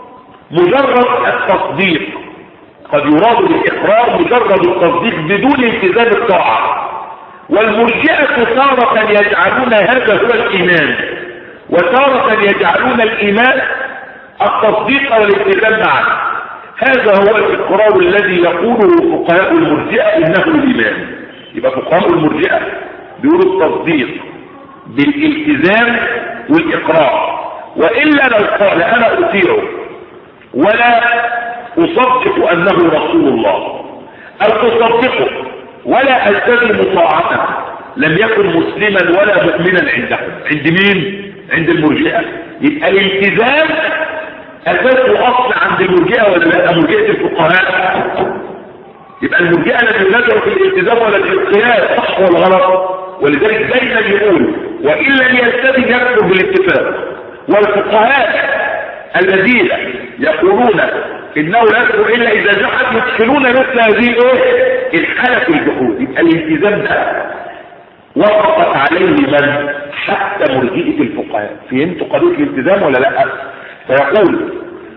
مجرد التصديق قد يراد بالاقرار مجرد التصديق بدون التزام الطاعه والمرجئة تارة يجعلون هذا هو الإيمان وتارة يجعلون الإيمان التصديق والالتزام معا هذا هو الإقرار الذي يقوله فقهاء المرجئة إنه الإيمان يبقى فقهاء المرجئة بيقولوا التصديق بالالتزام والإقرار وإلا لو قال أنا أطيعه ولا أصدق أنه رسول الله أو أصدقه ولا التزم طاعته لم يكن مسلما ولا مؤمنا عندهم عند مين عند المرجئه يبقى الالتزام اساسه اصل عند المرجئه ولا لا مرجئه الفقهاء يبقى المرجئه لم ينزلوا في الالتزام ولا في القياس صح ولا غلط ولذلك دايما يقول وان لم يلتزم يكفر بالاتفاق والفقهاء الذين يقولون انه لا يكفر الا اذا جحد يدخلون مثل هذه الايه الحالة في الجحود يبقى الالتزام ده وقفت عليه من حتى مرجئة الفقهاء فهمتوا قضية الالتزام ولا لا فيقول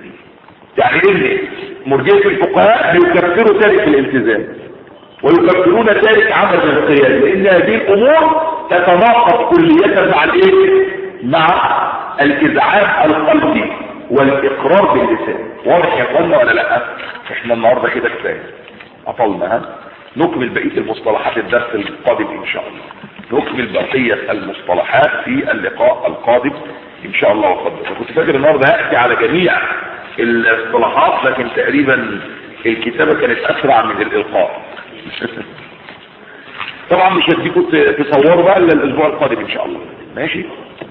يعني ان مرجئة الفقهاء بيكفروا تارك الالتزام ويكفرون تارك عمل القيام لان هذه الامور تتناقض كلية مع الايه مع الازعاج القلبي والاقرار باللسان واضح يا اخوانا ولا لا احنا النهارده كده كفايه أطلنا ها نكمل بقية المصطلحات الدرس القادم إن شاء الله نكمل بقية المصطلحات في اللقاء القادم إن شاء الله وقدر كنت فاكر النهاردة هأتي على جميع الاصطلاحات لكن تقريبا الكتابة كانت أسرع من الإلقاء طبعا مش هديكم تصوروا بقى الا الأسبوع القادم إن شاء الله ماشي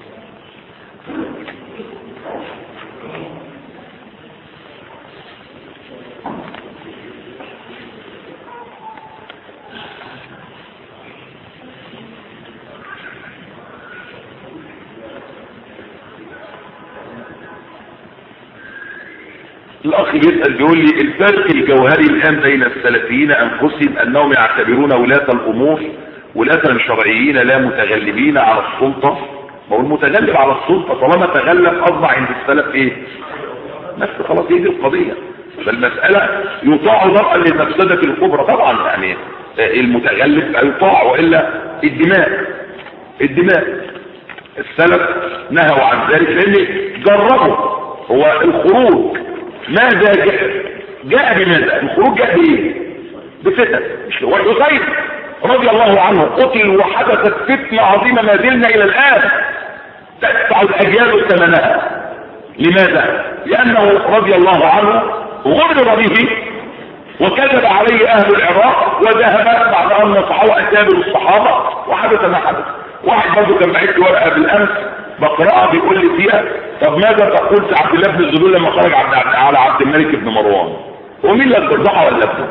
الاخ بيسأل بيقول لي الفرق الجوهري الان بين السلفيين انفسهم انهم يعتبرون ولاة الامور ولاة شرعيين لا متغلبين على السلطة ما هو المتغلب على السلطة طالما تغلب اصبح عند السلف ايه نفس خلاص هي دي القضية فالمسألة يطاع ضرعا للمفسدة الكبرى طبعا يعني المتغلب يطاع وإلا الدماء الدماء السلف نهوا عن ذلك لان جربوا هو الخروج ماذا جاء جاء بماذا الخروج جاء بايه بفتن مش والحسين رضي الله عنه قتل وحدثت فتنة عظيمة ما زلنا الى الان تدفع الاجيال ثمنها لماذا لانه رضي الله عنه غرر به وكذب عليه اهل العراق وذهب بعد ان نصحوا اكابر الصحابة وحدث ما حدث واحد برضه كان بعت ورقة بالامس بقراها بيقول لي فيها طب ماذا تقول في عبد الله بن الزبير لما خرج عبد على عبد الملك بن مروان ومين اللي الجرزحه ولا ابنه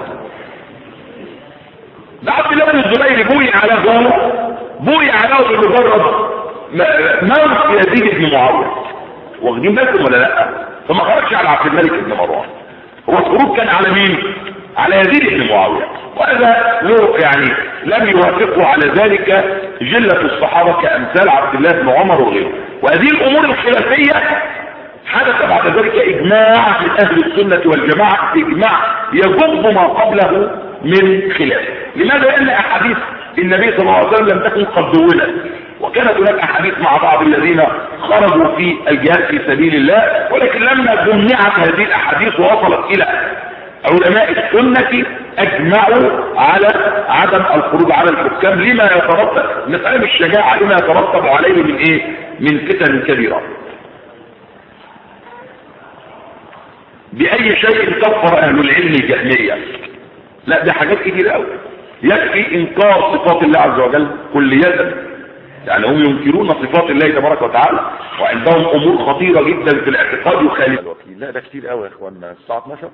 ده عبد الله بن الزبير بوي على ظهره بوي على بمجرد موت يزيد بن معاويه واخدين بالكم ولا لا فما خرجش على عبد الملك بن مروان هو الخروج كان على مين على يزيد بن معاويه وهذا له يعني لم يوافقه على ذلك جلة الصحابة كأمثال عبد الله بن عمر وغيره وهذه الأمور الخلافية حدث بعد ذلك إجماع من أهل السنة والجماعة إجماع يجب ما قبله من خلاف لماذا؟ لأن أحاديث النبي صلى الله عليه وسلم لم تكن قد دونت وكانت هناك أحاديث مع بعض الذين خرجوا في الجهاد في سبيل الله ولكن لما جمعت هذه الأحاديث ووصلت إلى علماء السنة اجمعوا على عدم الخروج على الحكام لما يترتب مسألة الشجاعة لما يترتب عليه من ايه من فتن كبيرة بأي شيء كفر أهل العلم الجهمية لا ده حاجات كتير قوي يكفي إنكار صفات الله عز وجل كلية يعني هم ينكرون صفات الله تبارك وتعالى وعندهم أمور خطيرة جدا في الاعتقاد يخالف لا ده كتير قوي يا اخوانا الساعة 12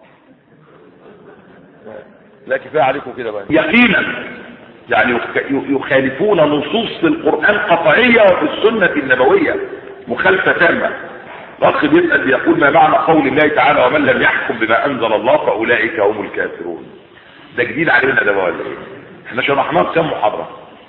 لا كفاية عليكم كده بقى يقينا يعني يخالفون نصوص في القرآن قطعية وفي السنة النبوية مخالفة تامة الأخ بيسأل بيقول ما معنى قول الله تعالى ومن لم يحكم بما أنزل الله فأولئك هم الكافرون ده جديد علينا ده ولا ايه احنا شرحناه في كام محاضرة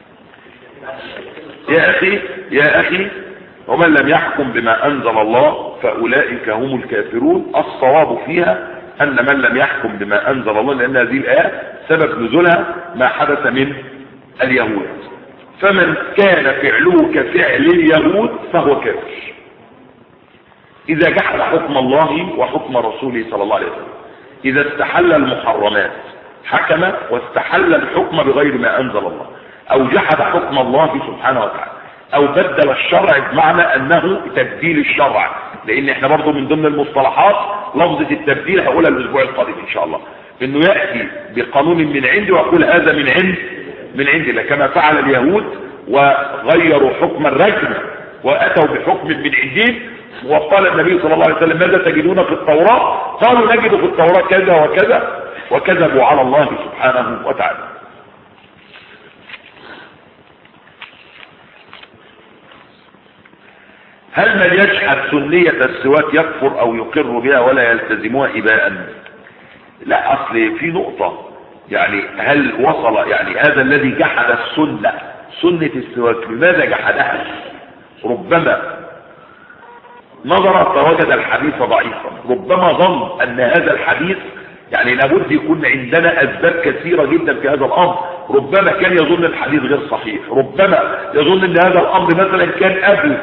يا أخي يا أخي ومن لم يحكم بما أنزل الله فأولئك هم الكافرون الصواب فيها أن من لم يحكم بما أنزل الله لأن هذه الآية سبب نزولها ما حدث من اليهود فمن كان فعله كفعل اليهود فهو كافر إذا جحد حكم الله وحكم رسوله صلى الله عليه وسلم إذا استحل المحرمات حكم واستحل الحكم بغير ما أنزل الله أو جحد حكم الله سبحانه وتعالى أو بدل الشرع بمعنى أنه تبديل الشرع لأن احنا برضو من ضمن المصطلحات لفظة التبديل هقولها الأسبوع القادم إن شاء الله إنه يأتي بقانون من عندي ويقول هذا من عند من عندي كما فعل اليهود وغيروا حكم الرجم وأتوا بحكم من عندهم وقال النبي صلى الله عليه وسلم ماذا تجدون في التوراة قالوا نجد في التوراة كذا وكذا وكذبوا على الله سبحانه وتعالى هل من يجحد سنية السواك يكفر او يقر بها ولا يلتزمها اباء لا اصل في نقطة يعني هل وصل يعني هذا الذي جحد السنة سنة السواك لماذا جحدها ربما نظر فوجد الحديث ضعيفا ربما ظن ان هذا الحديث يعني لابد يكون عندنا اسباب كثيرة جدا في هذا الامر ربما كان يظن الحديث غير صحيح ربما يظن ان هذا الامر مثلا كان قبل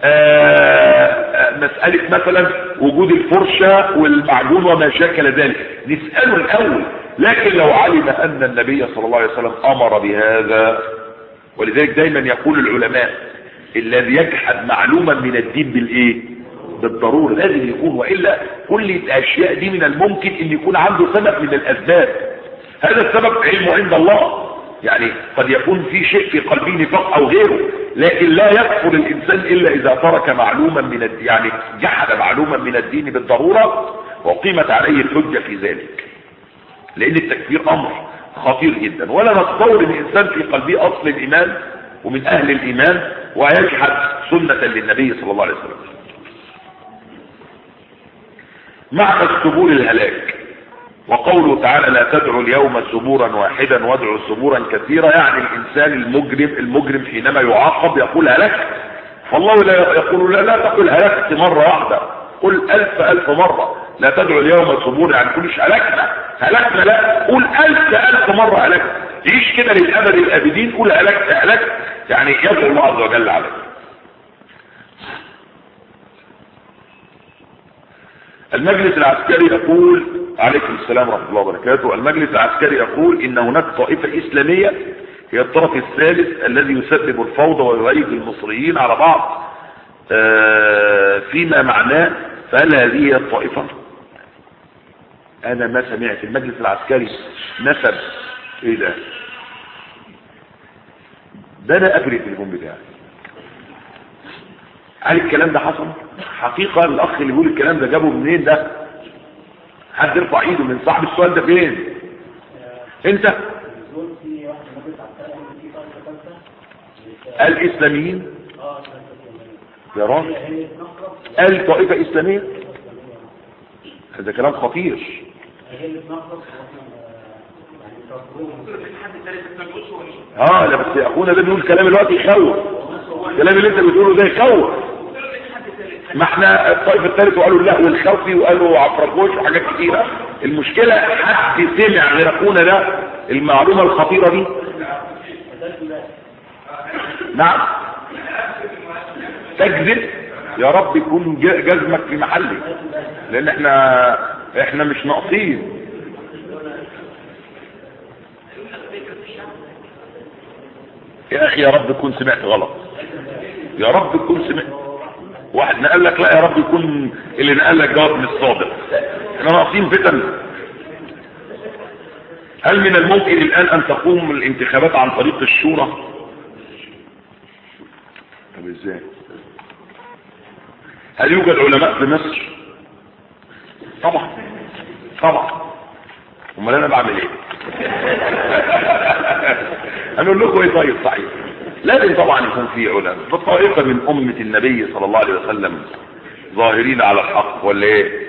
مسألة مثلا وجود الفرشة والمعجون وما شاكل ذلك نسأله الاول لكن لو علم ان النبي صلى الله عليه وسلم امر بهذا ولذلك دايما يقول العلماء الذي يجحد معلوما من الدين بالايه بالضرورة لازم يكون وإلا كل الأشياء دي من الممكن أن يكون عنده سبب من الأسباب هذا السبب علمه عند الله يعني قد يكون في شيء في قلبه نفاق أو غيره لكن لا يكفر الإنسان إلا إذا ترك معلوما من الدين يعني جحد معلوما من الدين بالضرورة وقيمت عليه الحجة في ذلك لأن التكفير أمر خطير جدا ولا نتصور أن الإنسان في قلبه أصل الإيمان ومن أهل الإيمان ويجحد سنة للنبي صلى الله عليه وسلم معنى سبول الهلاك وقوله تعالى لا تدعوا اليوم سبورا واحدا وادعوا سبورا كثيرا يعني الانسان المجرم المجرم حينما يعاقب يقول هلكت فالله لا يقول لا, لا تقول هلكت مرة واحدة قل الف الف مرة لا تدعوا اليوم سبورا يعني كلش هلكنا هلكنا لا قل الف الف مرة هلكت تعيش كده للابد الابدين قول هلكت هلكت يعني يدعو الله عز وجل عليك المجلس العسكري يقول عليكم السلام ورحمة الله وبركاته المجلس العسكري يقول ان هناك طائفة اسلامية هي الطرف الثالث الذي يسبب الفوضى ويهيج المصريين على بعض فيما معناه فهل هذه هي الطائفة انا ما سمعت المجلس العسكري نسب ايه ده ده انا افرق التليفون بتاعي هل الكلام ده حصل حقيقة الاخ اللي بيقول الكلام ده جابه منين ده حد يرفع ايده من صاحب السؤال ده فين انت الاسلاميين يا راجل قال طائفة اسلامية هذا كلام خطير اه لا بس اخونا ده بيقول كلام الوقت يخوف الكلام اللي انت بتقوله ده يخوف ما احنا الطائف الثالث وقالوا اللهو الخوفي وقالوا عفركوش وحاجات كتيرة المشكلة حد سمع غير اخونا ده المعلومة الخطيرة دي نعم تكذب يا رب يكون جزمك في محلي لان احنا احنا مش ناقصين يا اخي يا رب تكون سمعت غلط يا رب تكون سمعت واحد نقل لك لا يا رب يكون اللي نقل لك جواب مش صادق احنا ناقصين فتن هل من الممكن الان ان تقوم الانتخابات عن طريق الشورى طب ازاي هل يوجد علماء في مصر طبعا طبعا امال انا بعمل ايه هنقول لكم ايه طيب صحيح لازم طبعا يكون في علماء فالطائفه من امه النبي صلى الله عليه وسلم ظاهرين على الحق ولا ايه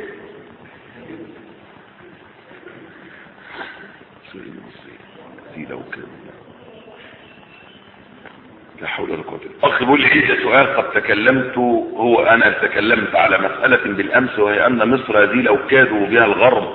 لو كان لا حول ولا قوه اخي بيقول لي عندي سؤال قد تكلمت هو انا تكلمت على مساله بالامس وهي ان مصر هذه لو كادوا بها الغرب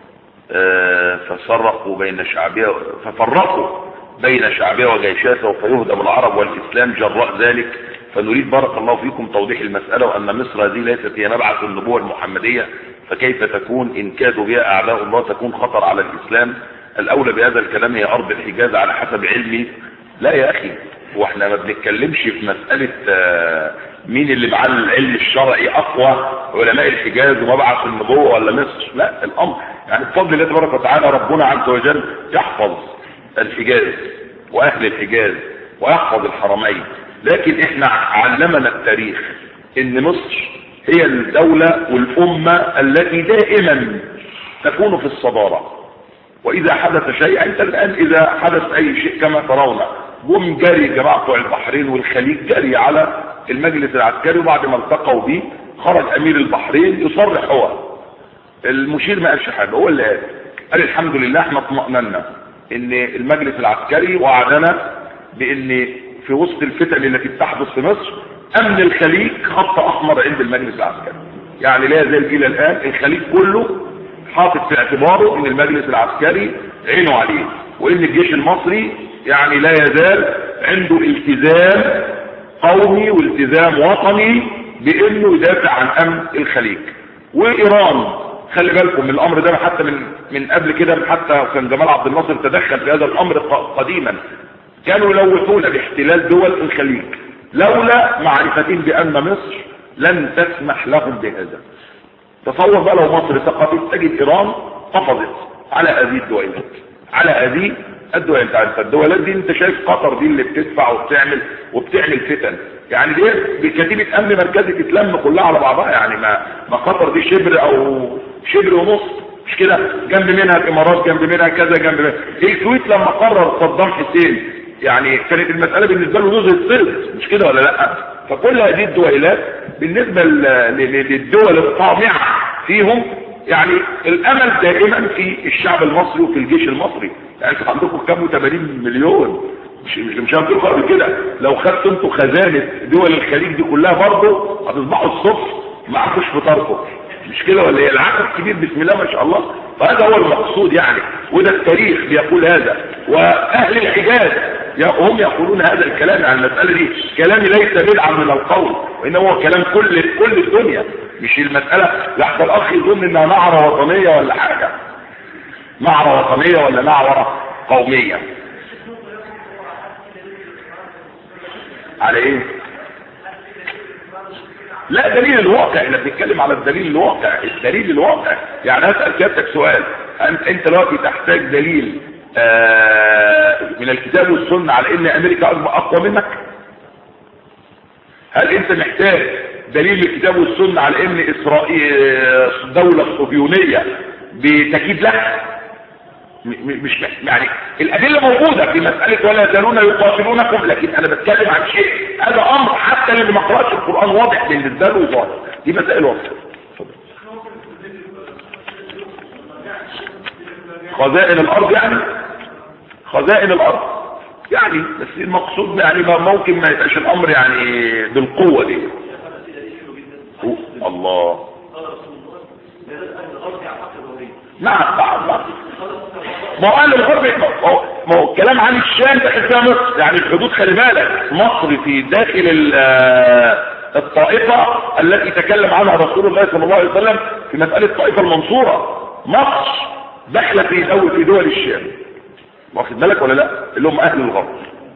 آه ففرقوا بين شعبها ففرقوا بين شعبها وجيشاتها وفيهدم العرب والاسلام جراء ذلك فنريد بارك الله فيكم توضيح المسألة وأن مصر هذه ليست هي مبعث النبوة المحمدية فكيف تكون إن كادوا بها أعداء الله تكون خطر على الإسلام الأولى بهذا الكلام هي أرض الحجاز على حسب علمي لا يا أخي واحنا ما بنتكلمش في مسألة مين اللي معاه العلم الشرعي اقوى علماء الحجاز ومبعث النبوة ولا مصر لا الامر يعني بفضل الله تبارك وتعالى ربنا عز وجل يحفظ الحجاز واهل الحجاز ويحفظ الحرمين لكن احنا علمنا التاريخ ان مصر هي الدولة والامة التي دائما تكون في الصدارة واذا حدث شيء انت الان اذا حدث اي شيء كما ترون جم جري جماعة بتوع البحرين والخليج جري على المجلس العسكري وبعد ما التقوا بيه خرج امير البحرين يصرح هو المشير ما قالش حاجه هو اللي قال قال الحمد لله احنا اطمأننا ان المجلس العسكري وعدنا بان في وسط الفتن التي بتحدث في مصر امن الخليج خط احمر عند المجلس العسكري يعني لا يزال الى الان الخليج كله حاطط في اعتباره ان المجلس العسكري عينه عليه وان الجيش المصري يعني لا يزال عنده التزام قومي والتزام وطني بانه يدافع عن امن الخليج وايران خلي بالكم من الامر ده حتى من من قبل كده حتى كان جمال عبد الناصر تدخل في هذا الامر قديما كانوا يلوثون باحتلال دول الخليج لولا معرفتهم بان مصر لن تسمح لهم بهذا تصور بقى لو مصر سقطت تجد ايران قفزت على هذه الدولات على هذه الدول انت عارف الدولات دي انت شايف قطر دي اللي بتدفع وبتعمل وبتعمل فتن يعني دي بكتيبة امن مركزي تتلم كلها على بعضها يعني ما ما قطر دي شبر او شبر ونص مش كده جنب منها الامارات جنب منها كذا جنب منها الكويت لما قرر صدام حسين يعني كانت المسألة بالنسبة له نزهة صرف مش كده ولا لا فكل هذه الدولات بالنسبة للدول الطامعة فيهم يعني الامل دائما في الشعب المصري وفي الجيش المصري يعني انتوا عندكم كام 80 مليون مش مش مش هنقول قبل كده لو خدتوا انتوا خزانه دول الخليج دي كلها برضه هتصبحوا الصبح معكوش فطاركم مش كده ولا ايه العدد كبير بسم الله ما شاء الله فهذا هو المقصود يعني وده التاريخ بيقول هذا واهل الحجاز هم يقولون هذا الكلام عن المسألة دي كلامي ليس بدعا من القول وإنما هو كلام كل كل الدنيا مش المسألة لحظة الأخ يظن إنها نعرة وطنية ولا حاجة نعرة وطنية ولا نعرة قومية على ايه لا دليل الواقع احنا بنتكلم على الدليل الواقع الدليل الواقع يعني اسال سيادتك سؤال انت انت دلوقتي تحتاج دليل آه من الكتاب والسنه على ان امريكا اقوى منك هل انت محتاج دليل الكتاب والسنة على ان اسرائيل دولة صهيونية بتكيد لها مش يعني الادله موجوده في مساله ولا يزالون يقاتلونكم لكن انا بتكلم عن شيء هذا امر حتى اللي ما قراش القران واضح بالنسبه له ظاهر دي مسائل واضحه خزائن الارض يعني خزائن الارض يعني بس المقصود يعني ما ممكن ما يبقاش الامر يعني بالقوه دي الله نعم نعم نعم ما هو قال الغرب ما هو الكلام عن الشام داخل فيها مصر يعني الحدود خلي بالك مصر في داخل الطائفة التي تكلم عنها رسول الله صلى الله عليه وسلم في مسألة الطائفة المنصورة مصر داخله في دول في دول الشام واخد بالك ولا لا اللي هم اهل الغرب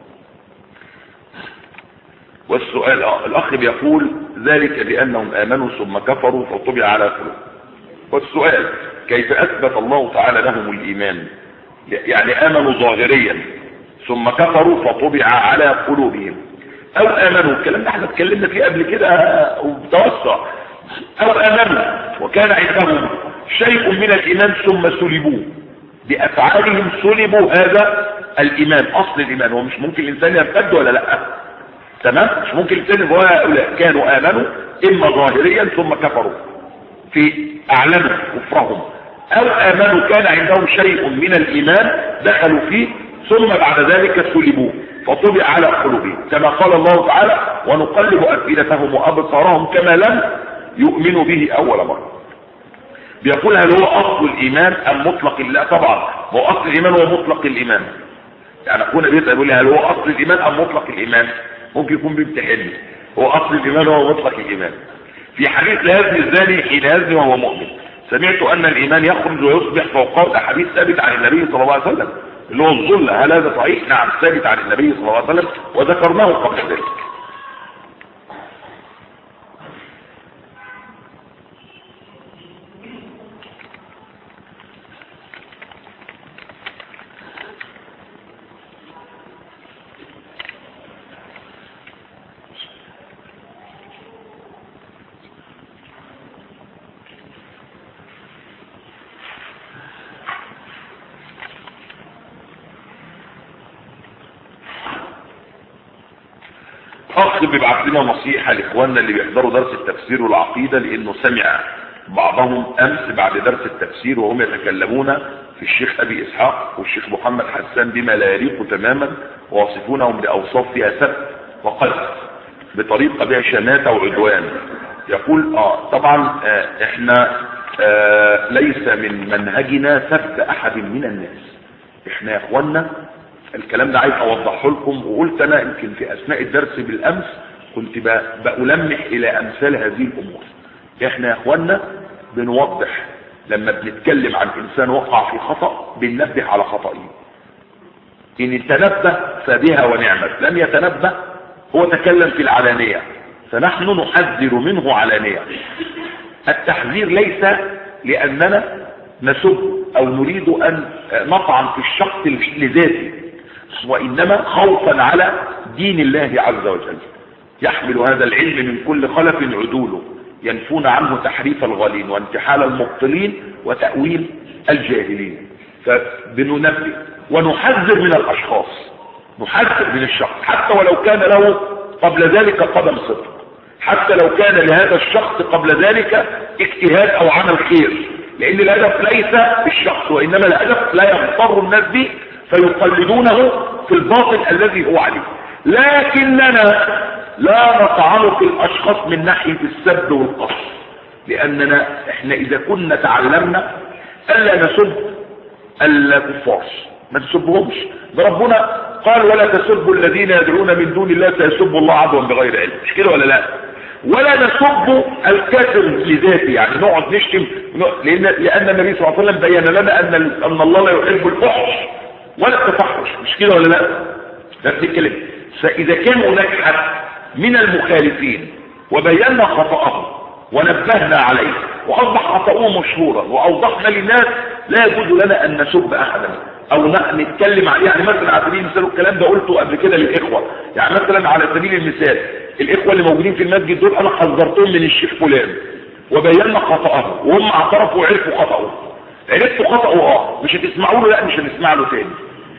والسؤال آه الاخ بيقول ذلك بانهم امنوا ثم كفروا فطبع على قلوبهم والسؤال كيف اثبت الله تعالى لهم الايمان يعني امنوا ظاهريا ثم كفروا فطبع على قلوبهم او امنوا الكلام ده احنا اتكلمنا فيه قبل كده وبتوسع او امنوا وكان عندهم شيء من الايمان ثم سلبوه بافعالهم سلبوا هذا الايمان اصل الايمان هو مش ممكن الانسان يرتد ولا لا تمام مش ممكن الانسان هؤلاء كانوا امنوا اما ظاهريا ثم كفروا في اعلنوا كفرهم او امنوا كان عندهم شيء من الايمان دخلوا فيه ثم بعد ذلك سلبوه فطبع على قلوبهم كما قال الله تعالى ونقلب افئدتهم وابصارهم كما لم يؤمنوا به اول مره بيقول هل هو اصل الايمان ام مطلق الله طبعا هو اصل الايمان هو مطلق الايمان يعني اخونا بيسال يقول لي هل هو اصل الايمان ام مطلق الايمان ممكن يكون بيمتحني هو اصل الايمان هو مطلق الايمان في حديث لا يزني الزاني حين يزني وهو مؤمن سمعت ان الايمان يخرج ويصبح فوقه حديث ثابت عن النبي صلى الله عليه وسلم اللي هو الظل هل هذا صحيح نعم ثابت عن النبي صلى الله عليه وسلم وذكرناه قبل ذلك اخ بيبعت لنا نصيحة لاخواننا اللي بيحضروا درس التفسير والعقيدة لانه سمع بعضهم امس بعد درس التفسير وهم يتكلمون في الشيخ ابي اسحاق والشيخ محمد حسان بما لا يليق تماما وواصفونهم باوصاف فيها سب وقذف بطريقة بها شماتة وعدوان يقول اه طبعا آه احنا آه ليس من منهجنا سب احد من الناس احنا يا اخواننا الكلام ده عايز اوضحه لكم وقلت انا يمكن في اثناء الدرس بالامس كنت بألمح الى امثال هذه الامور احنا يا اخوانا بنوضح لما بنتكلم عن انسان وقع في خطأ بننبه على خطئه ان تنبه فبها ونعمت لم يتنبه هو تكلم في العلانية فنحن نحذر منه علانية التحذير ليس لاننا نسب او نريد ان نطعن في الشخص لذاته وإنما خوفا على دين الله عز وجل يحمل هذا العلم من كل خلف عدوله ينفون عنه تحريف الغالين وانتحال المبطلين وتأويل الجاهلين فبننبه ونحذر من الأشخاص نحذر من الشخص حتى ولو كان له قبل ذلك قدم صدق حتى لو كان لهذا الشخص قبل ذلك اجتهاد او عمل خير لان الهدف ليس بالشخص وانما الهدف لا يغتر الناس به فيقلدونه في الباطل الذي هو عليه لكننا لا نطعن في الاشخاص من ناحية السب والقصر لاننا احنا اذا كنا تعلمنا الا نسب الكفار ما تسبهمش ده ربنا قال ولا تسبوا الذين يدعون من دون الله سيسبوا الله عدوا بغير علم مش كده ولا لا ولا نسب الكافر لذاته يعني نقعد نشتم لان لان النبي صلى الله عليه وسلم بين لنا ان ان الله لا يحب الفحش ولا التفحش مش كده ولا لا ده بنتكلم فاذا كان هناك حد من المخالفين وبينا خطأه ونبهنا عليه واصبح خطأه مشهورا واوضحنا للناس لا يجوز لنا ان نسب احدا او نتكلم عليه يعني مثلا على سبيل المثال الكلام ده قلته قبل كده للاخوه يعني مثلا على سبيل المثال الاخوة اللي موجودين في المسجد دول انا حذرتهم من الشيخ فلان وبينا خطأه وهم اعترفوا وعرفوا خطأه عرفتوا خطأه اه مش هتسمعوا له لا مش هنسمع له تاني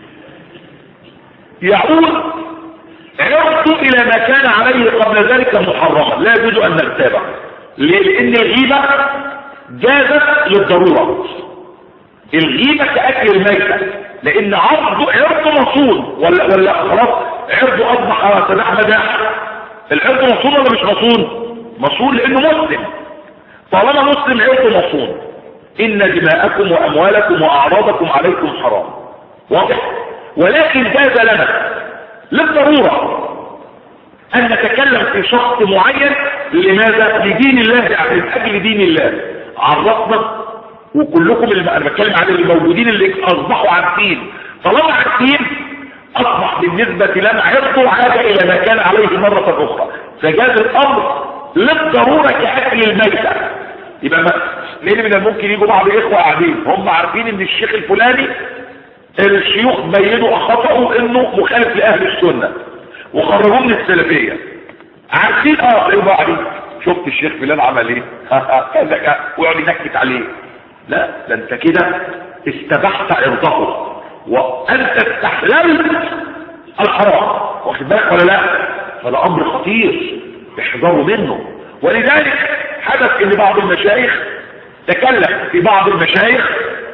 يعود عرضوا الى ما كان عليه قبل ذلك محرما لا يجوز ان نتابع ليه لان الغيبة جازت للضرورة الغيبة كأكل الميتة لان عرضه عرضه مصون ولا ولا خلاص عرضه اصبح سداح مداح العرض مصون ولا مش مصون مصون لانه مسلم طالما مسلم عرضه مصون ان دماءكم واموالكم واعراضكم عليكم حرام واضح ولكن جاز لنا للضرورة ان نتكلم في شخص معين لماذا لدين الله يعني من اجل دين الله عرفنا وكلكم اللي انا بتكلم عن الموجودين اللي اصبحوا عارفين طالما عارفين اصبح بالنسبة لنا عرضوا عاد الى ما كان عليه مرة اخرى فجاز الامر للضرورة كاكل الميتة يبقى ما لان من الممكن يجوا بعض اخوة قاعدين هم عارفين ان الشيخ الفلاني الشيوخ بينوا خطأه انه مخالف لاهل السنة وخرجوه من السلفية عارفين اه ايه بعدين شفت الشيخ فلان عمل ايه كذا كذا ويقعد ينكت عليه لا ده انت كده استبحت عرضه وانت استحللت الحرام واخد بالك ولا لا فده امر خطير احذروا منه ولذلك حدث ان بعض المشايخ تكلم في بعض المشايخ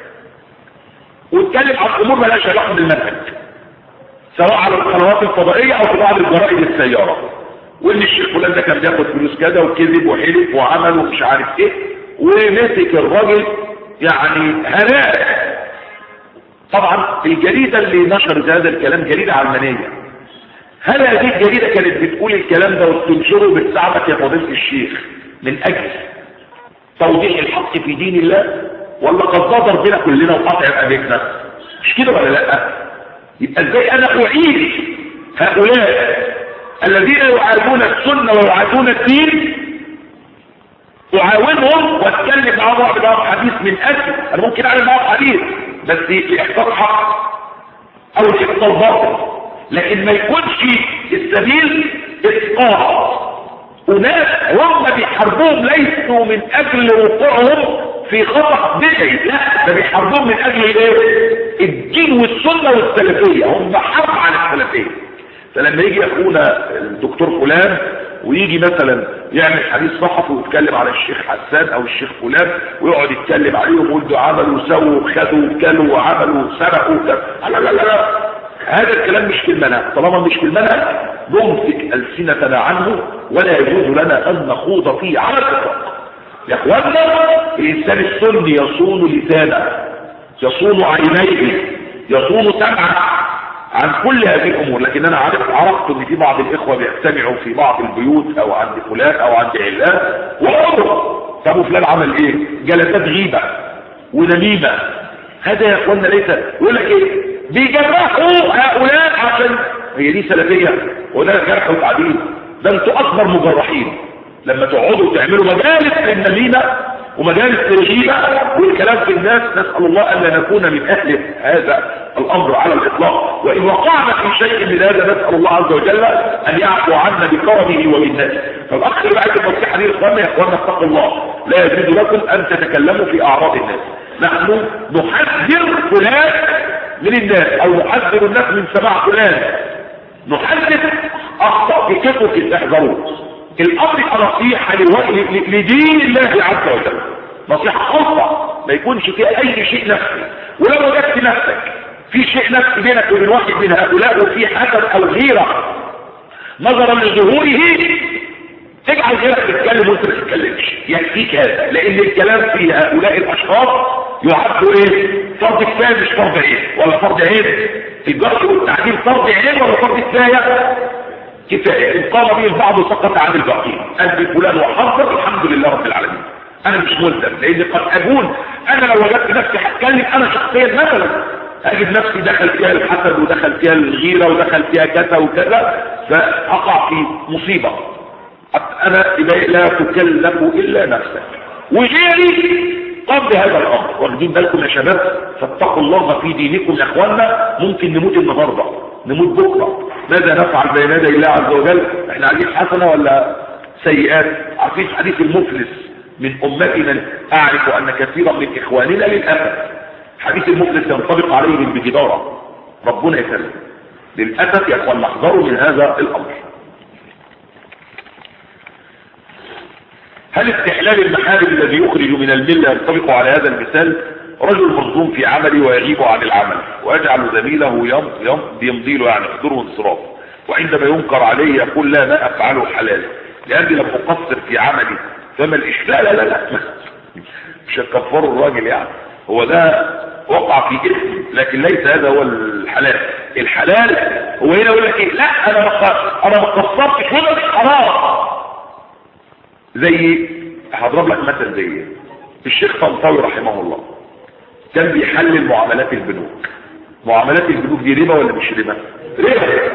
واتكلم عن امور مالهاش علاقه بالمنهج سواء على القنوات الفضائيه او في بعض الجرائد السياره وان الشيخ فلان ده كان بياخد فلوس كده وكذب وحلف وعمل ومش عارف ايه ومسك الراجل يعني هناء طبعا الجريدة اللي نشرت هذا الكلام جريدة علمانية هل هذه الجريدة كانت بتقول الكلام ده وتنشره بتساعدك يا فضيلة الشيخ من اجل توضيح الحق في دين الله ولا قد بنا كلنا وقطع رقبتنا مش كده ولا لا يبقى ازاي انا اعيد هؤلاء الذين يعادون السنة ويعادون الدين اعاونهم واتكلم معاهم واعمل معاهم حديث من اجل انا ممكن اعمل معاهم حديث بس لاحقاق حق او لاحقاق باطل لكن ما يكونش السبيل اسقاط اناس هم بيحاربوهم ليسوا من اجل وقوعهم في خطأ بدعي لا ده بيحاربوهم من اجل ايه الدين والسنة والسلفية هم حرب على السلفية فلما يجي اخونا الدكتور فلان ويجي مثلا يعمل حديث صحفي ويتكلم على الشيخ حسان او الشيخ فلان ويقعد يتكلم عليهم ويقول ده عملوا وسووا وخدوا وكلوا وعملوا وسرقوا لا لا لا لا هذا الكلام مش في المنهج طالما مش في المنهج نمسك ألسنتنا عنه ولا يجوز لنا أن نخوض فيه على الإطلاق يا اخوانا الإنسان السني يصون لسانه يصون عينيه يصون سمعه عن كل هذه الامور لكن انا عرفت عرفت ان في بعض الاخوة بيجتمعوا في بعض البيوت او عند فلان او عند علان وعمره طب فلان عمل ايه جلسات غيبة ونميمة هذا يا اخوانا ليس يقول لك ايه بيجرحوا هؤلاء عشان هي دي سلفية وده جرح وتعديل ده انتوا اكبر مجرحين لما تقعدوا تعملوا مجالس للنميمة ومجالس الغيبة والكلام في الناس نسأل الله أن لا نكون من أهل هذا الأمر على الإطلاق وإن وقعنا في شيء من هذا نسأل الله عز وجل أن يعفو عنا بكرمه وبالناس فالأخ اللي بعد النصيحة دي إخواننا يا إخواننا اتقوا الله لا يجوز لكم أن تتكلموا في أعراض الناس نحن نحذر فلان من الناس أو نحذر الناس من سماع فلان نحذر أخطأ في كتبه احذروه الامر نصيحة لدين الله عز وجل نصيحة خاصة ما يكونش فيها اي شيء نفسي ولو وجدت نفسك في شيء نفسي بينك وبين واحد من هؤلاء وفي حسد او غيرة نظرا لظهوره تجعل غيرك تتكلم وانت ما تتكلمش يكفيك هذا لان الكلام في هؤلاء الاشخاص يعد ايه فرض كفايه مش فرض عين ولا فرض عين الجرح والتعديل فرض عين ولا فرض كفايه كفاية إن قام به البعض سقط عن الباقين قلبي فلان وحضر الحمد لله رب العالمين أنا مش ملزم لأن قد أكون أنا لو وجدت نفسي هتكلم أنا شخصيا مثلا أجد نفسي دخل فيها الحسد ودخل فيها الغيرة ودخل فيها كذا وكذا فأقع في مصيبة أنا لا تكلف إلا نفسك وغيري قام بهذا الأمر واخدين بالكم يا شباب فاتقوا الله في دينكم يا أخوانا ممكن نموت النهاردة نموت بكرة ماذا نفعل بين يدي الله عز وجل احنا عايزين حسنة ولا سيئات عارفين حديث المفلس من امتنا اعرف ان كثيرا من اخواننا للاسف حديث المفلس ينطبق عليهم بجدارة ربنا يسلم للاسف يا اخوان نحذروا من هذا الامر هل استحلال المحارم الذي يخرج من الملة ينطبق على هذا المثال رجل مصدوم في عمله ويغيب عن العمل ويجعل زميله يمضي له يعني حضور انصراف وعندما ينكر عليه يقول لا ما افعله حلال لاني لم اقصر في عملي فما الاشكال لا لا لا مش هتكفروا الراجل يعني هو ده وقع في اسم لكن ليس هذا هو الحلال الحلال هو هنا يقول لك ايه لا انا ما انا ما قصرتش ولا حرام زي هضرب لك مثل زي الشيخ طنطاوي رحمه الله كان بيحلل معاملات البنوك معاملات البنوك دي ربا ولا مش ربا ربا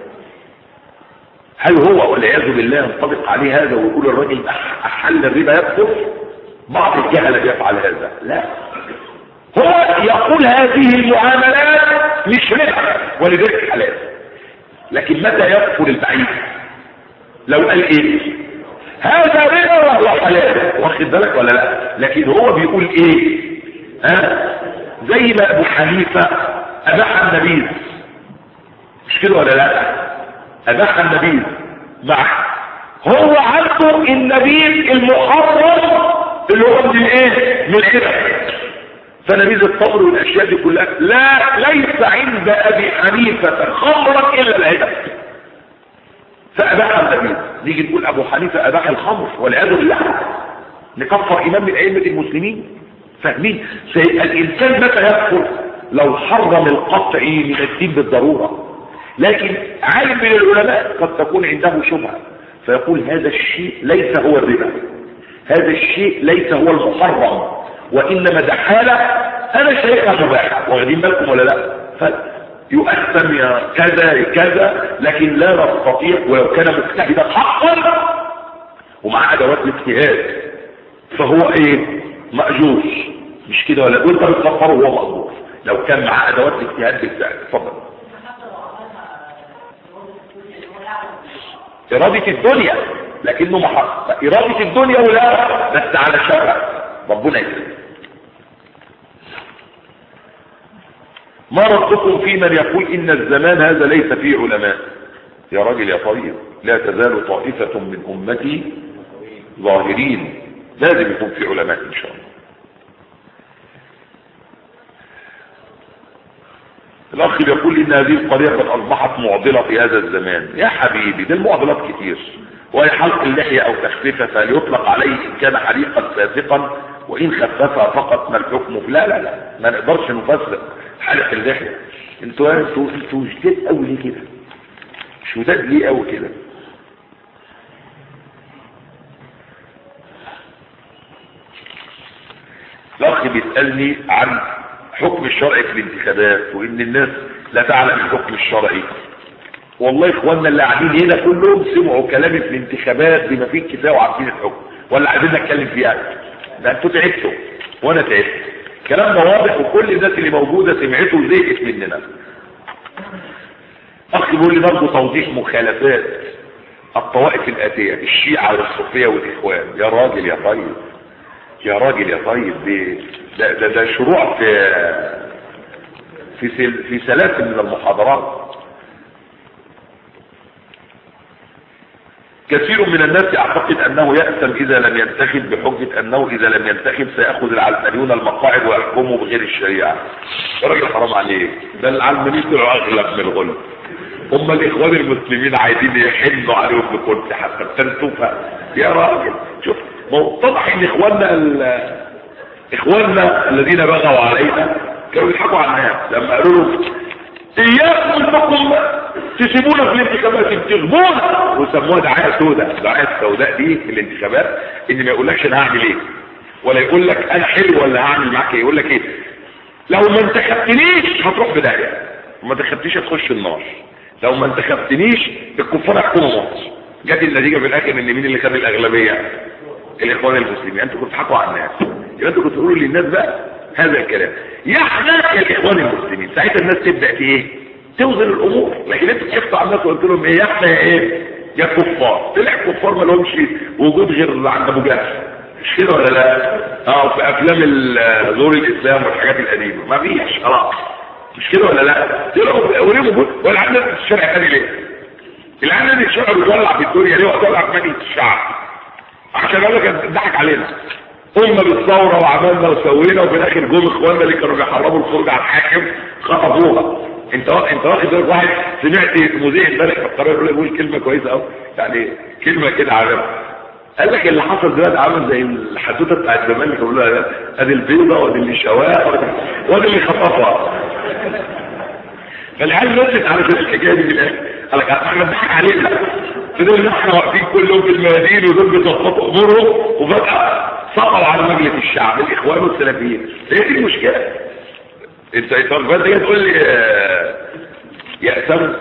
هل هو والعياذ بالله ينطبق عليه هذا ويقول الراجل احل الربا يكفر بعض الجهله بيفعل هذا لا هو يقول هذه المعاملات مش ربا ولذلك حلال لكن متى يكفر البعيد لو قال ايه هذا ربا وهو حلال واخد بالك ولا لا لكن هو بيقول ايه ها زي ما ابو حنيفه اباح النبيذ مش كده ولا لا اباح النبيذ مع هو عنده النبيذ المحرم اللي هو من ايه من الربا فنبيذ التمر والاشياء دي كلها لا ليس عند ابي حنيفه خمرا الا العدم فأباح النبيذ نيجي نقول أبو حنيفة أباح الخمر والعياذ بالله نكفر إمام من أئمة المسلمين فاهمين الإنسان متى يكفر لو حرم القطع من الدين بالضرورة لكن عالم من العلماء قد تكون عنده شبهة فيقول هذا الشيء ليس هو الربا هذا الشيء ليس هو المحرم وإنما ده حالة أنا شايفها مباحة واخدين بالكم ولا لا يؤثم يا كذا كذا لكن لا نستطيع ولو كان مجتهدا حقا ومع ادوات الاجتهاد فهو ايه مأجور مش كده ولا وانت بتكفره وهو مأجور لو كان مع ادوات الاجتهاد بالفعل اتفضل إرادة الدنيا لكنه محق إرادة الدنيا ولا بس على شرع ربنا يسلم ما ردكم في من يقول ان الزمان هذا ليس فيه علماء يا راجل يا طيب لا تزال طائفة من امتي ظاهرين لازم يكون في علماء ان شاء الله الاخ يقول ان هذه القضية قد اصبحت معضلة في هذا الزمان يا حبيبي دي المعضلات كتير وهي حلق اللحية او تخفيفها فليطلق عليه ان كان حليقا فاسقا وان خففها فقط ما الحكم لا لا لا ما نقدرش نفسر حلق اللحية انتوا انتوا انتوا شداد قوي ليه كده شداد ليه قوي كده الاخ بيسألني عن حكم الشرع في الانتخابات وان الناس لا تعلم الحكم الشرعي والله اخواننا اللي قاعدين هنا كلهم سمعوا كلامي في الانتخابات بما فيه الكفايه وعارفين الحكم ولا عايزين نتكلم فيها ده انتوا تعبتوا وانا تعبت الكلام ده واضح وكل الناس اللي موجوده سمعته وزهقت مننا اخ بيقول لي برضه توضيح مخالفات الطوائف الاتيه الشيعه والصوفيه والاخوان يا راجل يا طيب يا راجل يا طيب دي ده ده, ده شروع في في سل في سلاسل من المحاضرات كثير من الناس يعتقد انه يأثم اذا لم ينتخب بحجة انه اذا لم ينتخب سيأخذ العلمانيون المقاعد ويحكموا بغير الشريعة يا راجل حرام عليك ده العلمانيين طلعوا اغلب من الغلب هم الاخوان المسلمين عايزين يحنوا عليهم بكنت حتى بتنتوفها يا راجل شوف متضح ان اخواننا ال... اخواننا الذين بغوا علينا كانوا يضحكوا على الناس لما قالوا لهم اياكم انكم تسيبونا في الانتخابات تغبونا وسموها دعايه سوداء دعايه السوداء دي في الانتخابات ان ما يقولكش انا هعمل ايه ولا يقول لك انا حلو ولا هعمل معاك ايه يقول لك ايه لو ما انتخبتنيش هتروح بدايه وما انتخبتنيش هتخش النار لو ما انتخبتنيش الكفار هيحكموا مصر جت النتيجه في الاخر ان مين اللي خد الاغلبيه الاخوان المسلمين انتوا كنتوا تضحكوا على الناس يبقى انتوا كنتوا تقولوا للناس بقى هذا الكلام يا احنا يا الاخوان المسلمين ساعتها الناس تبدا في ايه توزن الامور لكن انت تحط على الناس وقلت لهم ايه يا احنا يا ايه يا كفار طلع كفار ما لهمش وجود غير عند ابو جهل مش كده ولا لا اه في افلام ظهور الاسلام والحاجات القديمه ما فيش خلاص مش كده ولا لا طلعوا وليه وجود ولا عندنا في الشارع تاني ليه الان دي الشارع بيولع في الدنيا ليه وطلع في مجلس الشعب عشان قال لك ضحك علينا قمنا بالثوره وعملنا وسوينا وفي الاخر جم اخواننا اللي كانوا بيحرموا الخروج على الحاكم خطفوها انت انت واخد بالك واحد سمعت مذيع امبارح في القرار يقول كلمه كويسه قوي يعني كلمه كده عجبها قال لك اللي حصل دلوقتي عامل زي الحدوته بتاعت زمان اللي كانوا بيقولوا ادي البيضه وادي اللي شواها وادي اللي خطفها فالعيال نزلت على الحكايه دي في الاخر قال لك احنا بنضحك علينا فضلنا احنا واقفين كلهم في الميادين ودول بيظبطوا امورهم وفجاه سقطوا على مجلس الشعب الاخوان والسلفيين هي دي المشكله انت انت انت جاي تقول لي يا اسامه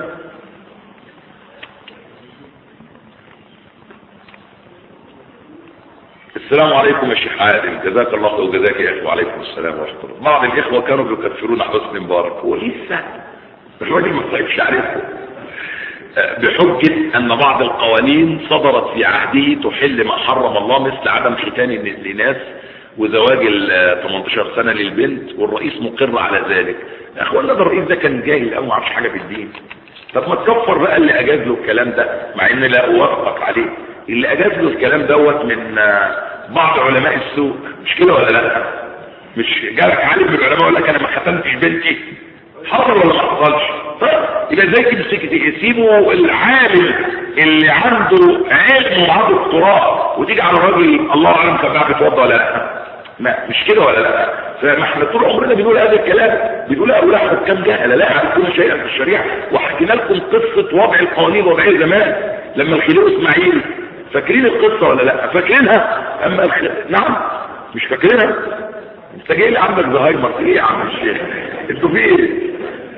السلام عليكم يا شيخ عادل جزاك الله خير وجزاك يا اخي وعليكم السلام ورحمه الله بعض الاخوه كانوا بيكفرون حسني مبارك ولسه الراجل ما طلعش عليكم بحجة ان بعض القوانين صدرت في عهده تحل ما حرم الله مثل عدم ختان الاناث وزواج ال 18 سنة للبنت والرئيس مقر على ذلك يا اخوانا ده الرئيس ده كان جاهل او ما عرفش حاجة في الدين طب ما تكفر بقى اللي اجاز له الكلام ده مع ان لا اوافقك عليه اللي اجاز له الكلام دوت من بعض علماء السوق مش كده ولا لا مش جالك عالم من العلماء يقول لك انا ما ختمتش بنتي حصل ولا ما حصلش طيب يبقى ازاي تمسك تسيبه العالم اللي عنده علم وعنده دكتوراه وتيجي على الراجل الله اعلم كان بيعرف يتوضى ولا لا ما مش كده ولا لا فما احنا طول عمرنا بنقول هذا الكلام بنقول اقول احنا كم جهله لا يعرفون شيئا في الشريعه وحكينا لكم قصه وضع القوانين وضعيه زمان لما الخليل اسماعيل فاكرين القصه ولا لا فاكرينها اما الخ... نعم مش فاكرينها انت جاي لي عندك زهايمر ايه يا عم الشيخ انتوا في ايه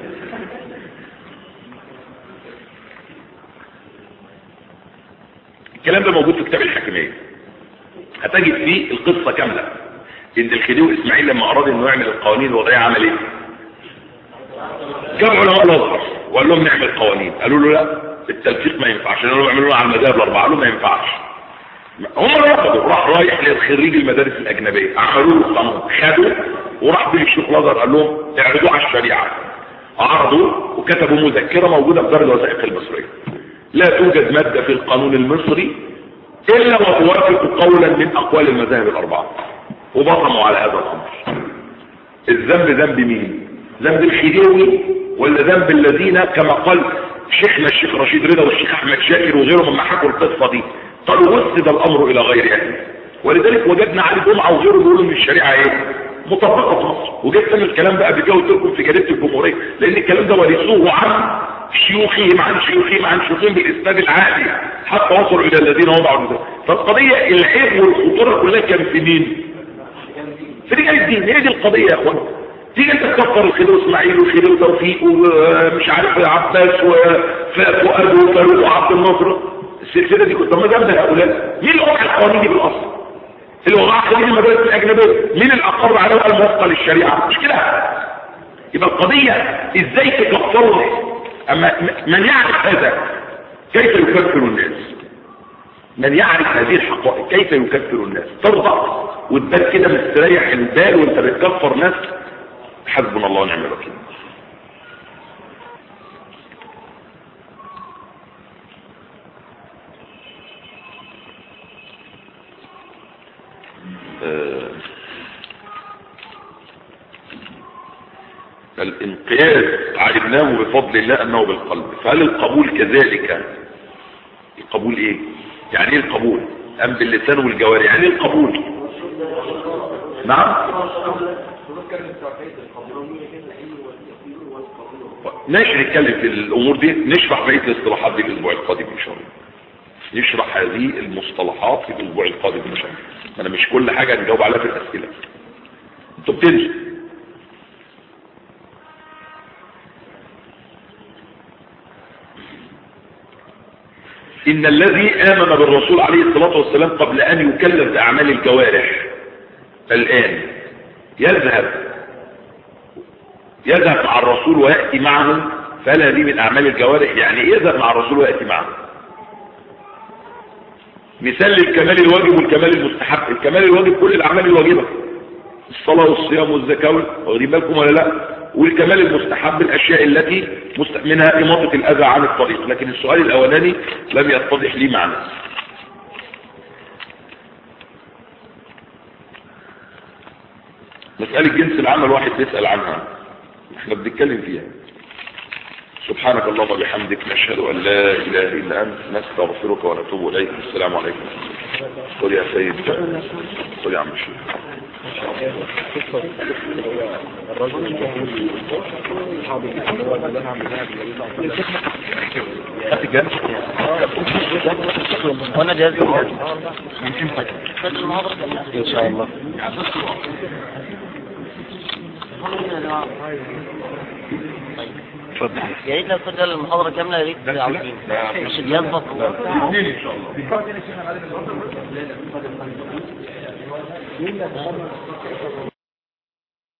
الكلام ده موجود في كتاب الحاكمية هتجد فيه القصة كاملة ان الخديوي اسماعيل لما اراد انه يعمل القوانين الوضعية عمل ايه جاب علماء الازهر وقال لهم نعمل قوانين قالوا له لا التلفيق ما ينفعش قالوا له يعملوا على المذاهب الاربعه قالوا ما ينفعش هم رفضوا راح رايح للخريج المدارس الاجنبيه عملوا له قانون خدوا وراح بيه الشيخ الازهر قال لهم اعرضوه على الشريعه عرضوا وكتبوا مذكره موجوده في دار الوثائق المصريه لا توجد مادة في القانون المصري إلا وتوافق قولا من أقوال المذاهب الأربعة وبطموا على هذا الأمر الذنب ذنب مين ذنب الخديوي ولا ذنب الذين كما قال شيخنا الشيخ رشيد رضا والشيخ أحمد شاكر وغيرهم لما حكوا القصة دي قالوا وسد الأمر إلى غير أهله ولذلك وجدنا علي جمعة وغيره بيقولوا ان الشريعة ايه مطبقة في مصر وجدت انا الكلام بقى بجاوز لكم في جريدة الجمهورية لان الكلام ده ورثوه عن شيوخهم عن شيوخهم عن شيوخهم بالاسناد العالي حتى وصلوا الى الذين وضعوا ده فالقضية العيب والخطورة كلها كانت في مين في رجال الدين هي دي القضية يا اخوان تيجي انت تكفر الخديوي اسماعيل والخديوي توفيق ومش عارف عباس وفؤاد وفاروق وعبد الناصر السلسلة دي كنت ما ذنب هؤلاء مين اللي وضع القوانين دي بالاصل اللي وضعها خليج المدارس الاجنبيه مين اللي اقر عليها الموافقه للشريعه مش كده يبقى القضيه ازاي تكفروا اما من يعرف هذا كيف يكفر الناس من يعرف هذه الحقائق كيف يكفر الناس ترضى وتبال كده مستريح البال وانت بتكفر ناس حسبنا الله ونعم الوكيل الانقياد علمناه بفضل الله انه بالقلب فهل القبول كذلك القبول ايه يعني ايه القبول ام باللسان والجوارح يعني ايه القبول نعم ماشي نتكلم في الامور دي نشرح بقيه الاصطلاحات دي في الاسبوع القادم ان شاء الله نشرح هذه المصطلحات في الاسبوع القادم ان شاء الله انا مش كل حاجه نجاوب عليها في الاسئله انتوا بتنسوا إن الذي آمن بالرسول عليه الصلاة والسلام قبل أن يكلف بأعمال الجوارح الآن يذهب يذهب مع الرسول ويأتي معه فهل هذه من اعمال الجوارح يعني ايه يذهب مع الرسول وياتي معه مثال للكمال الواجب والكمال المستحب الكمال الواجب كل الاعمال الواجبه الصلاه والصيام والزكاه واخدين بالكم ولا لا والكمال المستحب الاشياء التي مست... منها اماطه الاذى عن الطريق لكن السؤال الاولاني لم يتضح لي معنى مسألة جنس العمل واحد بيسأل عنها احنا بنتكلم فيها سبحانك اللهم وبحمدك نشهد ان لا اله الا انت نستغفرك ونتوب اليك السلام عليكم قل يا سيد قل يا عم الشيخ وانا جاهز ان شاء الله يا ريت لو كنت المحاضرة كاملة يا ريت عاوزين مش الجهاز بطل اثنين ان شاء الله